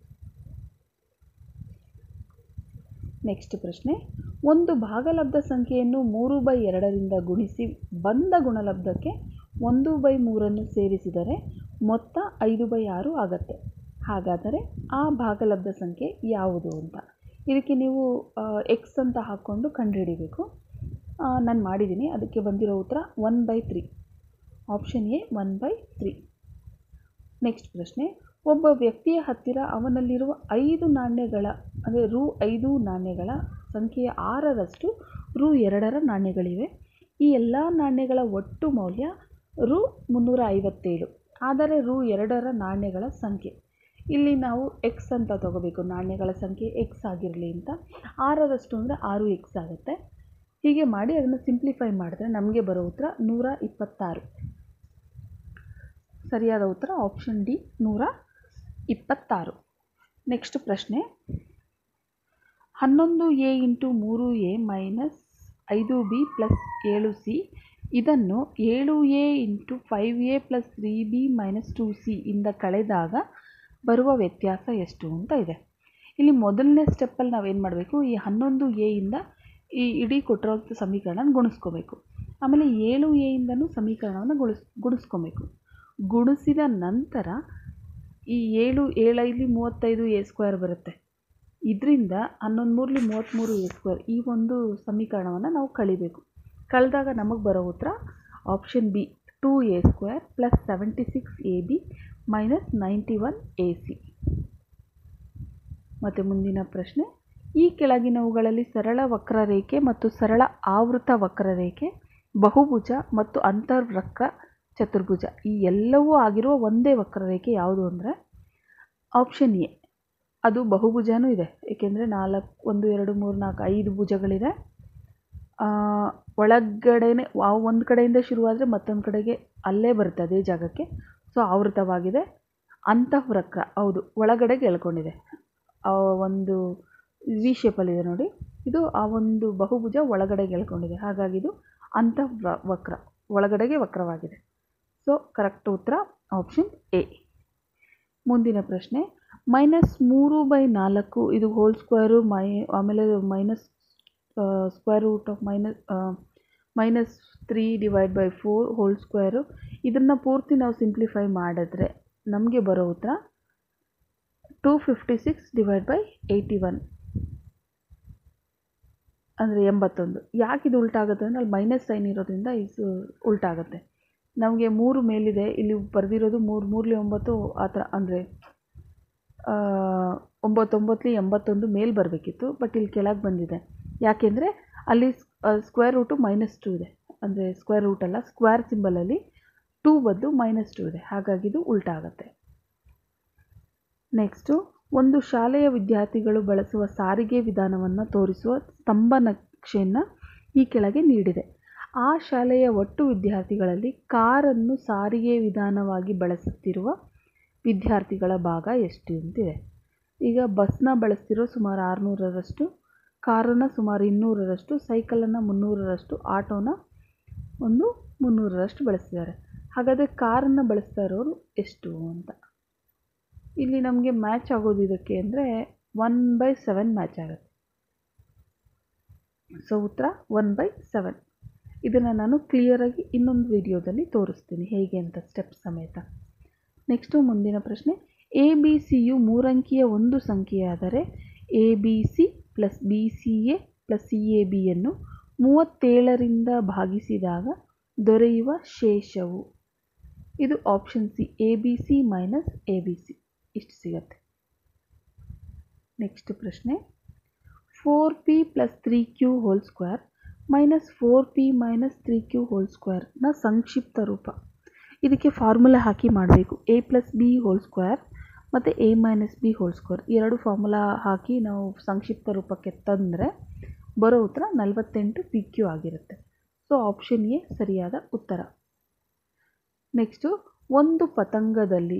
S1: ನೆಕ್ಸ್ಟ್ ಪ್ರಶ್ನೆ ಒಂದು ಭಾಗಲಬ್ಧ ಸಂಖ್ಯೆಯನ್ನು ಮೂರು ಬೈ ಎರಡರಿಂದ ಗುಣಿಸಿ ಬಂದ ಗುಣಲಬ್ಧಕ್ಕೆ ಒಂದು ಬೈ ಮೂರನ್ನು ಸೇರಿಸಿದರೆ ಮೊತ್ತ ಐದು ಬೈ ಆರು ಆಗತ್ತೆ ಹಾಗಾದರೆ ಆ ಭಾಗಲಬ್ಧ ಸಂಖ್ಯೆ ಯಾವುದು ಅಂತ ಇದಕ್ಕೆ ನೀವು ಎಕ್ಸ್ ಅಂತ ಹಾಕ್ಕೊಂಡು ಕಂಡುಹಿಡಿಬೇಕು ನಾನು ಮಾಡಿದ್ದೀನಿ ಅದಕ್ಕೆ ಬಂದಿರೋ ಉತ್ತರ one by three option A one by three next ಪ್ರಶ್ನೆ ಒಬ್ಬ ವ್ಯಕ್ತಿಯ ಹತ್ತಿರ ಅವನಲ್ಲಿರುವ ಐದು ನಾಣ್ಯಗಳ ಅಂದರೆ ರು ಐದು ನಾಣ್ಯಗಳ ಸಂಖ್ಯೆಯ ಆರರಷ್ಟು ರು ಎರಡರ ನಾಣ್ಯಗಳಿವೆ ಈ ಎಲ್ಲ ನಾಣ್ಯಗಳ ಒಟ್ಟು ಮೌಲ್ಯ ರು ಮುನ್ನೂರ ಐವತ್ತೇಳು ಆದರೆ ರು ಎರಡರ ನಾಣ್ಯಗಳ ಸಂಖ್ಯೆ ಇಲ್ಲಿ ನಾವು ಎಕ್ಸ್ ಅಂತ ತಗೋಬೇಕು ನಾಣ್ಯಗಳ ಸಂಖ್ಯೆ ಎಕ್ಸ್ ಆಗಿರಲಿ ಅಂತ ಆರರಷ್ಟು ಅಂದರೆ ಆರು ಎಕ್ಸ್ ಆಗುತ್ತೆ ಹೀಗೆ ಮಾಡಿ ಅದನ್ನು ಸಿಂಪ್ಲಿಫೈ ಮಾಡಿದ್ರೆ ನಮಗೆ ಬರೋ ಉತ್ತರ ನೂರ ಇಪ್ಪತ್ತಾರು ಸರಿಯಾದ ಉತ್ತರ ಆಪ್ಷನ್ ಡಿ ನೂರ ಇಪ್ಪತ್ತಾರು ನೆಕ್ಸ್ಟ್ ಪ್ರಶ್ನೆ ಹನ್ನೊಂದು ಎ ಇಂಟು ಮೂರು ಎ ಮೈನಸ್ ಐದು ಬಿ ಪ್ಲಸ್ ಏಳು ಸಿ ಇದನ್ನು ಏಳು A into five A plus three B minus two C ಇಂದ ಕಳೆದಾಗ ಬರುವ ವ್ಯತ್ಯಾಸ ಎಷ್ಟು ಅಂತ ಇದೆ ಇಲ್ಲಿ ಮೊದಲನೇ ಸ್ಟೆಪ್ಪಲ್ಲಿ ನಾವೇನು ಮಾಡಬೇಕು ಈ ಹನ್ನೊಂದು ಎ ಇಂದ ಈ ಇಡೀ ಕೊಟ್ಟಿರೋಂಥ ಸಮೀಕರಣ ಗುಣಿಸ್ಕೋಬೇಕು ಆಮೇಲೆ ಏಳು ಎ ಇಂದನೂ ಸಮೀಕರಣವನ್ನು ಗುಣಿಸ್ ಗುಣಿಸ್ಕೋಬೇಕು ಗುಣಿಸಿದ ನಂತರ ಈ ಏಳು ಏಳೈಲಿ ಮೂವತ್ತೈದು ಎ ಸ್ಕ್ವೇರ್ ಬರುತ್ತೆ ಇದರಿಂದ ಹನ್ನೊಂದು ಮೂರಲಿ ಮೂವತ್ತ್ಮೂರು ಎ ಸ್ಕ್ವೇರ್ ಈ ಒಂದು ಸಮೀಕರಣವನ್ನು ನಾವು ಕಳಿಬೇಕು ಕಳೆದಾಗ ನಮಗೆ ಬರೋ ಉತ್ತರ option B two A square plus seventy six A B minus ninety one A C ಮತ್ತು ಮುಂದಿನ ಪ್ರಶ್ನೆ ಈ ಕೆಳಗಿನವುಗಳಲ್ಲಿ ಸರಳ ವಕ್ರರೇಖೆ ಮತ್ತು ಸರಳ ಆವೃತ ವಕ್ರರೇಖೆ ಬಹುಭುಜ ಮತ್ತು ಅಂತರ್ವಕ್ರ ಚತುರ್ಭುಜ ಈ ಎಲ್ಲವೂ ಆಗಿರುವ ಒಂದೇ ವಕ್ರರೇಖೆ ಯಾವುದು ಅಂದರೆ ಆಪ್ಷನ್ ಎ ಅದು ಬಹುಭುಜನೂ ಇದೆ ಏಕೆಂದರೆ ನಾಲ್ಕು ಒಂದು ಎರಡು ಮೂರು ನಾಲ್ಕು ಐದು ಭುಜಗಳಿದೆ ಒಳಗಡೆನೆ ಒಂದು ಕಡೆಯಿಂದ ಶುರುವಾದರೆ ಮತ್ತೊಂದು ಕಡೆಗೆ ಅಲ್ಲೇ ಬರುತ್ತೆ ಅದೇ ಜಾಗಕ್ಕೆ ಸೊ ಆವೃತವಾಗಿದೆ ಅಂತಃವಕ್ರ ಹೌದು ಒಳಗಡೆಗೆ ಎಳ್ಕೊಂಡಿದೆ ಒಂದು ವಿ ಶೇಪಲ್ಲಿದೆ ನೋಡಿ ಇದು ಆ ಒಂದು ಬಹುಭುಜ ಒಳಗಡೆಗೆ ಎಳ್ಕೊಂಡಿದೆ ಹಾಗಾಗಿ ಇದು ಅಂತಃ ವಕ್ರ ಒಳಗಡೆಗೆ ವಕ್ರವಾಗಿದೆ ಸೊ ಕರೆಕ್ಟ್ ಉತ್ತರ ಆಪ್ಷನ್ ಎ ಮುಂದಿನ ಪ್ರಶ್ನೆ ಮೈನಸ್ ಮೂರು ಬೈ ನಾಲ್ಕು ಇದು ಹೋಲ್ ಸ್ಕ್ವೇರು ಮೈ ಆಮೇಲೆ minus square root of minus minus three divide by four whole square ಇದನ್ನು ಪೂರ್ತಿ ನಾವು ಸಿಂಪ್ಲಿಫೈ ಮಾಡಿದ್ರೆ ನಮಗೆ ಬರೋ ಉತ್ತರ two fifty six divide by eighty one ಅಂದರೆ ಎಂಬತ್ತೊಂದು ಯಾಕೆ ಇದು ಉಲ್ಟಾಗುತ್ತೆ ಅಂದರೆ ಅಲ್ಲಿ ಮೈನಸ್ ಸೈನ್ ಇರೋದ್ರಿಂದ ಇದು ಉಲ್ಟಾಗುತ್ತೆ ನಮಗೆ ಮೂರು ಮೇಲಿದೆ ಇಲ್ಲಿ ಬರೆದಿರೋದು ಮೂರು ಮೂರಲಿ ಒಂಬತ್ತು ಆ ಥರ ಅಂದರೆ ಒಂಬತ್ತೊಂಬತ್ತಲಿ ಎಂಬತ್ತೊಂದು ಮೇಲೆ ಬರಬೇಕಿತ್ತು ಬಟ್ ಇಲ್ಲಿ ಕೆಳಗೆ ಬಂದಿದೆ ಯಾಕೆಂದರೆ ಅಲ್ಲಿ ಸ್ಕ್ವೇರ್ ರೂಟು ಮೈನಸ್ ಟು ಇದೆ ಅಂದರೆ ಸ್ಕ್ವೇರ್ ರೂಟ್ ಅಲ್ಲ ಸ್ಕ್ವೇರ್ ಸಿಂಬಲಲ್ಲಿ ಟೂ ಬದ್ದು ಮೈನಸ್ ಟು ಇದೆ ಹಾಗಾಗಿ ಇದು ಉಲ್ಟಾ ಆಗುತ್ತೆ ನೆಕ್ಸ್ಟು ಒಂದು ಶಾಲೆಯ ವಿದ್ಯಾರ್ಥಿಗಳು ಬಳಸುವ ಸಾರಿಗೆ ವಿಧಾನವನ್ನು ತೋರಿಸುವ ಸ್ತಂಭ ನಕ್ಷೆಯನ್ನು ಈ ಕೆಳಗೆ ನೀಡಿದೆ ಆ ಶಾಲೆಯ ಒಟ್ಟು ವಿದ್ಯಾರ್ಥಿಗಳಲ್ಲಿ ಕಾರನ್ನು ಸಾರಿಗೆ ವಿಧಾನವಾಗಿ ಬಳಸುತ್ತಿರುವ ವಿದ್ಯಾರ್ಥಿಗಳ ಭಾಗ ಎಷ್ಟು ಅಂತಿದೆ ಈಗ ಬಸ್ನ ಬಳಸ್ತಿರೋ ಸುಮಾರು ಆರುನೂರರಷ್ಟು ಕಾರನ್ನು ಸುಮಾರು ಇನ್ನೂರರಷ್ಟು ಸೈಕಲನ್ನು ಮುನ್ನೂರರಷ್ಟು ಆಟೋನ ಒಂದು ಮುನ್ನೂರರಷ್ಟು ಬಳಸ್ತಿದ್ದಾರೆ ಹಾಗಾದರೆ ಕಾರನ್ನು ಬಳಸ್ತಾ ಇರೋರು ಎಷ್ಟು ಅಂತ ಇಲ್ಲಿ ನಮಗೆ ಮ್ಯಾಚ್ ಆಗೋದು ಇದಕ್ಕೆ ಅಂದರೆ ಒನ್ ಬೈ ಸೆವೆನ್ ಮ್ಯಾಚ್ ಆಗುತ್ತೆ ಸೊ ಉತ್ತರ ಒನ್ ಬೈ ಸೆವೆನ್ ಇದನ್ನು ನಾನು ಕ್ಲಿಯರಾಗಿ ಇನ್ನೊಂದು ವಿಡಿಯೋದಲ್ಲಿ ತೋರಿಸ್ತೀನಿ ಹೇಗೆ ಅಂತ ಸ್ಟೆಪ್ ಸಮೇತ ನೆಕ್ಸ್ಟು ಮುಂದಿನ ಪ್ರಶ್ನೆ ಎ ಬಿ ಸಿಯು ಮೂರಂಕಿಯ ಒಂದು ಸಂಖ್ಯೆಯಾದರೆ A B C plus B C A plus C A ಬಿಯನ್ನು ಮೂವತ್ತೇಳರಿಂದ ಭಾಗಿಸಿದಾಗ ದೊರೆಯುವ ಶೇಷವು ಇದು option C A B C minus A B C ಇಷ್ಟು ಸಿಗತ್ತೆ ನೆಕ್ಸ್ಟ್ ಪ್ರಶ್ನೆ four P plus three Q whole square minus four P minus three Q whole ಸ್ಕ್ವೇರ್ನ ಸಂಕ್ಷಿಪ್ತ ರೂಪ ಇದಕ್ಕೆ ಫಾರ್ಮುಲಾ ಹಾಕಿ ಮಾಡಬೇಕು A plus B whole square ಮತ್ತು A minus B whole square ಎರಡು ಫಾರ್ಮುಲಾ ಹಾಕಿ ನಾವು ಸಂಕ್ಷಿಪ್ತ ರೂಪಕ್ಕೆ ತಂದರೆ ಬರೋ ಉತ್ತರ ನಲವತ್ತೆಂಟು ಪಿ ಕ್ಯೂ ಆಗಿರುತ್ತೆ ಸೊ ಆಪ್ಷನ್ ಎ ಸರಿಯಾದ ಉತ್ತರ ನೆಕ್ಸ್ಟು ಒಂದು ಪತಂಗದಲ್ಲಿ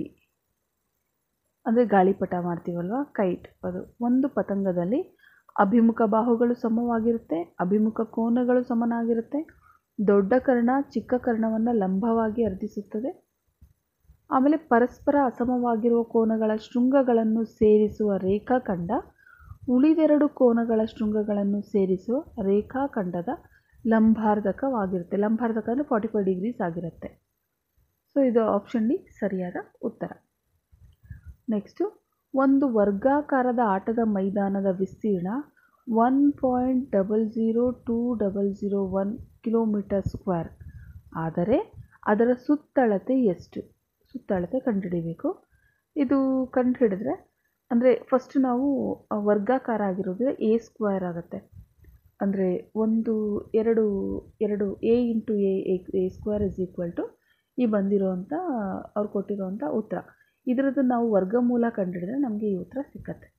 S1: ಅಂದರೆ ಗಾಳಿಪಟ ಮಾಡ್ತೀವಲ್ವ ಕೈಟ್ ಅದು ಒಂದು ಪತಂಗದಲ್ಲಿ ಅಭಿಮುಖ ಬಾಹುಗಳು ಸಮವಾಗಿರುತ್ತೆ ಅಭಿಮುಖ ಕೋನಗಳು ಸಮನಾಗಿರುತ್ತೆ ದೊಡ್ಡ ಕರ್ಣ ಚಿಕ್ಕ ಕರ್ಣವನ್ನು ಲಂಬವಾಗಿ ಅರ್ಧಿಸುತ್ತದೆ ಆಮೇಲೆ ಪರಸ್ಪರ ಅಸಮವಾಗಿರುವ ಕೋನಗಳ ಶೃಂಗಗಳನ್ನು ಸೇರಿಸುವ ರೇಖಾಖಂಡ ಉಳಿದೆರಡು ಕೋನಗಳ ಶೃಂಗಗಳನ್ನು ಸೇರಿಸುವ ರೇಖಾಖಂಡದ ಲಂಬಾರ್ಧಕವಾಗಿರುತ್ತೆ ಲಂಬಾರ್ಧಕ ಅಂದರೆ ಫಾರ್ಟಿ ಫೈವ್ ಡಿಗ್ರೀಸ್ ಆಗಿರುತ್ತೆ ಸೊ ಇದು ಆಪ್ಷನ್ ಡಿ ಸರಿಯಾದ ಉತ್ತರ ನೆಕ್ಸ್ಟು ಒಂದು ವರ್ಗಾಕಾರದ ಆಟದ ಮೈದಾನದ ವಿಸ್ತೀರ್ಣ one point double zero two double zero one kilometre square ಆದರೆ ಅದರ ಸುತ್ತಳತೆ ಎಷ್ಟು ಸುತ್ತಳತೆ ಕಂಡುಹಿಡಿಬೇಕು ಇದು ಕಂಡುಹಿಡಿದ್ರೆ ಅಂದರೆ ಫಸ್ಟ್ ನಾವು ವರ್ಗಾಕಾರ ಆಗಿರೋದ್ರೆ ಎ ಸ್ಕ್ವೇರ್ ಆಗುತ್ತೆ ಅಂದರೆ ಒಂದು ಎರಡು ಎರಡು A into A A square is equal to ಈ ಬಂದಿರೋವಂಥ ಅವ್ರು ಕೊಟ್ಟಿರೋವಂಥ ಉತ್ತರ ಇದರದ್ದು ನಾವು ವರ್ಗಮೂಲ ಕಂಡುಹಿಡಿದ್ರೆ ನಮಗೆ ಈ ಉತ್ತರ ಸಿಕ್ಕತ್ತೆ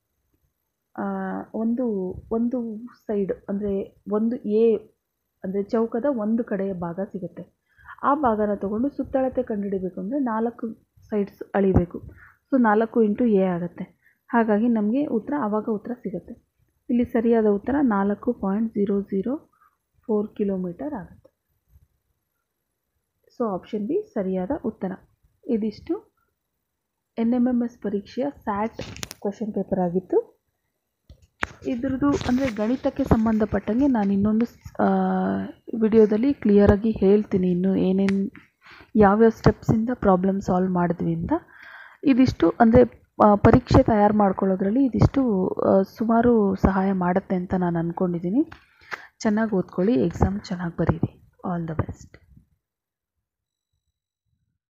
S1: ಒಂದು ಒಂದು ಸೈಡ್ ಅಂದರೆ ಒಂದು ಎ ಅಂದರೆ ಚೌಕದ ಒಂದು ಕಡೆಯ ಭಾಗ ಸಿಗುತ್ತೆ ಆ ಭಾಗನ ತಗೊಂಡು ಸುತ್ತಳತೆ ಕಂಡುಹಿಡಿಬೇಕು ಅಂದರೆ ನಾಲ್ಕು ಸೈಡ್ಸ್ ಅಳಿಬೇಕು ಸೊ ನಾಲ್ಕು ಇಂಟು ಎ ಆಗುತ್ತೆ ಹಾಗಾಗಿ ನಮಗೆ ಉತ್ತರ ಆವಾಗ ಉತ್ತರ ಸಿಗುತ್ತೆ ಇಲ್ಲಿ ಸರಿಯಾದ ಉತ್ತರ ನಾಲ್ಕು point zero zero four kilometre ಆಗುತ್ತೆ ಸೊ ಆಪ್ಷನ್ ಬಿ ಸರಿಯಾದ ಉತ್ತರ ಇದಿಷ್ಟು ಎನ್ ಎಮ್ ಎಮ್ ಎಸ್ ಪರೀಕ್ಷೆಯ ಸ್ಯಾಟ್ ಕ್ವೆಶನ್ ಪೇಪರ್ ಆಗಿತ್ತು ಇದ್ರದ್ದು ಅಂದರೆ ಗಣಿತಕ್ಕೆ ಸಂಬಂಧಪಟ್ಟಂಗೆ ನಾನು ಇನ್ನೊಂದು ವಿಡಿಯೋದಲ್ಲಿ ಕ್ಲಿಯರಾಗಿ ಹೇಳ್ತೀನಿ ಇನ್ನು ಏನೇನು ಯಾವ್ಯಾವ ಸ್ಟೆಪ್ಸಿಂದ ಪ್ರಾಬ್ಲಮ್ ಸಾಲ್ವ್ ಮಾಡಿದ್ವಿ ಅಂತ ಇದಿಷ್ಟು ಅಂದರೆ ಪರೀಕ್ಷೆ ತಯಾರು ಮಾಡ್ಕೊಳ್ಳೋದ್ರಲ್ಲಿ ಇದಿಷ್ಟು ಸುಮಾರು ಸಹಾಯ ಮಾಡುತ್ತೆ ಅಂತ ನಾನು ಅಂದ್ಕೊಂಡಿದ್ದೀನಿ ಚೆನ್ನಾಗಿ ಓದ್ಕೊಳ್ಳಿ ಎಕ್ಸಾಮ್ ಚೆನ್ನಾಗಿ ಬರೀರಿ ಆಲ್ ದ ಬೆಸ್ಟ್